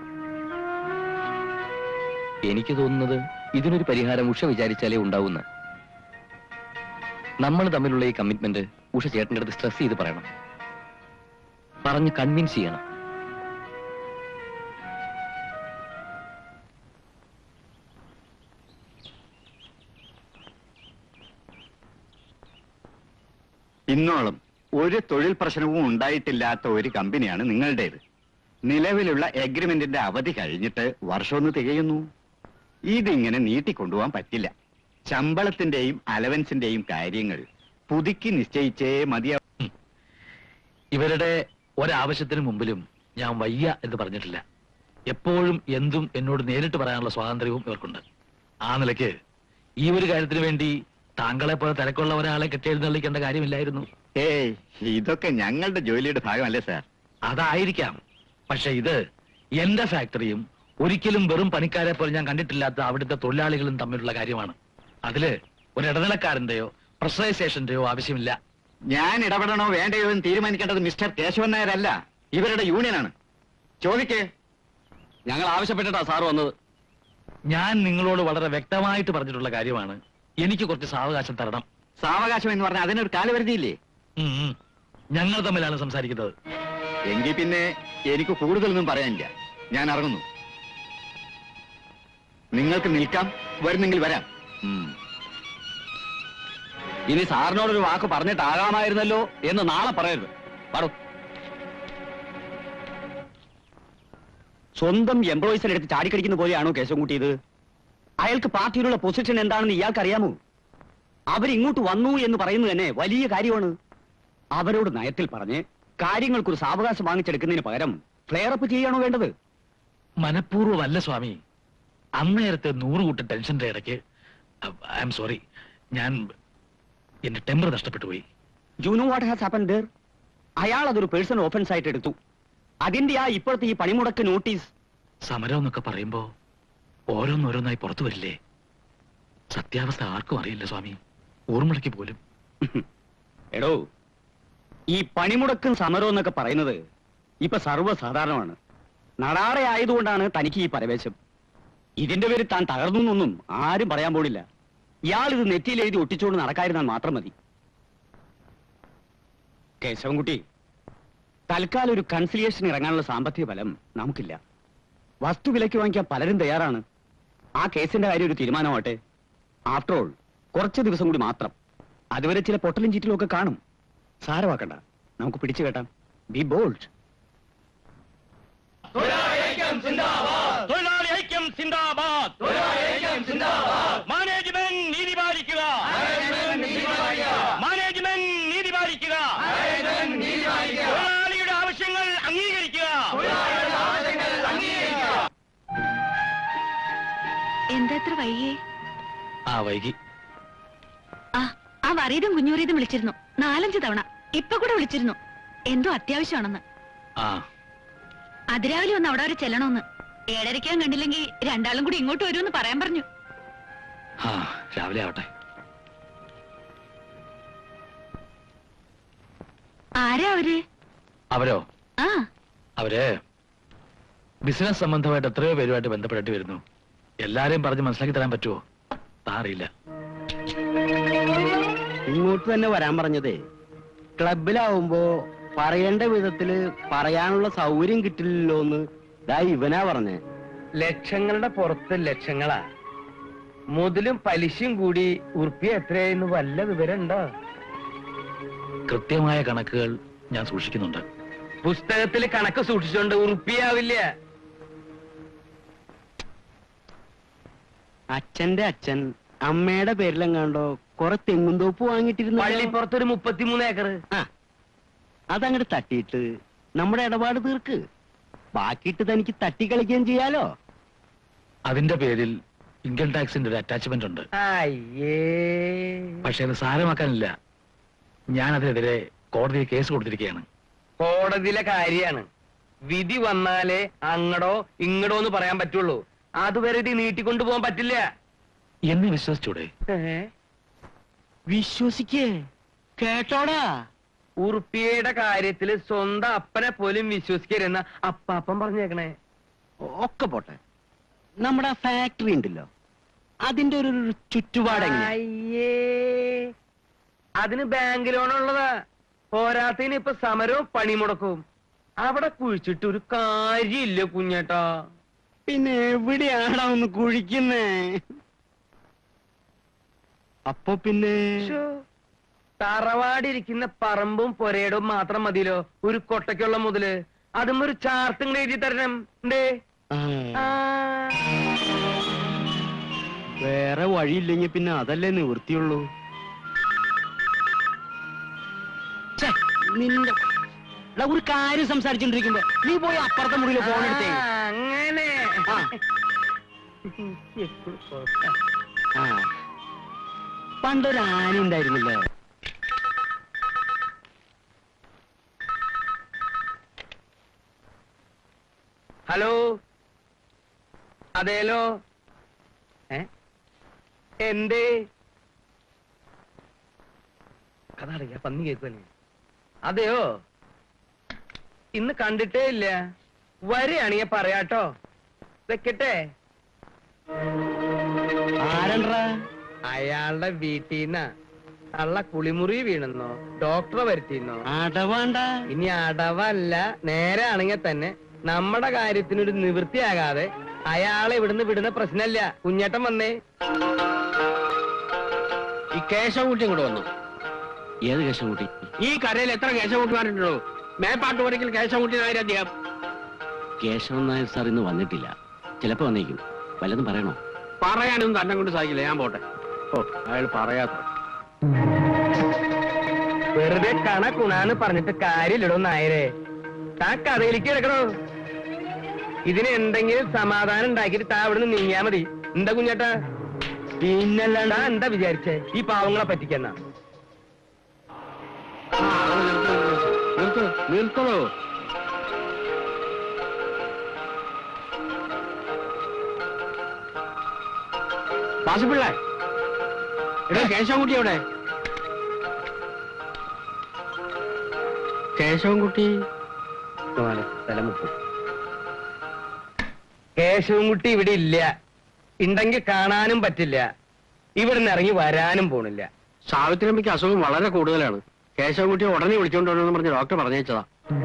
എനിക്ക് തോന്നുന്നത് ഇതിനൊരു പരിഹാരം ഉഷ വിചാരിച്ചാലേ ഉണ്ടാവുന്ന നമ്മൾ തമ്മിലുള്ള ഈ കമ്മിറ്റ്മെന്റ് ഉഷ ചേട്ടൻ്റെ അടുത്ത് സ്ട്രെസ് ചെയ്ത് പറയണം പറഞ്ഞ് കൺവിൻസ് ചെയ്യണം ഇന്നോളം ഒരു തൊഴിൽ പ്രശ്നവും ഉണ്ടായിട്ടില്ലാത്ത ഒരു കമ്പനിയാണ് നിങ്ങളുടേത് നിലവിലുള്ള എഗ്രിമെന്റിന്റെ അവധി കഴിഞ്ഞിട്ട് വർഷമൊന്ന് തികയുന്നു ഇതിങ്ങനെ നീട്ടിക്കൊണ്ടുപോകാൻ പറ്റില്ല ശമ്പളത്തിന്റെയും അലവൻസിന്റെയും കാര്യങ്ങൾ പുതുക്കി നിശ്ചയിച്ചേ മതിയാ ഇവരുടെ ഒരാവശ്യത്തിന് മുമ്പിലും ഞാൻ വയ്യ എന്ന് പറഞ്ഞിട്ടില്ല എപ്പോഴും എന്തും എന്നോട് നേരിട്ട് പറയാനുള്ള സ്വാതന്ത്ര്യവും ഇവർക്കുണ്ട് ആ നിലയ്ക്ക് ഈ ഒരു കാര്യത്തിന് വേണ്ടി താങ്കളെ പോലെ തിരക്കുള്ള ഒരാളെ കെട്ടിയെഴുന്നള്ളിക്കേണ്ട കാര്യമില്ലായിരുന്നു ഏയ് ഇതൊക്കെ ഞങ്ങളുടെ ജോലിയുടെ ഭാഗമല്ലേ സാർ അതായിരിക്കാം പക്ഷെ ഇത് എന്റെ ഫാക്ടറിയും ഒരിക്കലും വെറും പണിക്കാരെ പോലെ ഞാൻ കണ്ടിട്ടില്ലാത്ത അവിടുത്തെ തൊഴിലാളികളും തമ്മിലുള്ള കാര്യമാണ് അതില് ഒരു ഇടനിലക്കാരന്റെയോ പ്രഷറൈസേഷന്റെയോ ആവശ്യമില്ല ഞാൻ ഇടപെടണോ വേണ്ടയോ എന്ന് തീരുമാനിക്കേണ്ടത് മിസ്റ്റർ കേശവൻ നായരല്ല ഇവരുടെ യൂണിയനാണ് ചോദിക്കേ ഞങ്ങൾ ആവശ്യപ്പെട്ടിട്ടാ സാർ വന്നത് ഞാൻ നിങ്ങളോട് വളരെ വ്യക്തമായിട്ട് പറഞ്ഞിട്ടുള്ള കാര്യമാണ് എനിക്ക് കുറച്ച് സാവകാശം തരണം സാവകാശം എന്ന് പറഞ്ഞാൽ അതിനൊരു കാലപരിധിയില്ലേ ഉം, ഉം. ഞങ്ങൾ തമ്മിലാണ് സംസാരിക്കുന്നത് എങ്കിൽ പിന്നെ എനിക്ക് കൂടുതലൊന്നും പറയാനില്ല ഞാൻ ഇറങ്ങുന്നു നിങ്ങൾക്ക് നിൽക്കാം വരുന്നെങ്കിൽ വരാം ഉം. ഇനി സാറിനോടൊരു വാക്ക് പറഞ്ഞിട്ടാകാമായിരുന്നല്ലോ എന്ന് നാളെ പറയരുത് പറു സ്വന്തം എംപ്ലോയീസിനെ എടുത്ത് ചാടിക്കടിക്കുന്ന പോലെയാണോ കേശവൻകുട്ടി ഇത് അയാൾക്ക് പാർട്ടിയിലുള്ള പൊസിഷൻ എന്താണെന്ന് ഇയാൾക്ക് അറിയാമോ അവരിങ്ങോട്ട് വന്നു എന്ന് പറയുന്നത് തന്നെ വലിയ കാര്യമാണ് അവരോട് നയത്തിൽ പറഞ്ഞ് കാര്യങ്ങൾക്കൊരു സാവകാശം വാങ്ങിച്ചെടുക്കുന്നതിന് പകരം ഫ്ലെയറപ്പ് ചെയ്യാണോ വേണ്ടത് മനഃപൂർവ്വമല്ല സ്വാമി അന്നേരത്തെ നൂറ് കൂട്ടം ടെൻഷന്റെ ഇടയ്ക്ക് ഐ എം സോറി ഞാൻ എന്റെ ടെമ്പർ നഷ്ടപ്പെട്ടു പോയി you know what has happen there അയാൾ അതൊരു പേഴ്സണൽ ഓഫൻസ് ആയിട്ട് എടുത്തു അതിന്റെ ആ ഇപ്പോഴത്തെ ഈ പണിമുടക്ക് നോട്ടീസ് സമരം എന്നൊക്കെ പറയുമ്പോ ഓരോന്നോരോന്നായി പുറത്തു വരില്ലേ സത്യാവസ്ഥ ആർക്കും അറിയില്ല സ്വാമി ഊർമിളയ്ക്ക് പോലും എടോ ഈ പണിമുടക്കും സമരവും എന്നൊക്കെ പറയുന്നത് ഇപ്പൊ സർവ്വസാധാരണമാണ് നടാറെ ആയതുകൊണ്ടാണ് തനിക്ക് ഈ പരവേശം ഇതിന്റെ പേര് താൻ തകർന്നു എന്നൊന്നും ആരും പറയാൻ പോണില്ല ഇയാൾ ഇത് നെറ്റിയിൽ എഴുതി ഒട്ടിച്ചുകൊണ്ട് നടക്കാതിരുന്നാൽ മാത്രം മതി കേശവൻകുട്ടി തൽക്കാലം ഒരു കൺസിലിയേഷൻ ഇറങ്ങാനുള്ള സാമ്പത്തിക ഫലം നമുക്കില്ല വസ്തു വിലയ്ക്ക് വാങ്ങിക്കാൻ പലരും തയ്യാറാണ് ആ കേസിന്റെ കാര്യം ഒരു തീരുമാനമാവട്ടെ ആഫ്റ്റർ ഓൾ കുറച്ച് ദിവസം കൂടി മാത്രം അതുവരെ ചില പൊട്ടലും ചീറ്റലും ഒക്കെ കാണും സാരമാക്കണ്ട നമുക്ക് പിടിച്ചു കേട്ടാം ബി ബോൾഡ് തൊഴിലാളി ഐക്യം സിന്ദാബാദ് മാനേജ്മെന്റ് നീതി പാലിക്കുക മാനേജ്മെന്റ് നീതി പാലിക്കുക തൊഴിലാളിയുടെ ആവശ്യങ്ങൾ അംഗീകരിക്കുക എന്താ എത്ര വൈകിയേ ആ വൈകി ആ ആ വറീതും കുഞ്ഞൂറീതും വിളിച്ചിരുന്നു നാലഞ്ച് തവണ ഇപ്പൊ കൂടെ വിളിച്ചിരുന്നു എന്തോ അത്യാവശ്യമാണെന്ന് ആ അതിരാവിലെ ഒന്ന് അവിടെ വരെ ചെല്ലണമെന്ന് ഏഴരയ്ക്കാൻ കണ്ടില്ലെങ്കിൽ രണ്ടാളും കൂടി ഇങ്ങോട്ട് വരുമെന്ന് പറയാൻ പറഞ്ഞു ആ രാവിലെ ആവട്ടെ ആരാ അവര് അവരോ ആ അവര് ബിസിനസ് സംബന്ധമായിട്ട് എത്രയോ പേരുമായിട്ട് ബന്ധപ്പെട്ടിട്ട് വരുന്നു എല്ലാരെയും പറഞ്ഞ് മനസ്സിലാക്കി തരാൻ പറ്റുമോ താ അറിയില്ല ഇങ്ങോട്ട് തന്നെ വരാൻ പറഞ്ഞതേ ക്ലബിലാവുമ്പോ പറയേണ്ട വിധത്തില് പറയാനുള്ള സൗകര്യം കിട്ടില്ലല്ലോ എന്ന് ദാ ഇവനാ പറഞ്ഞേ ലക്ഷങ്ങളുടെ പുറത്ത് ലക്ഷങ്ങളാ മുതലും പലിശയും കൂടി ഉറുപ്പിയ എത്രയായിരുന്നു വല്ല വിവരമുണ്ടോ കൃത്യമായ കണക്കുകൾ ഞാൻ സൂക്ഷിക്കുന്നുണ്ട് പുസ്തകത്തിൽ കണക്ക് സൂക്ഷിച്ചോണ്ട് ഉറുപ്പിയാവില്ല അച്ഛന്റെ അച്ഛൻ അമ്മയുടെ പേരിലെങ്ങാണ്ടോ കുറെ തെങ്ങും തോപ്പ് വാങ്ങിയിട്ടിരുന്നു പള്ളിപ്പുറത്തൊരു മുപ്പത്തിമൂന്ന് ഏക്കർ ആ അതങ്ങോട്ട് തട്ടിയിട്ട് നമ്മുടെ ഇടപാട് തീർക്ക് ബാക്കിയിട്ട് തനിക്ക് തട്ടിക്കളിക്കുകയും ചെയ്യാലോ അതിന്റെ പേരിൽ ഇൻകം ടാക്സിന്റെ ഒരു അറ്റാച്ച്മെന്റ് ഉണ്ട് അയ്യേ പക്ഷെ അത് സാരമാക്കാനില്ല ഞാൻ അതിനെതിരെ കോടതിയിൽ കേസ് കൊടുത്തിരിക്കുകയാണ് കോടതിയിലെ കാര്യാണ് വിധി വന്നാലേ അങ്ങടോ ഇങ്ങടോ എന്ന് പറയാൻ പറ്റുള്ളൂ അതുവരെ ഇത് നീട്ടിക്കൊണ്ടു പോകാൻ പറ്റില്ല എന്ന് വിശ്വസിച്ചൂടെ വിശ്വസിക്കേ കേട്ടോടാ ഉറുപ്പിയയുടെ കാര്യത്തില് സ്വന്തം അപ്പനെ പോലും വിശ്വസിക്കരുന്ന അപ്പാപ്പൻ പറഞ്ഞേക്കണേ ഒക്കെ പോട്ടെ നമ്മുടെ ഫാക്ടറി ഉണ്ടല്ലോ അതിന്റെ ഒരു ഒരു ചുറ്റുപാട് എങ്ങനെയാ അയ്യേ അതിന് ബാങ്ക് ലോൺ ഉള്ളതാ പോരാത്തതിന് ഇപ്പൊ സമരവും പണിമുടക്കും അവിടെ കുഴിച്ചിട്ട് ഒരു കാര്യമില്ല കുഞ്ഞേട്ടാ പിന്നെ എവിടെയാണോ ഒന്ന് കുഴിക്കുന്നേ അപ്പൊ പിന്നെ ശ്ശോ, തറവാടിരിക്കുന്ന പറമ്പും പൊരയിടവും മാത്രം മതിയല്ലോ ഒരു കൊട്ടയ്ക്കുള്ള മുതല് അതും ഒരു ചാർത്തും കൂടെ എഴുതി തരണം ഉണ്ടേ ആ, ആ. വേറെ വഴിയില്ലെങ്കിൽ പിന്നെ അതല്ലേ നിവൃത്തിയുള്ളൂ ഛെ, നിന്റെ എടാ, ഒരു കാര്യം സംസാരിച്ചോണ്ടിരിക്കുമ്പോ നീ പോയി അപ്പുറത്തെ മുറിയിലെ ഫോൺ എടുത്തേ ആ, അങ്ങനെ ആ. ആ പണ്ടൊരു ആന ഉണ്ടായിരുന്നല്ലോ ഹലോ അതേലോ ഏ എന്തേ കഥ അറിയാ പന്നി കേൾക്കുവല്ലേ അതെയോ ഇന്ന് കണ്ടിട്ടേ ഇല്ല വരികയാണെങ്കിൽ പറയാട്ടോ വെക്കട്ടെ ആരണ്ടാ അയാളുടെ വീട്ടിൽ നിന്നാ അള്ള കുളിമുറി വീണെന്നോ ഡോക്ടറെ വരുത്തിന്നോ അടവാണ്ട ഇനി അടവല്ല നേരെ ആണെങ്കിൽ തന്നെ നമ്മുടെ കാര്യത്തിനൊരു നിവൃത്തിയാകാതെ അയാളെ ഇവിടുന്ന് വിടുന്ന പ്രശ്നമല്ല കുഞ്ഞേട്ടൻ വന്നേ ഈ കേശവകുട്ടി ഇങ്ങോട്ട് വന്നു ഏത് കേശവൻകുട്ടി ഈ കരയിൽ എത്ര കേശവകുട്ടിമാരുണ്ടോ മേപ്പാട്ട് ഒരിക്കൽ കേശവകുട്ടി നായർ അദ്ദേഹം കേശവൻ നായർ സാർ ഇന്ന് വന്നിട്ടില്ല ചിലപ്പോ വന്നേക്കും വല്ലതും പറയണോ പറയാനൊന്നും തന്നെ കൊണ്ട് സാധിക്കില്ല ഞാൻ പോട്ടെ ഓ അയാൾ പറയാത്ത വെറുതെ കണ കുണാന്ന് പറഞ്ഞിട്ട് കാര്യമില്ലടോ നായരെ താ കഥയിലേക്ക് കിടക്കണോ ഇതിന് എന്തെങ്കിലും സമാധാനം ഉണ്ടാക്കിയിട്ട് താ അവിടുന്ന് നീങ്ങിയാ മതി എന്താ കുഞ്ഞേട്ടാ പിന്നല്ലാണ്ട് താ എന്താ വിചാരിച്ചേ ഈ പാവങ്ങളെ പറ്റിക്കെന്നാ നിർത്തോ നിർത്തണോ വാസുപിള്ള എടാ കേശവൻകുട്ടി എവിടെ കേശവൻകുട്ടി കേശവൻകുട്ടി ഇവിടെ ഇല്ല ഉണ്ടെങ്കിൽ കാണാനും പറ്റില്ല ഇവിടുന്ന് ഇറങ്ങി വരാനും പോണില്ല സാവിത്രിയമ്മയ്ക്ക് അസുഖം വളരെ കൂടുതലാണ് കേശവൻകുട്ടിയെ ഉടനെ വിളിച്ചോണ്ടോന്ന് പറഞ്ഞ് ഡോക്ടർ പറഞ്ഞയച്ചതാ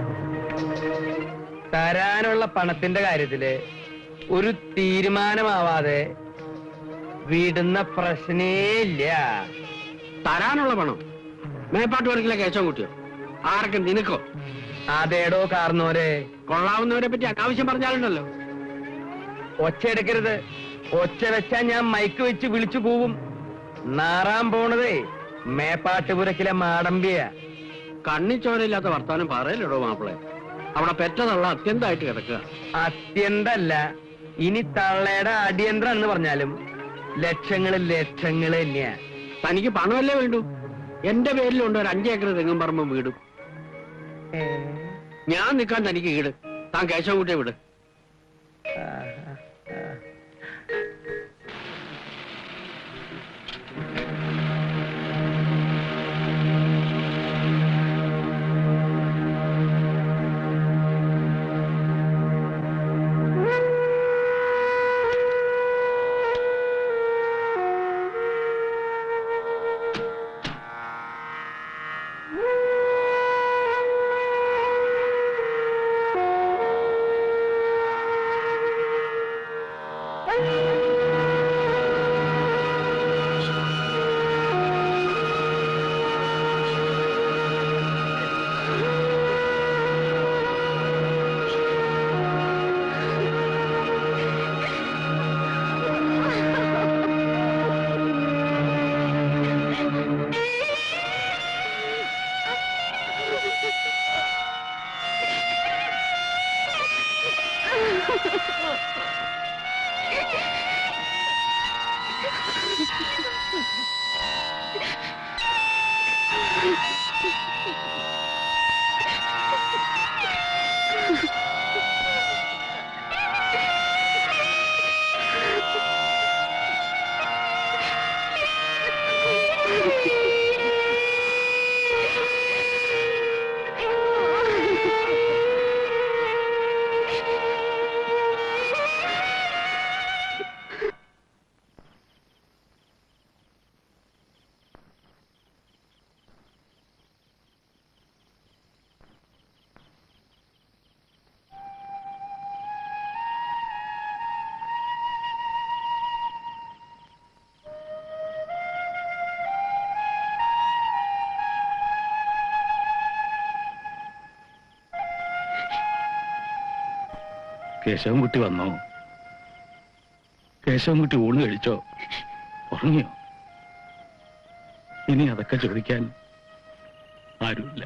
തരാനുള്ള പണത്തിന്റെ കാര്യത്തില് ഒരു തീരുമാനമാവാതെ വിടുന്ന പ്രശ്നേ ഇല്ല തരാനുള്ള പണം മേപ്പാട്ട് വർക്കിലെ കേശവൻകുട്ടിയോ ആരൊക്കെ നിനക്കോ അതേടോ കാർന്നോരെ കൊള്ളാവുന്നവരെ പറ്റി അനാവശ്യം പറഞ്ഞാലുണ്ടല്ലോ ഒച്ച എടുക്കരുത് ഒച്ച വെച്ചാ ഞാൻ മൈക്ക് വെച്ച് വിളിച്ചു പോവും നാറാൻ പോണതേ മേപ്പാട്ടുപുരക്കിലെ മാടമ്പിയ കണ്ണിച്ചോരയില്ലാത്ത വർത്താനം പറയലോ മാപ്പിളെ അവിടെ പെറ്റതള്ള അത്യന്തമായിട്ട് കിടക്കുക അത്യന്തല്ല ഇനി തള്ളയുടെ അടിയന്തരം എന്ന് പറഞ്ഞാലും ലക്ഷങ്ങള് ലക്ഷങ്ങള് തന്നെയാ തനിക്ക് പണമല്ലേ വേണ്ടു എന്റെ പേരിലുണ്ട് ഒരു അഞ്ചേക്കർ തെങ്ങും പറമ്പും വീടും ഞാൻ നിൽക്കാൻ തനിക്ക് ഈട് താൻ കേശവൻകുട്ടിയെ വിട് കേശവൻകുട്ടി വന്നോ കേശവൻകുട്ടി ഊണ് കഴിച്ചോ ഉറങ്ങിയോ ഇനി അതൊക്കെ ചോദിക്കാൻ ആരുമില്ല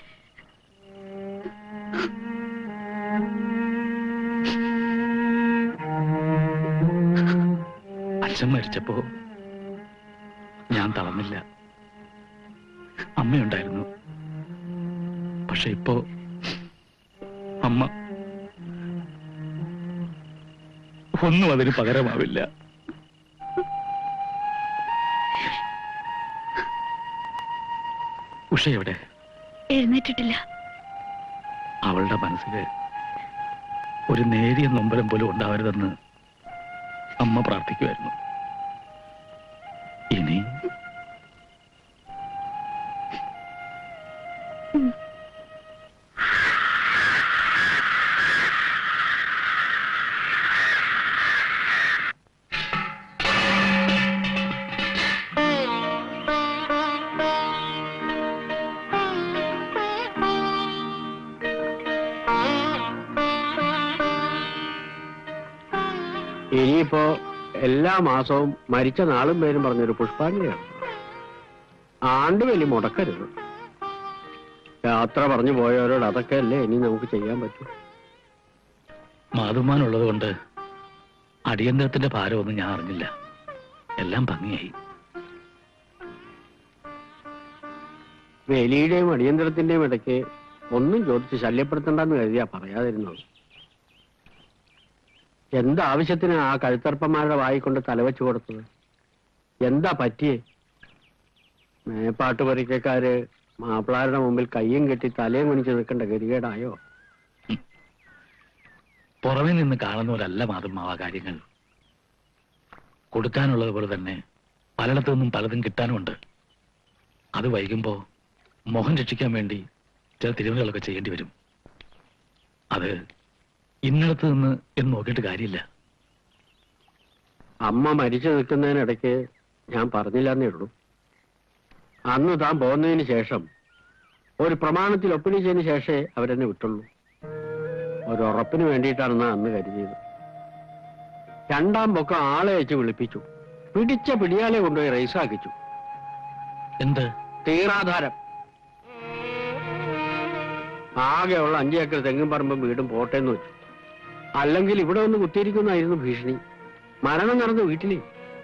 അച്ഛൻ മരിച്ചപ്പോ ഞാൻ തളർന്നില്ല അമ്മയുണ്ടായിരുന്നു പക്ഷെ ഇപ്പോ അമ്മ ഒന്നും അതിന് പകരമാവില്ല ഉഷ എവിടെ എഴുന്നേറ്റിട്ടില്ല അവളുടെ മനസ്സിൽ ഒരു നേരിയ നൊമ്പരം പോലും ഉണ്ടാവരുതെന്ന് അമ്മ പ്രാർത്ഥിക്കുമായിരുന്നു ഇനി ഇനിയിപ്പോ എല്ലാ മാസവും മരിച്ച നാളും പേരും പറഞ്ഞൊരു പുഷ്പാഞ്ജലിയാണ് ആണ്ട് വലി മുടക്കരുത് യാത്ര പറഞ്ഞു പോയവരോട് അതൊക്കെ അല്ലേ ഇനി നമുക്ക് ചെയ്യാൻ പറ്റൂ മാതുമാനുള്ളത് കൊണ്ട് അടിയന്തരത്തിന്റെ ഭാരമൊന്നും ഞാൻ അറിഞ്ഞില്ല എല്ലാം ഭംഗിയായി വേലിയുടെയും അടിയന്തരത്തിന്റെയും ഇടയ്ക്ക് ഒന്നും ചോദിച്ച് ശല്യപ്പെടുത്തണ്ടെന്ന് കരുതിയാ പറയാതിരുന്നത് എന്താവശ്യത്തിന് ആ കഴുത്തർപ്പന്മാരുടെ വായിക്കൊണ്ട് തലവെച്ച് കൊടുത്തത് എന്താ പറ്റിയേ മേപ്പാട്ട് പറിക്കക്കാര് മാപ്പിളാരുടെ മുമ്പിൽ കയ്യും കെട്ടി തലയും കുനിച്ച് നിൽക്കേണ്ട ഗതികേടായോ പുറമെ നിന്ന് കാണുന്നവരല്ല മാതുമാവ കാര്യങ്ങൾ കൊടുക്കാനുള്ളത് പോലെ തന്നെ പലയിടത്തു നിന്നും പലതും കിട്ടാനുമുണ്ട് അത് വൈകുമ്പോ മോഹൻ രക്ഷിക്കാൻ വേണ്ടി ചില തിരിവുകളൊക്കെ ചെയ്യേണ്ടി വരും അത് ഇന്നിടത്ത് നിന്ന് എന്ന് നോക്കിയിട്ട് കാര്യമില്ല അമ്മ മരിച്ചു നിൽക്കുന്നതിനിടയ്ക്ക് ഞാൻ പറഞ്ഞില്ലെന്നേ ഉള്ളൂ അന്ന് താൻ പോകുന്നതിന് ശേഷം ഒരു പ്രമാണത്തിൽ ഒപ്പിടിച്ചതിന് ശേഷമേ അവരെന്നെ വിട്ടുള്ളൂ ഒരു ഉറപ്പിന് വേണ്ടിയിട്ടാണെന്ന് അന്ന് കരുതിയത് രണ്ടാം പൊക്കം ആളെ വെച്ച് വിളിപ്പിച്ചു പിടിച്ച പിടിയാലെ കൊണ്ടുപോയി റൈസാക്കിച്ചു എന്ത് തീറാധാരം ആകെയുള്ള അഞ്ച് ഏക്കർ തെങ്ങും പറമ്പും വീടും പോട്ടെന്ന് വെച്ചു അല്ലെങ്കിൽ ഇവിടെ ഒന്ന് കുത്തിയിരിക്കുന്നതായിരുന്നു ഭീഷണി മരണം നടന്നു വീട്ടിലേ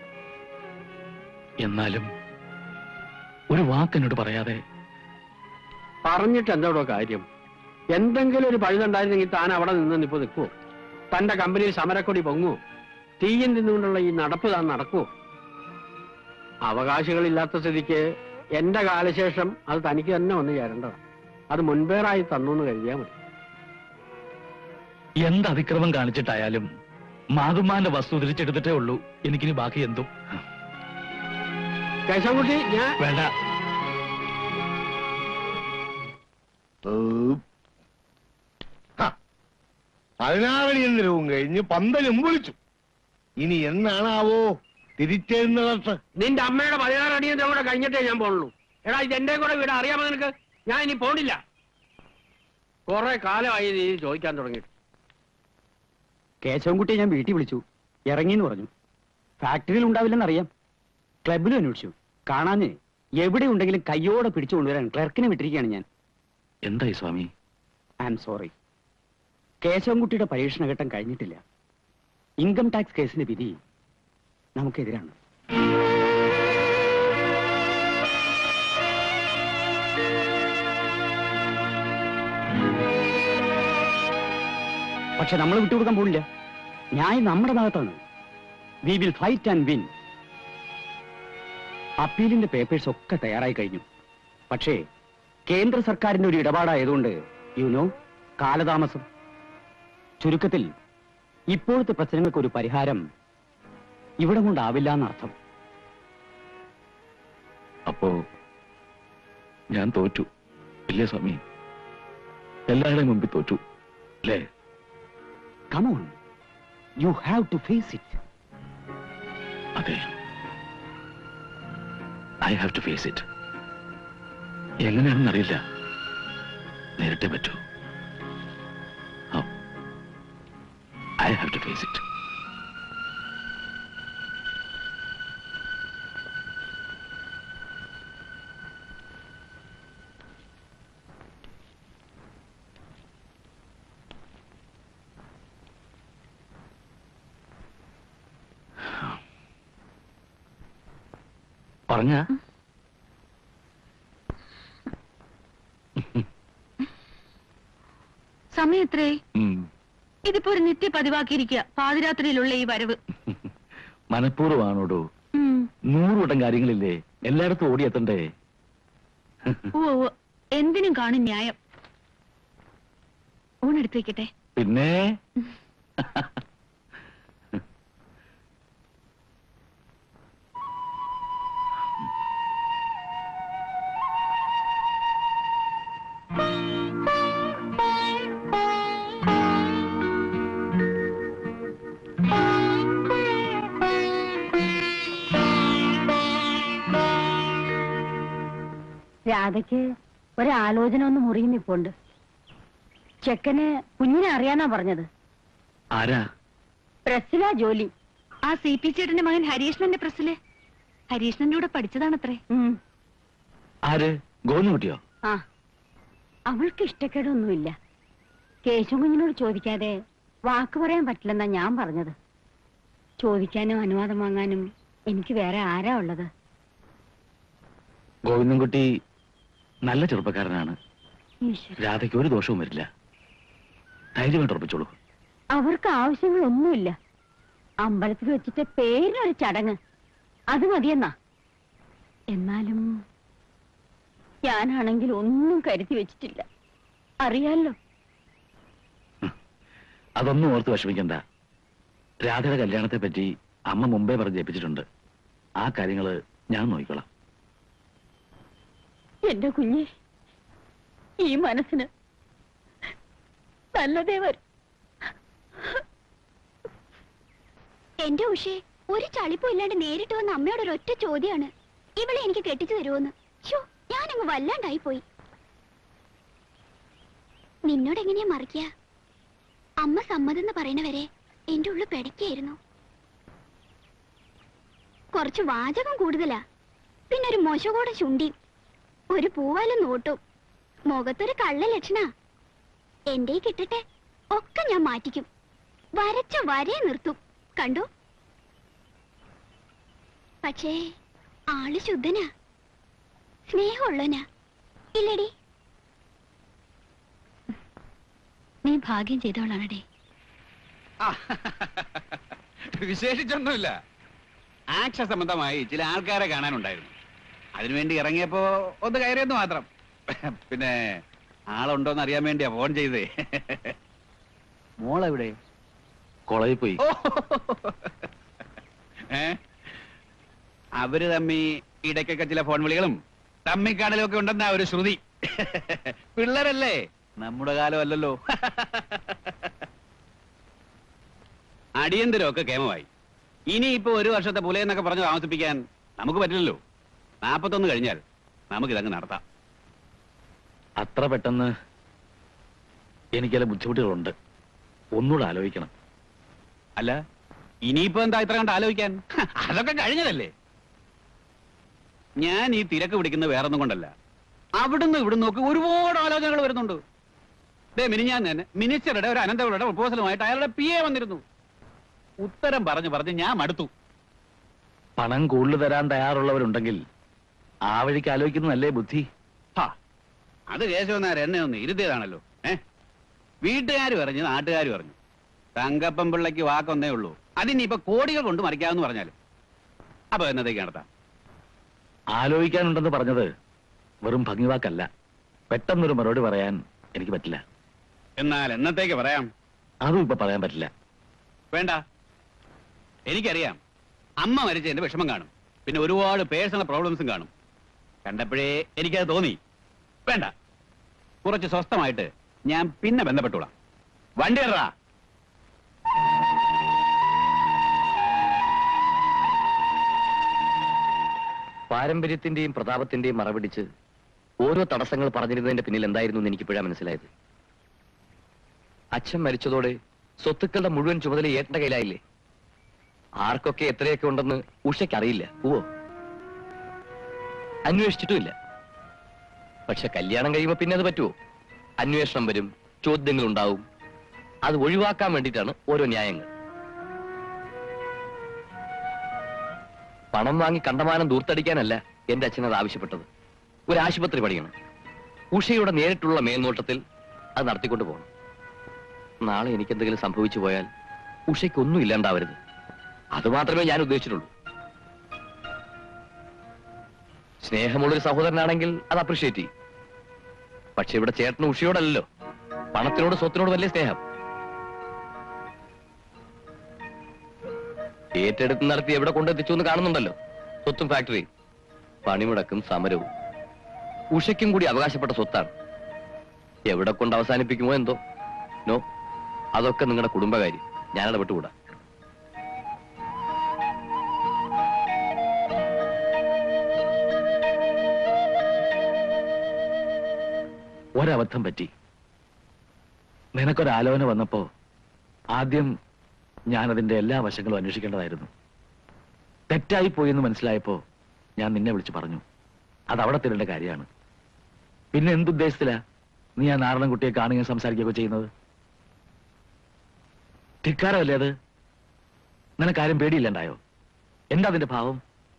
എന്നാലും ഒരു വാക്കെന്നോട് പറയാതെ പറഞ്ഞിട്ട് എന്തോടോ കാര്യം എന്തെങ്കിലും ഒരു പഴുതുണ്ടായിരുന്നെങ്കിൽ താൻ അവിടെ നിന്ന് ഇപ്പൊ നിൽക്കുവോ തന്റെ കമ്പനിയിൽ സമരക്കൊടി പൊങ്ങുവോ തീയും തിന്നുകൊണ്ടുള്ള ഈ നടപ്പ് താൻ നടക്കുവോ അവകാശികളില്ലാത്ത സ്ഥിതിക്ക് എന്റെ കാലശേഷം അത് തനിക്ക് തന്നെ വന്ന് ചേരേണ്ടതാണ് അത് മുൻപേറായി തന്നു എന്ന് കരുതിയാൽ മതി എന്ത് അതിക്രമം കാണിച്ചിട്ടായാലും മാതുമാന്റെ വസ്തു തിരിച്ചെടുത്തിട്ടേ ഉള്ളൂ എനിക്കിനി ബാക്കി എന്തും കേശവൻകുട്ടി ഞാൻ വേണ്ട പതിനാറടിയന്തരവും കഴിഞ്ഞ് പന്തലും വിളിച്ചു ഇനി എന്നാണാവോ തിരിച്ചെഴുന്നള്ളത്ത് നിന്റെ അമ്മയുടെ പതിനാറ് അടിയന്തരം കൂടെ കഴിഞ്ഞിട്ടേ ഞാൻ പോണുള്ളൂ എടാ ഇത് എന്റെ കൂടെ വീട് അറിയാമോ നിനക്ക് ഞാൻ ഇനി പോണില്ല കുറെ കാലമായി നീ ചോദിക്കാൻ തുടങ്ങിയിട്ട് കേശവൻകുട്ടിയെ ഞാൻ വീട്ടിൽ വിളിച്ചു ഇറങ്ങിന്ന് പറഞ്ഞു ഫാക്ടറിയിൽ ഉണ്ടാവില്ലെന്നറിയാം ക്ലബിലും അന്വേഷിച്ചു കാണാഞ്ഞ് എവിടെ ഉണ്ടെങ്കിലും കയ്യോടെ പിടിച്ചു കൊണ്ടുവരാൻ ക്ലർക്കിനെ വിട്ടിരിക്കുകയാണ് ഞാൻ എന്തായി സ്വാമി ഐ ആം സോറി കേശവൻകുട്ടിയുടെ പരീക്ഷണഘട്ടം കഴിഞ്ഞിട്ടില്ല ഇൻകം ടാക്സ് കേസിന്റെ വിധി നമുക്കെതിരാണ് പക്ഷെ നമ്മൾ വിട്ടുകൊടുക്കാൻ പോണില്ല ന്യായം നമ്മുടെ ഭാഗത്താണ് we will fight and win അപ്പീലിന്റെ പേപ്പേഴ്സ് ഒക്കെ തയ്യാറായി കഴിഞ്ഞു പക്ഷേ കേന്ദ്ര സർക്കാരിന്റെ ഒരു ഇടപാടായതുകൊണ്ട് യുനോ കാലതാമസം ചുരുക്കത്തിൽ ഇപ്പോഴത്തെ പ്രശ്നങ്ങൾക്ക് ഒരു പരിഹാരം ഇവിടെ കൊണ്ടാവില്ല എന്നർത്ഥം അപ്പോ ഞാൻ തോറ്റു ഇല്ലേ സ്വാമി എല്ലാവരുടെയും മുമ്പിൽ തോറ്റു അല്ലേ come on you have to face it അതെ I have to face it എങ്ങനെയാണെന്ന് അറിയില്ല നേരിട്ടേ പറ്റൂ I have to face it പറഞ്ഞ സമയം എത്രേ ഇതിപ്പോ ഒരു നിത്യ പതിവാക്കിയിരിക്കുക പാതിരാത്രിയിലുള്ള ഈ വരവ് മനഃപൂർവ്വമാണോടോ ഉം. നൂറുവട്ടം കാര്യങ്ങളില്ലേ എല്ലായിടത്തും ഓടിയെത്തണ്ടേ ഉവ്വ് ഉവ്വ്. എന്തിനും കാണും ന്യായം ഊണെടുത്ത് വെക്കട്ടെ പിന്നെ രാധയ്ക്ക് ഒരാലോചന ഒന്ന് മുറിയും ഇപ്പോണ്ട് ചെക്കന് കുഞ്ഞിനെ അറിയാനാ പറഞ്ഞത് ആരാ പ്രസ്സിലാ ജോലി ആ സി പി ചേട്ടന്റെ മകൻ ഹരീഷ്ണന്റെ പ്രസ്സില് ഹരീഷ്ണന്റെ കൂടെ പഠിച്ചതാണത്രേ ആര് ഗോവിന്ദൻകുട്ടിയോ ആ അവൾക്ക് ഇഷ്ടക്കേടൊന്നുമില്ല കേശു കുഞ്ഞിനോട് ചോദിക്കാതെ വാക്ക് പറയാൻ പറ്റില്ലെന്നാ ഞാൻ പറഞ്ഞത് ചോദിക്കാനും അനുവാദം വാങ്ങാനും എനിക്ക് വേറെ ആരാ ഉള്ളത് ഗോവിന്ദൻകുട്ടി നല്ല ചെറുപ്പക്കാരനാണ് ഈശ്വര രാധയ്ക്ക് ഒരു ദോഷവും വരില്ല ധൈര്യമായിട്ട് ഉറപ്പിച്ചോളൂ അവർക്ക് ആവശ്യങ്ങളൊന്നുമില്ല അമ്പലത്തിൽ വെച്ചിട്ട് പേരിനൊരു ചടങ്ങ് അത് മതിയെന്നാ എന്നാലും ഞാനാണെങ്കിൽ ഒന്നും കരുതി വെച്ചിട്ടില്ല അറിയാലോ അതൊന്നും ഓർത്ത് വിഷമിക്കണ്ട രാധയുടെ കല്യാണത്തെ പറ്റി അമ്മ മുമ്പേ പറഞ്ഞ് ഏൽപ്പിച്ചിട്ടുണ്ട് ആ കാര്യങ്ങള് ഞാൻ നോക്കിക്കോളാം എന്റെ കുഞ്ഞെ ഈ മനസ്സിന് നല്ലതേ വരും എന്റെ ഉഷേ ഒരു ചളിപ്പും ഇല്ലാണ്ട് നേരിട്ട് വന്ന അമ്മയോട് ഒരൊറ്റ ചോദ്യമാണ് ഇവളെ എനിക്ക് കെട്ടിച്ചു തരുമോന്ന് ഷോ ഞാനങ്ങ് വല്ലാണ്ടായി പോയി നിന്നോട് എങ്ങനെയാ മറിക്ക അമ്മ സമ്മതം എന്ന് പറയണവരെ എന്റെ ഉള്ളു പെടക്കായിരുന്നു കുറച്ച് വാചകം കൂടുതലാ പിന്നെ ഒരു മോശകൂടെ ചുണ്ടിയും ഒരു പൂവാലും നോട്ടും മുഖത്തൊരു കള്ള ലക്ഷണ എന്റെ കിട്ടട്ടെ ഒക്കെ ഞാൻ മാറ്റിക്കും വരച്ച വരേ നിർത്തും കണ്ടു പക്ഷേ ആള് ശുദ്ധനാ സ്നേഹമുള്ളനാ ഇല്ലടി നീ ഭാഗ്യം ചെയ്തോളാണടേ വിശേഷിച്ചൊന്നുമില്ല ആക്ഷ സംബന്ധമായി ചില ആൾക്കാരെ കാണാനുണ്ടായിരുന്നു അതിനുവേണ്ടി ഇറങ്ങിയപ്പോ ഒന്ന് കയറിയെന്ന് മാത്രം പിന്നെ ആളുണ്ടോന്ന് അറിയാൻ വേണ്ടിയാ ഫോൺ ചെയ്തേ മോളെവിടെ കോളേജിൽ പോയി ഏ അവര് തമ്മി ഇടയ്ക്കൊക്കെ ചില ഫോൺ വിളികളും തമ്മിക്കാടലും ഒക്കെ ഉണ്ടെന്നാ ഒരു ശ്രുതി പിള്ളേരല്ലേ നമ്മുടെ കാലം അല്ലല്ലോ അടിയന്തരമൊക്കെ കേമമായി ഇനി ഇപ്പൊ ഒരു വർഷത്തെ പുലയെന്നൊക്കെ പറഞ്ഞു താമസിപ്പിക്കാൻ നമുക്ക് പറ്റില്ലല്ലോ നാപ്പത്തൊന്ന് കഴിഞ്ഞാൽ നമുക്കിതങ്ങ് നടത്താം അത്ര പെട്ടെന്ന് എനിക്ക് ചില ബുദ്ധിമുട്ടുകളുണ്ട് ഒന്നുകൂടെ ആലോചിക്കണം അല്ല ഇനിയിപ്പോ എന്താ ഇത്ര കണ്ട് ആലോചിക്കാൻ ഹ, അതൊക്കെ കഴിഞ്ഞതല്ലേ ഞാൻ ഈ തിരക്ക് പിടിക്കുന്നത് വേറൊന്നും കൊണ്ടല്ല അവിടുന്ന് ഇവിടുന്ന് നോക്കി ഒരുപാട് ആലോചനകൾ വരുന്നുണ്ട് ദേ മിനിഞ്ഞാൻ തന്നെ മിനിസ്റ്ററുടെ ഒരു അനന്തകളുടെ പ്രപ്പോസലുമായിട്ട് അയാളുടെ പി എ വന്നിരുന്നു ഉത്തരം പറഞ്ഞു പറഞ്ഞ് ഞാൻ മടുത്തു പണം കൂടുതൽ തരാൻ തയ്യാറുള്ളവരുണ്ടെങ്കിൽ ആ വഴിക്ക് ആലോചിക്കുന്നതല്ലേ ബുദ്ധി ഹാ, അത് കേശവനാർ എന്നെ ഒന്ന് ഇരുത്തിയതാണല്ലോ ഏ വീട്ടുകാർ പറഞ്ഞു നാട്ടുകാർ പറഞ്ഞു തങ്കപ്പൻ പിള്ളയ്ക്ക് വാക്കൊന്നേ ഉള്ളൂ അതിനിപ്പോ കോടികൾ കൊണ്ട് മറിക്കാമെന്ന് പറഞ്ഞാലും അപ്പൊ എന്നതേക്ക് നടത്താം ആലോചിക്കാനുണ്ടെന്ന് പറഞ്ഞത് വെറും ഭംഗിവാക്കല്ല പെട്ടെന്നൊരു മറുപടി പറയാൻ എനിക്ക് പറ്റില്ല എന്നാൽ എന്നത്തേക്ക് പറയാം അതും ഇപ്പൊ പറയാൻ പറ്റില്ല വേണ്ട എനിക്കറിയാം അമ്മ മരിച്ചതിന്റെ വിഷമം കാണും പിന്നെ ഒരുപാട് പേഴ്സണൽ പ്രോബ്ലംസും കാണും കണ്ടപ്പോഴേ എനിക്കത് തോന്നി വേണ്ട കുറച്ച് സ്വസ്ഥമായിട്ട് ഞാൻ പിന്നെ ബന്ധപ്പെട്ടോളാം വണ്ടി ഇറ പാരമ്പര്യത്തിന്റെയും പ്രതാപത്തിന്റെയും മറപിടിച്ച് ഓരോ തടസ്സങ്ങൾ പറഞ്ഞിരുന്നതിന്റെ പിന്നിൽ എന്തായിരുന്നു എന്ന് എനിക്കിപ്പോഴാണ് മനസ്സിലായത് അച്ഛൻ മരിച്ചതോടെ സ്വത്തുക്കളുടെ മുഴുവൻ ചുമതല ഏട്ടന്റെ കയ്യിലായില്ലേ ആർക്കൊക്കെ എത്രയൊക്കെ ഉണ്ടെന്ന് ഉഷയ്ക്ക് അറിയില്ല ഓ അന്വേഷിച്ചിട്ടുമില്ല പക്ഷെ കല്യാണം കഴിയുമ്പോ പിന്നെ അത് പറ്റുമോ അന്വേഷണം വരും ചോദ്യങ്ങൾ ഉണ്ടാവും അത് ഒഴിവാക്കാൻ വേണ്ടിയിട്ടാണ് ഓരോ ന്യായങ്ങൾ പണം വാങ്ങി കണ്ടമാനം ദൂർത്തടിക്കാനല്ല എന്റെ അച്ഛൻ അത് ആവശ്യപ്പെട്ടത് ഒരു ആശുപത്രി പണിയണം ഉഷയുടെ നേരിട്ടുള്ള മേൽനോട്ടത്തിൽ അത് നടത്തിക്കൊണ്ട് പോകണം നാളെ എനിക്കെന്തെങ്കിലും സംഭവിച്ചു പോയാൽ ഉഷയ്ക്കൊന്നും ഇല്ലാണ്ടാവരുത് അത് മാത്രമേ ഞാൻ ഉദ്ദേശിച്ചിട്ടുള്ളൂ സ്നേഹമുള്ളൊരു സഹോദരനാണെങ്കിൽ അത് അപ്രിഷ്യേറ്റ് ചെയ്യും പക്ഷെ ഇവിടെ ചേട്ടന് ഉഷയോടല്ലോ പണത്തിനോട് സ്വത്തിനോട് വലിയ സ്നേഹം ഏറ്റെടുത്ത് നടത്തി എവിടെ കൊണ്ടെത്തിച്ചു എന്ന് കാണുന്നുണ്ടല്ലോ സ്വത്തും ഫാക്ടറിയും പണിമുടക്കും സമരവും ഉഷയ്ക്കും കൂടി അവകാശപ്പെട്ട സ്വത്താണ് എവിടെ കൊണ്ട് അവസാനിപ്പിക്കുമോ എന്തോ നോ അതൊക്കെ നിങ്ങളുടെ കുടുംബകാര്യം ഞാൻ ഇടപെട്ടുകൂടാ ഒരബദ്ധം പറ്റി നിനക്കൊരാലോചന വന്നപ്പോ ആദ്യം ഞാൻ അതിന്റെ എല്ലാ വശങ്ങളും അന്വേഷിക്കേണ്ടതായിരുന്നു തെറ്റായി പോയി എന്ന് മനസ്സിലായപ്പോ ഞാൻ നിന്നെ വിളിച്ചു പറഞ്ഞു അത് അവിടെ തരേണ്ട കാര്യമാണ് പിന്നെ എന്തുദ്ദേശത്തിലാ നീ ആ നാരായണൻകുട്ടിയെ കാണുകയും സംസാരിക്കുകയൊക്കെ ചെയ്യുന്നത് ധിക്കാരമല്ലേ അത് നിനക്കാരും പേടിയില്ലണ്ടായോ എന്താ അതിന്റെ ഭാവം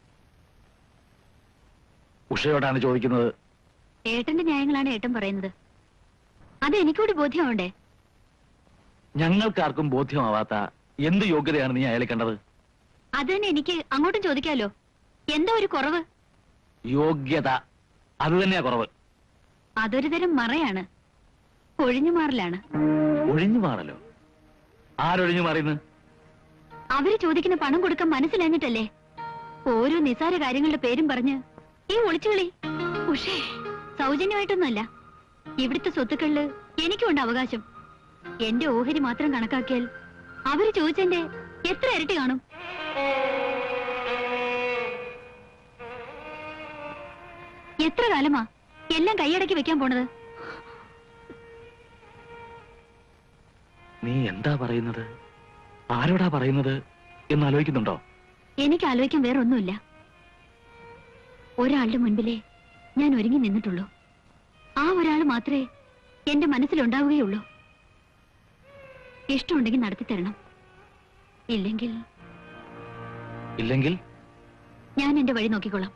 ഉഷയോടാണ് ചോദിക്കുന്നത് ഏട്ടന്റെ ന്യായങ്ങളാണ് ഏട്ടൻ പറയുന്നത് അത് എനിക്കൂടി ബോധ്യമാവണ്ടേ ഞങ്ങൾക്കാർക്കും ബോധ്യമാവാത്ത എന്ത് യോഗ്യതയാണ് നീ അയാളെ കണ്ടത് അത് തന്നെ എനിക്ക് അങ്ങോട്ടും ചോദിക്കാലോ എന്താ ഒരു കുറവ് യോഗ്യത അത് തന്നെയാ കുറവ് അതൊരു തരം മറയാണ് ഒഴിഞ്ഞു മാറലാണ് ഒഴിഞ്ഞു മാറലോ ആരൊഴിഞ്ഞു മാറിയെന്ന് അവര് ചോദിക്കുന്ന പണം കൊടുക്കാൻ മനസ്സിലാഞ്ഞിട്ടല്ലേ ഓരോ നിസാര കാര്യങ്ങളുടെ പേരും പറഞ്ഞ് ഈ ഒളിച്ചുകളി ഉഷേ സൗജന്യമായിട്ടൊന്നുമല്ല ഇവിടുത്തെ സ്വത്തുക്കളില് എനിക്കുണ്ട് അവകാശം എന്റെ ഓഹരി മാത്രം കണക്കാക്കിയാൽ അവര് ചോദിച്ചെന്റെ എത്ര ഇരട്ടി കാണും എത്ര കാലമാ എല്ലാം കൈയടക്കി വെക്കാൻ പോണത് നീ എന്താ പറയുന്നത് ആരോടാ പറയുന്നത് എന്ന് ആലോചിക്കുന്നുണ്ടോ എനിക്ക് ആലോചിക്കാൻ വേറെ ഒന്നുമില്ല ഒരാളുടെ മുൻപിലേ ഞാൻ ഒരുങ്ങി നിന്നിട്ടുള്ളൂ ആ ഒരാൾ മാത്രമേ എന്റെ മനസ്സിലുണ്ടാവുകയുള്ളൂ ഇഷ്ടമുണ്ടെങ്കിൽ നടത്തി തരണം ഇല്ലെങ്കിൽ ഇല്ലെങ്കിൽ ഞാൻ എന്റെ വഴി നോക്കിക്കോളാം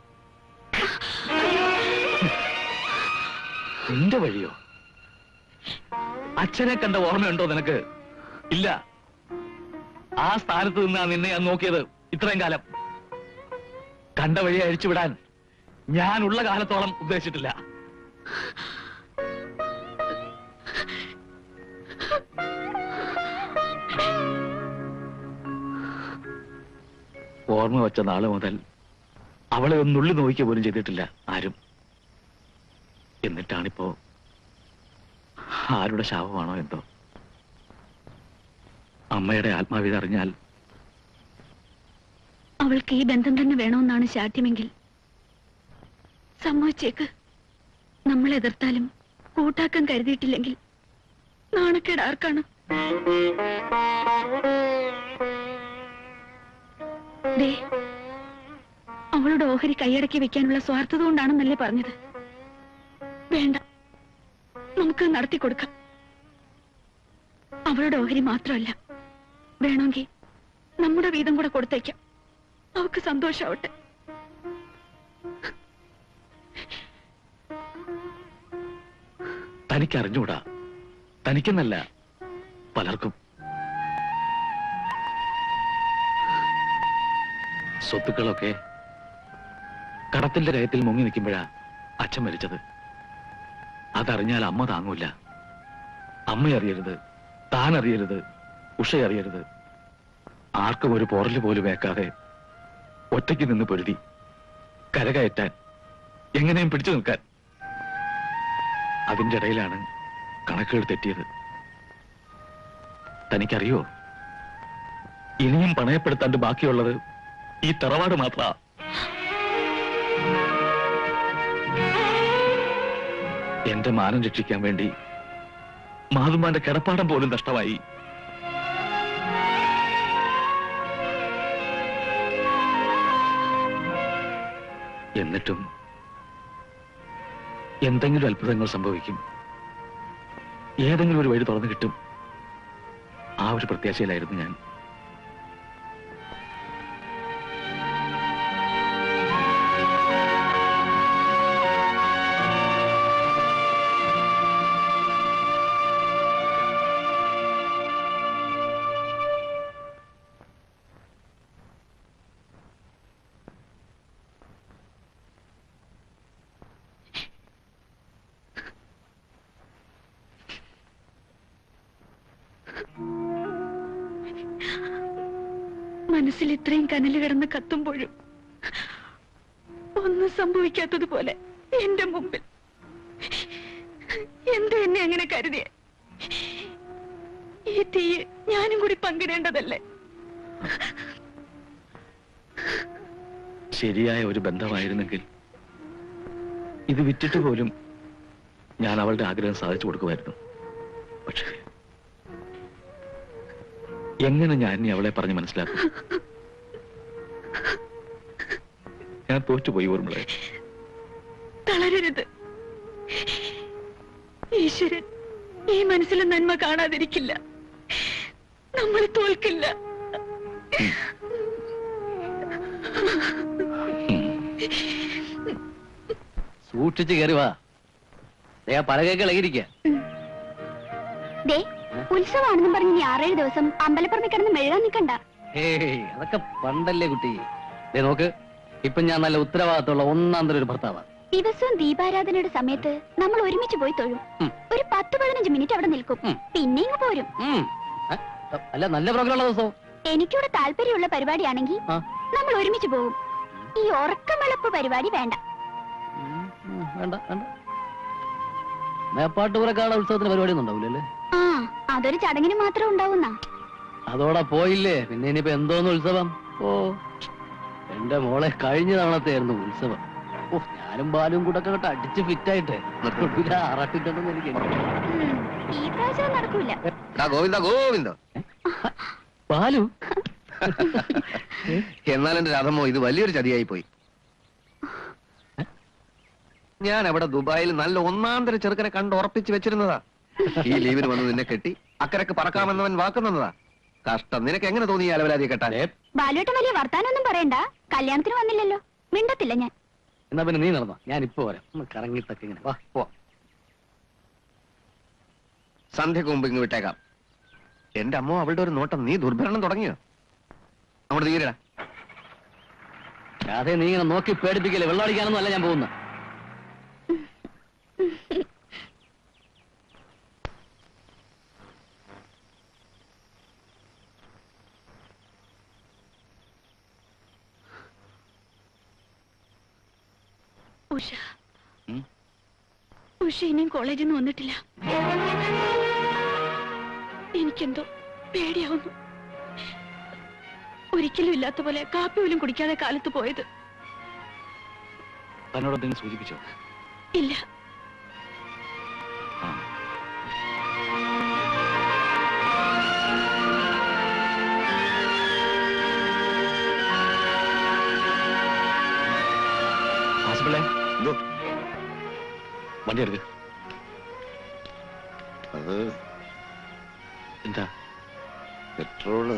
നിന്റെ വഴിയോ അച്ഛനെ കണ്ട ഓർമ്മയുണ്ടോ നിനക്ക് ഇല്ല ആ സ്ഥാനത്ത് നിന്നാ നിന്നെ ഞാൻ നോക്കിയത് ഇത്രയും കാലം കണ്ട വഴി അഴിച്ചുവിടാൻ ഞാൻ ഉള്ള കാലത്തോളം ഉദ്ദേശിച്ചിട്ടില്ല ഓർമ്മ വെച്ച നാള് മുതൽ അവളെ ഒന്നുള്ളി നോക്കിയ പോലും ചെയ്തിട്ടില്ല ആരും എന്നിട്ടാണിപ്പോ ആരുടെ ശാപമാണോ എന്തോ അമ്മയുടെ ആത്മാവിത അറിഞ്ഞാൽ അവൾക്ക് ഈ ബന്ധം തന്നെ വേണമെന്നാണ് ശാഠ്യമെങ്കിൽ സമ്മതിച്ചേക്ക് നമ്മൾ എതിർത്താലും കൂട്ടാക്കാൻ കരുതിയിട്ടില്ലെങ്കിൽ നാണക്കേട് ആർക്കാണ് ദേ, അവളുടെ ഓഹരി കൈയടക്കി വെക്കാനുള്ള സ്വാർത്ഥത കൊണ്ടാണെന്നല്ലേ പറഞ്ഞത് വേണ്ട നമുക്ക് നടത്തി കൊടുക്കാം അവളുടെ ഓഹരി മാത്രമല്ല വേണമെങ്കിൽ നമ്മുടെ വീതം കൂടെ കൊടുത്തേക്കാം അവക്ക് സന്തോഷാവട്ടെ തനിക്ക് അറിഞ്ഞൂടാ തനിക്കെന്നല്ല പലർക്കും സ്വത്തുക്കളൊക്കെ കടത്തിന്റെ രയത്തിൽ മുങ്ങി നിൽക്കുമ്പോഴാ അച്ഛൻ മരിച്ചത് അതറിഞ്ഞാൽ അമ്മ താങ്ങൂല അമ്മ അറിയരുത് താൻ അറിയരുത് ഉഷ അറിയരുത് ആർക്കും ഒരു പോറല് പോലും വേക്കാതെ ഒറ്റയ്ക്ക് നിന്ന് പൊരുതി കരകയറ്റാൻ എങ്ങനെയും പിടിച്ചു നിൽക്കാൻ അതിന്റെ ഇടയിലാണ് കണക്കുകൾ തെറ്റിയത് തനിക്കറിയോ ഇനിയും പണയപ്പെടുത്താണ്ട് ബാക്കിയുള്ളത് ഈ തറവാട് മാത്ര എന്റെ മാനം രക്ഷിക്കാൻ വേണ്ടി മാതുമാന്റെ കിടപ്പാടം പോലും നഷ്ടമായി എന്നിട്ടും എന്തെങ്കിലും അത്ഭുതങ്ങൾ സംഭവിക്കും ഏതെങ്കിലും ഒരു വഴി തുറന്നു കിട്ടും ആ ഒരു പ്രത്യാശയിലായിരുന്നു ഞാൻ മനസ്സിൽ ഇത്രയും കനല് കിടന്ന് കത്തുമ്പോഴും ഒന്നും സംഭവിക്കാത്തതുപോലെ എന്റെ മുമ്പിൽ എന്ത് എന്നെ അങ്ങനെ കരുതിയ ഈ തീയെ ഞാനും കൂടി പങ്കിടേണ്ടതല്ലേ ശരിയായ ഒരു ബന്ധമായിരുന്നെങ്കിൽ ഇത് വിറ്റിട്ട് പോലും ഞാൻ അവളുടെ ആഗ്രഹം സാധിച്ചു കൊടുക്കുമായിരുന്നു പക്ഷേ എങ്ങനെ ഞാൻ ഇനി അവളെ പറഞ്ഞ് മനസ്സിലാക്കും ഞാൻ തോറ്റുപോയി ഊർമിളെ തളരരുത് ഈശ്വരൻ ഈ മനസ്സിലെ നന്മ കാണാതിരിക്കില്ല നമ്മൾ തോൽക്കില്ല സൂക്ഷിച്ച് കയറി വാ ദേ, ആ പലകയൊക്കെ ഇളകിയിരിക്കുക ദേ ഉത്സവമാണെന്നും പറഞ്ഞ് ഇനി ആറേഴ് ദിവസം അമ്പലപ്പുറമെ കിടന്ന് മെഴുകാൻ നിൽക്കണ്ട ഏയ് അതൊക്കെ പണ്ടല്ലേ കുട്ടി ദേ നോക്ക് ഇപ്പൊ ഞാൻ നല്ല ഉത്തരവാദിത്തമുള്ള ഒന്നാം തരം ഒരു ഭർത്താവാണ് ദിവസവും ദീപാരാധനയുടെ സമയത്ത് നമ്മൾ ഒരുമിച്ച് പോയി തൊഴും ഉം. ഒരു പത്ത് പതിനഞ്ച് മിനിറ്റ് അവിടെ നിൽക്കും ഉം. പിന്നെ ഇങ്ങ് പോരും ഉം. ഏ? അല്ല നല്ല പ്രോഗ്രാം ഉള്ള ദിവസം എനിക്കിവിടെ താല്പര്യമുള്ള പരിപാടിയാണെങ്കിൽ ആ. നമ്മൾ ഒരുമിച്ച് പോകും ഈ ഉറക്കം വെളുപ്പ് പരിപാടി വേണ്ട ഉം, വേണ്ട വേണ്ട മേപ്പാട്ടുപുറക്കാട് ഉത്സവത്തിന് പരിപാടി ഒന്നും ഉണ്ടാവില്ലല്ലേ ആ അതൊരു ചടങ്ങിന് മാത്രം ഉണ്ടാവുന്ന അതോടെ പോയില്ലേ പിന്നെ ഇനിയിപ്പോ എന്തോന്ന് ഉത്സവം ഓ എന്റെ മോളെ കഴിഞ്ഞ തവണത്തെ ആയിരുന്നു ഉത്സവം ഓ ഞാനും ബാലും കൂടെ ഒക്കെ അങ്ങോട്ട് അടിച്ച് ഫിറ്റായിട്ട് ആറാട്ടിട്ടുണ്ടെന്ന് എനിക്ക് ഈ പ്രാവശ്യം നടക്കൂല എടാ ഗോവിന്ദ ഗോവിന്ദ ബാലു എന്നാൽ എന്റെ രാധമോ ഇത് വലിയൊരു ചതിയായി പോയി ഞാൻ അവിടെ ദുബായിൽ നല്ല ഒന്നാന്തര ചെറുക്കനെ കണ്ട് ഉറപ്പിച്ച് വെച്ചിരുന്നതാ ഈ ലീവിന് വന്ന് നിന്നെ കെട്ടി അക്കരക്ക് പറക്കാമെന്നവൻ വാക്കുന്നതാ കഷ്ടം നിനക്ക് എങ്ങനെ തോന്നി ഈ അലവലാതിയെ കെട്ടാൻ ബാലുവേട്ടൻ വലിയ വർത്താനൊന്നും പറയണ്ട കല്യാണത്തിന് വന്നില്ലല്ലോ മിണ്ടത്തില്ല ഞാൻ എന്നാ പിന്നെ നീ നടന്നോ ഞാൻ ഇപ്പൊ വരാം ഒന്ന് കറങ്ങിട്ടൊക്കെ ഇങ്ങനെ വാ പോ സന്ധ്യക്ക് മുമ്പ് ഇങ്ങ് വിട്ടേക്കാം എന്റെ അമ്മ അവളുടെ ഒരു നോട്ടം നീ ദുർഭരണം തുടങ്ങിയോ അങ്ങോട്ട് തീരടാ അതെ നീ ഇങ്ങനെ നോക്കി പേടിപ്പിക്കല്ലേ വെള്ളം അടിക്കാനൊന്നും അല്ല ഞാൻ പോകുന്നത് ഉഷ ഉഷ ഇനിയും കോളേജിൽ നിന്ന് വന്നിട്ടില്ല എനിക്കെന്തോ പേടിയാവുന്നു ഒരിക്കലും ഇല്ലാത്ത പോലെ കാപ്പി പോലും കുടിക്കാതെ കാലത്ത് പോയത് തന്നോട് എന്തെങ്കിലും സൂചിപ്പിച്ചോ ഇല്ല ആ. വാസുപിള്ളേ, എന്തോ വണ്ടി എടുക്ക് അത് എന്താ പെട്രോള്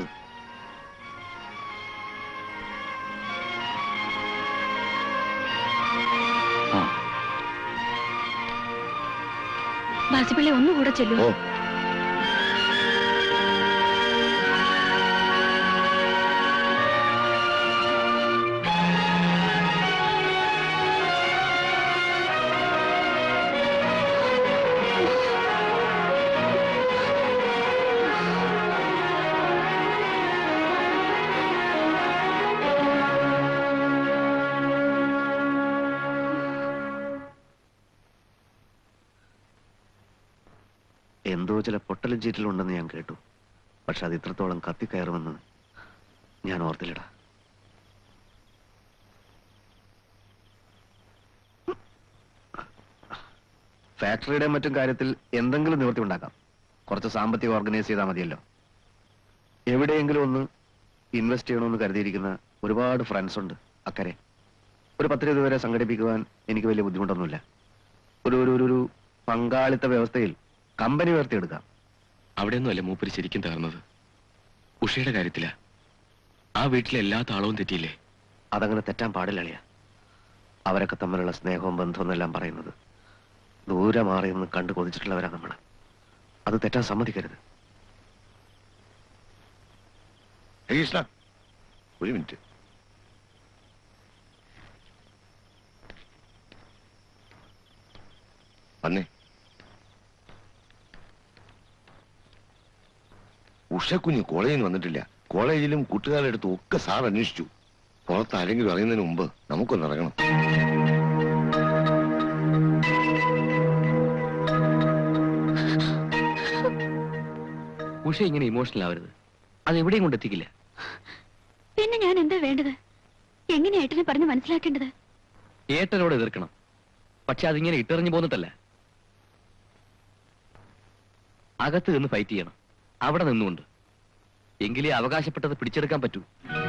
ബാസിപ്പിള്ളി ഒന്നുകൂടെ ചെല്ലൂ ഓ എന്തോ ചില പൊട്ടലും ചീറ്റലും ഉണ്ടെന്ന് ഞാൻ കേട്ടു പക്ഷെ അത് ഇത്രത്തോളം കത്തിക്കയറുമെന്ന് ഞാൻ ഓർത്തില്ലടാ ഫാക്ടറിയുടെ മറ്റും കാര്യത്തിൽ എന്തെങ്കിലും നിവൃത്തി ഉണ്ടാക്കാം കുറച്ച് സാമ്പത്തികം ഓർഗനൈസ് ചെയ്താൽ മതിയല്ലോ എവിടെയെങ്കിലും ഒന്ന് ഇൻവെസ്റ്റ് ചെയ്യണമെന്ന് കരുതിയിരിക്കുന്ന ഒരുപാട് ഫ്രണ്ട്സ് ഉണ്ട് അക്കരെ ഒരു പത്ത് ഇരുപത് പേരെ സംഘടിപ്പിക്കുവാൻ എനിക്ക് വലിയ ബുദ്ധിമുട്ടൊന്നുമില്ല ഒരു ഒരു ഒരു- ഒരു പങ്കാളിത്ത വ്യവസ്ഥയിൽ കമ്പനി ഉയർത്തിയെടുക്കാം അവിടെയൊന്നും അല്ല മൂപ്പര് ശരിക്കും തകർന്നത് ഉഷയുടെ കാര്യത്തിലാ ആ വീട്ടിലെ എല്ലാ താളവും തെറ്റിയില്ലേ അതങ്ങനെ തെറ്റാൻ പാടില്ല അളിയ അവരൊക്കെ തമ്മിലുള്ള സ്നേഹവും ബന്ധവും എല്ലാം പറയുന്നത് ദൂരെ മാറി നിന്ന് കണ്ടു കൊതിച്ചിട്ടുള്ളവരാ നമ്മൾ അത് തെറ്റാൻ സമ്മതിക്കരുത് ഹരീഷ്ണ ഒരു മിനിറ്റ് വന്നേ ഉഷക്കുഞ്ഞ് കോളേജിൽ നിന്ന് വന്നിട്ടില്ല കോളേജിലും കൂട്ടുകാരുടെ അടുത്തും ഒക്കെ സാർ അന്വേഷിച്ചു പുറത്ത് ആരെങ്കിലും അറിയുന്നതിന് മുമ്പ് നമുക്കൊന്ന് ഇറങ്ങണം ഉഷ ഇങ്ങനെ ഇമോഷണൽ ആവരുത് അത് എവിടെയും കൊണ്ടെത്തിക്കില്ല പിന്നെ ഞാൻ എന്താ വേണ്ടത് എങ്ങനെ ഏട്ടനെ പറഞ്ഞ് മനസ്സിലാക്കേണ്ടത് ഏട്ടനോട് എതിർക്കണം പക്ഷെ അതിങ്ങനെ ഇട്ടെറിഞ്ഞു പോന്നിട്ടല്ല അകത്ത് നിന്ന് ഫൈറ്റ് ചെയ്യണം അവിടെ നിന്നുകൊണ്ട് എങ്കിലേ അവകാശപ്പെട്ടത് പിടിച്ചെടുക്കാൻ പറ്റൂ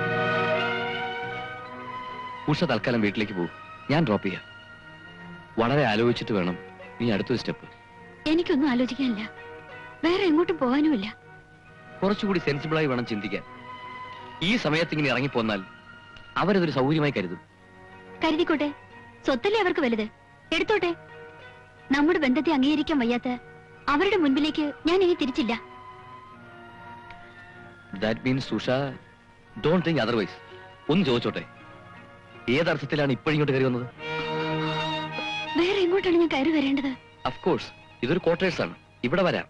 ഉഷ തൽക്കാലം വീട്ടിലേക്ക് പോകും ഞാൻ ഡ്രോപ്പ് ചെയ്യാം വളരെ ആലോചിച്ചിട്ട് വേണം നീ അടുത്തൊരു സ്റ്റെപ്പ് എനിക്കൊന്നും ആലോചിക്കാനില്ല വേറെ എങ്ങോട്ടും പോകാനുമില്ല കുറച്ചുകൂടി സെൻസിബിളായി വേണം ചിന്തിക്കാൻ ഈ സമയത്ത് ഇങ്ങനെ ഇറങ്ങിപ്പോന്നാൽ അവരതൊരു സൗകര്യമായി കരുതും കരുതിക്കോട്ടെ സ്വത്തല്ലേ അവർക്ക് വലുത് എടുത്തോട്ടെ നമ്മുടെ ബന്ധത്തെ അംഗീകരിക്കാൻ വയ്യാത്ത അവരുടെ മുൻപിലേക്ക് ഞാൻ ഇനി തിരിച്ചില്ല that means Susha don't think otherwise ഒന്ന് ചോദിച്ചോട്ടെ ഏതർത്ഥത്തിലാണ് ഇപ്പോഴിങ്ങോട്ട് കയറി വന്നത് വേറെ എങ്ങോട്ടാണ് ഞാൻ കയറി വരേണ്ടത് അഫ്കോഴ്സ് ഇതൊരു ക്വാർട്ടേഴ്സ് ആണ് ഇവിടെ വരാം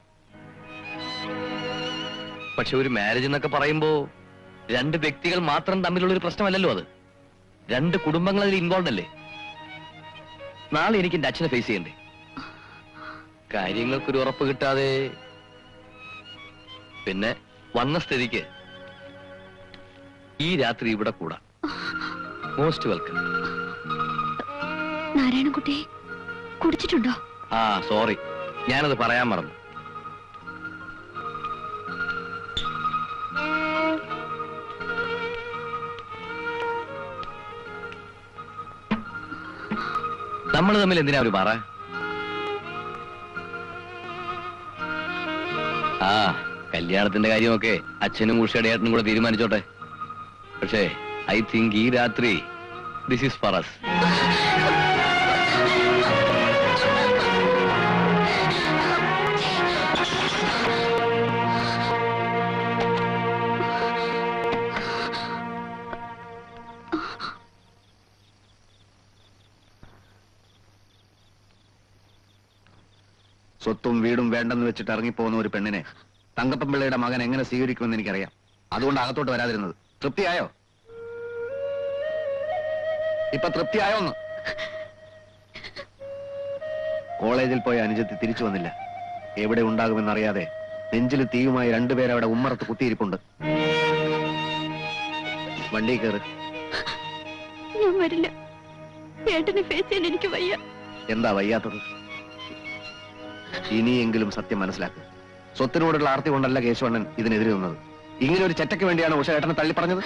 പക്ഷെ ഒരു മാരേജ് എന്നൊക്കെ പറയുമ്പോ രണ്ട് വ്യക്തികൾ മാത്രം തമ്മിലുള്ള ഒരു പ്രശ്നമല്ലല്ലോ അത് രണ്ട് കുടുംബങ്ങൾ അതിൽ ഇൻവോൾവ് അല്ലേ നാളെ എനിക്ക് എന്റെ അച്ഛനെ ഫേസ് ചെയ്യണ്ടേ കാര്യങ്ങൾക്കൊരു ഉറപ്പ് കിട്ടാതെ പിന്നെ വന്ന സ്ഥിതിക്ക് ഈ രാത്രി ഇവിടെ കൂടാ മോസ്റ്റ് വെൽക്കം നാരായണൻകുട്ടി കുടിച്ചിട്ടുണ്ടോ ആ സോറി ഞാനത് പറയാൻ മറന്നു നമ്മൾ തമ്മിൽ എന്തിനാ ഒരു പറ ആ കല്യാണത്തിന്റെ കാര്യമൊക്കെ അച്ഛനും ഉഷയുടെ ഏട്ടനും കൂടെ തീരുമാനിച്ചോട്ടെ പക്ഷേ ഐ തിങ്ക് ഈ രാത്രി ദിസ് ഈസ് ഫർ അസ് സ്വത്തും വീടും വേണ്ടെന്ന് വെച്ചിട്ട് ഇറങ്ങിപ്പോകുന്ന ഒരു പെണ്ണിനെ തങ്കപ്പൻ പിള്ളയുടെ മകൻ എങ്ങനെ സ്വീകരിക്കുമെന്ന് എനിക്കറിയാം അതുകൊണ്ട് അകത്തോട്ട് വരാതിരുന്നത് തൃപ്തിയായോ ഇപ്പൊ തൃപ്തിയായോന്ന് കോളേജിൽ പോയ അനുജത്തി തിരിച്ചു വന്നില്ല എവിടെ ഉണ്ടാകുമെന്നറിയാതെ നെഞ്ചിൽ തീയുമായി രണ്ടുപേരവിടെ ഉമ്മറത്ത് കുത്തിയിരിപ്പുണ്ട് വണ്ടി കയറ് ഞാൻ വരില്ല ഏട്ടനെ ഫേസ് ചെയ്യാൻ എനിക്ക് വയ്യ എന്താ വയ്യാത്തത് ഇനിയെങ്കിലും സത്യം മനസ്സിലാക്കുക സ്വത്തിനോടുള്ള ആർത്തി കൊണ്ടല്ല കേശവണ്ണൻ ഇതിനെതിരെ നിന്നത് ഇങ്ങനെ ഒരു ചെറ്റയ്ക്ക് വേണ്ടിയാണ് ഉഷ ഏട്ടനെ തള്ളിപ്പറഞ്ഞത്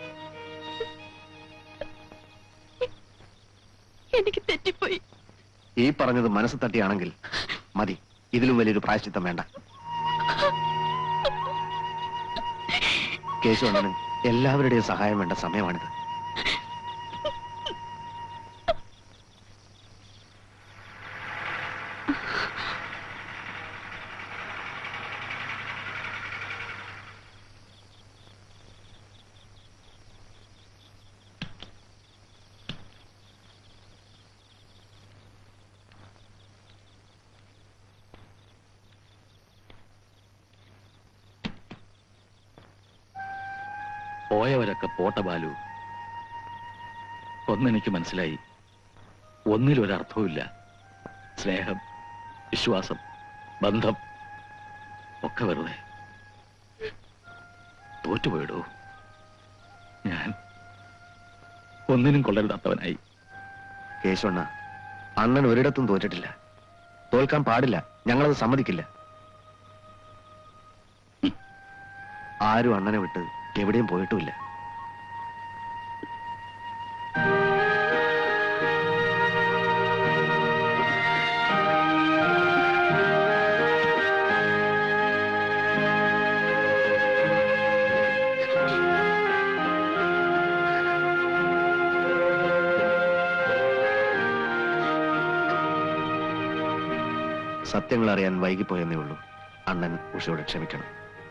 എനിക്ക് തെറ്റിപ്പോയി ഈ പറഞ്ഞത് മനസ്സ് തട്ടിയാണെങ്കിൽ മതി ഇതിലും വലിയൊരു പ്രായശ്ചിത്തം വേണ്ട കേശു അണ്ണന് എല്ലാവരുടെയും സഹായം വേണ്ട സമയമാണിത് പോയവരൊക്കെ പോട്ട ബാലു ഒന്നെനിക്ക് മനസ്സിലായി ഒന്നിലൊരർത്ഥവുമില്ല സ്നേഹം വിശ്വാസം ബന്ധം ഒക്കെ വെറുതെ തോറ്റുപോയിടൂ ഞാൻ ഒന്നിനും കൊള്ളരുതാത്തവനായി കേശു അണ്ണ അണ്ണൻ ഒരിടത്തും തോറ്റിട്ടില്ല തോൽക്കാൻ പാടില്ല ഞങ്ങളത് സമ്മതിക്കില്ല ആരും അണ്ണനെ വിട്ട് എവിടെയും പോയിട്ടുമില്ല സത്യങ്ങൾ അറിയാൻ വൈകിപ്പോയെന്നേ ഉള്ളൂ അണ്ണൻ ഉഷയോട് ക്ഷമിക്കണം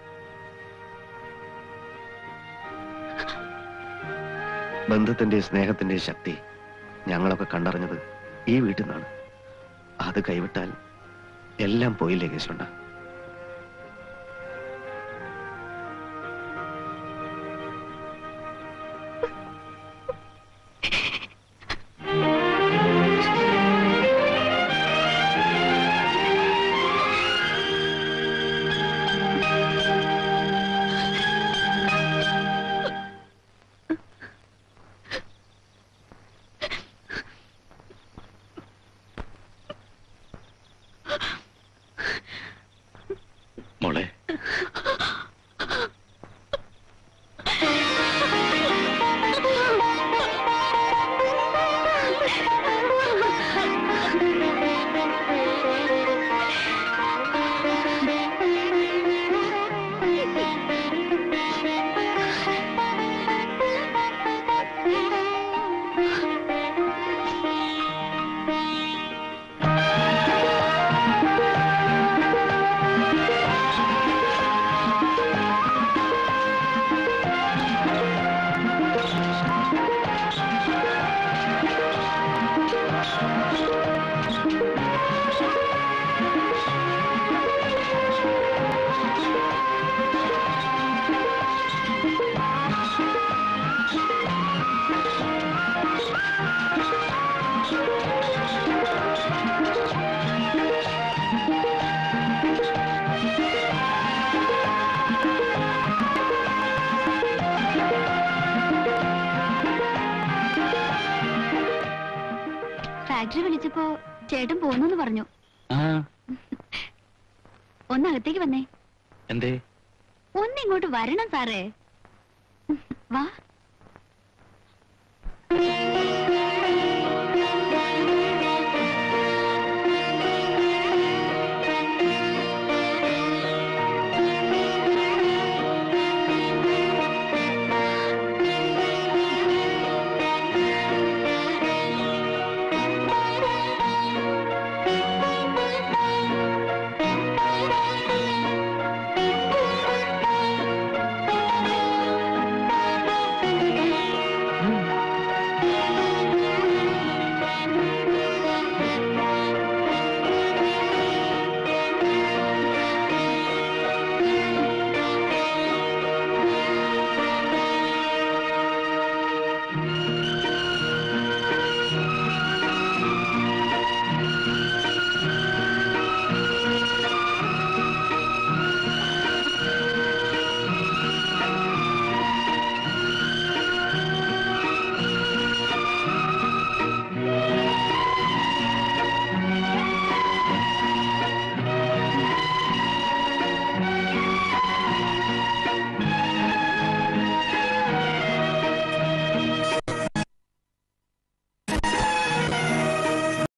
ബന്ധത്തിന്റെ സ്നേഹത്തിന്റെ ശക്തി ഞങ്ങളൊക്കെ കണ്ടറിഞ്ഞത് ഈ വീട്ടിൽ നിന്നാണ് അത് കൈവിട്ടാൽ എല്ലാം പോയില്ലേ കേശുണ്ട മോളെ ഫാക്ടറി വിളിച്ചപ്പോ ചേട്ടൻ പോകുന്നു പറഞ്ഞു ആ ഒന്ന് അകത്തേക്ക് വന്നേ എന്തേ ഒന്നിങ്ങോട്ട് വരണം സാറേ വാ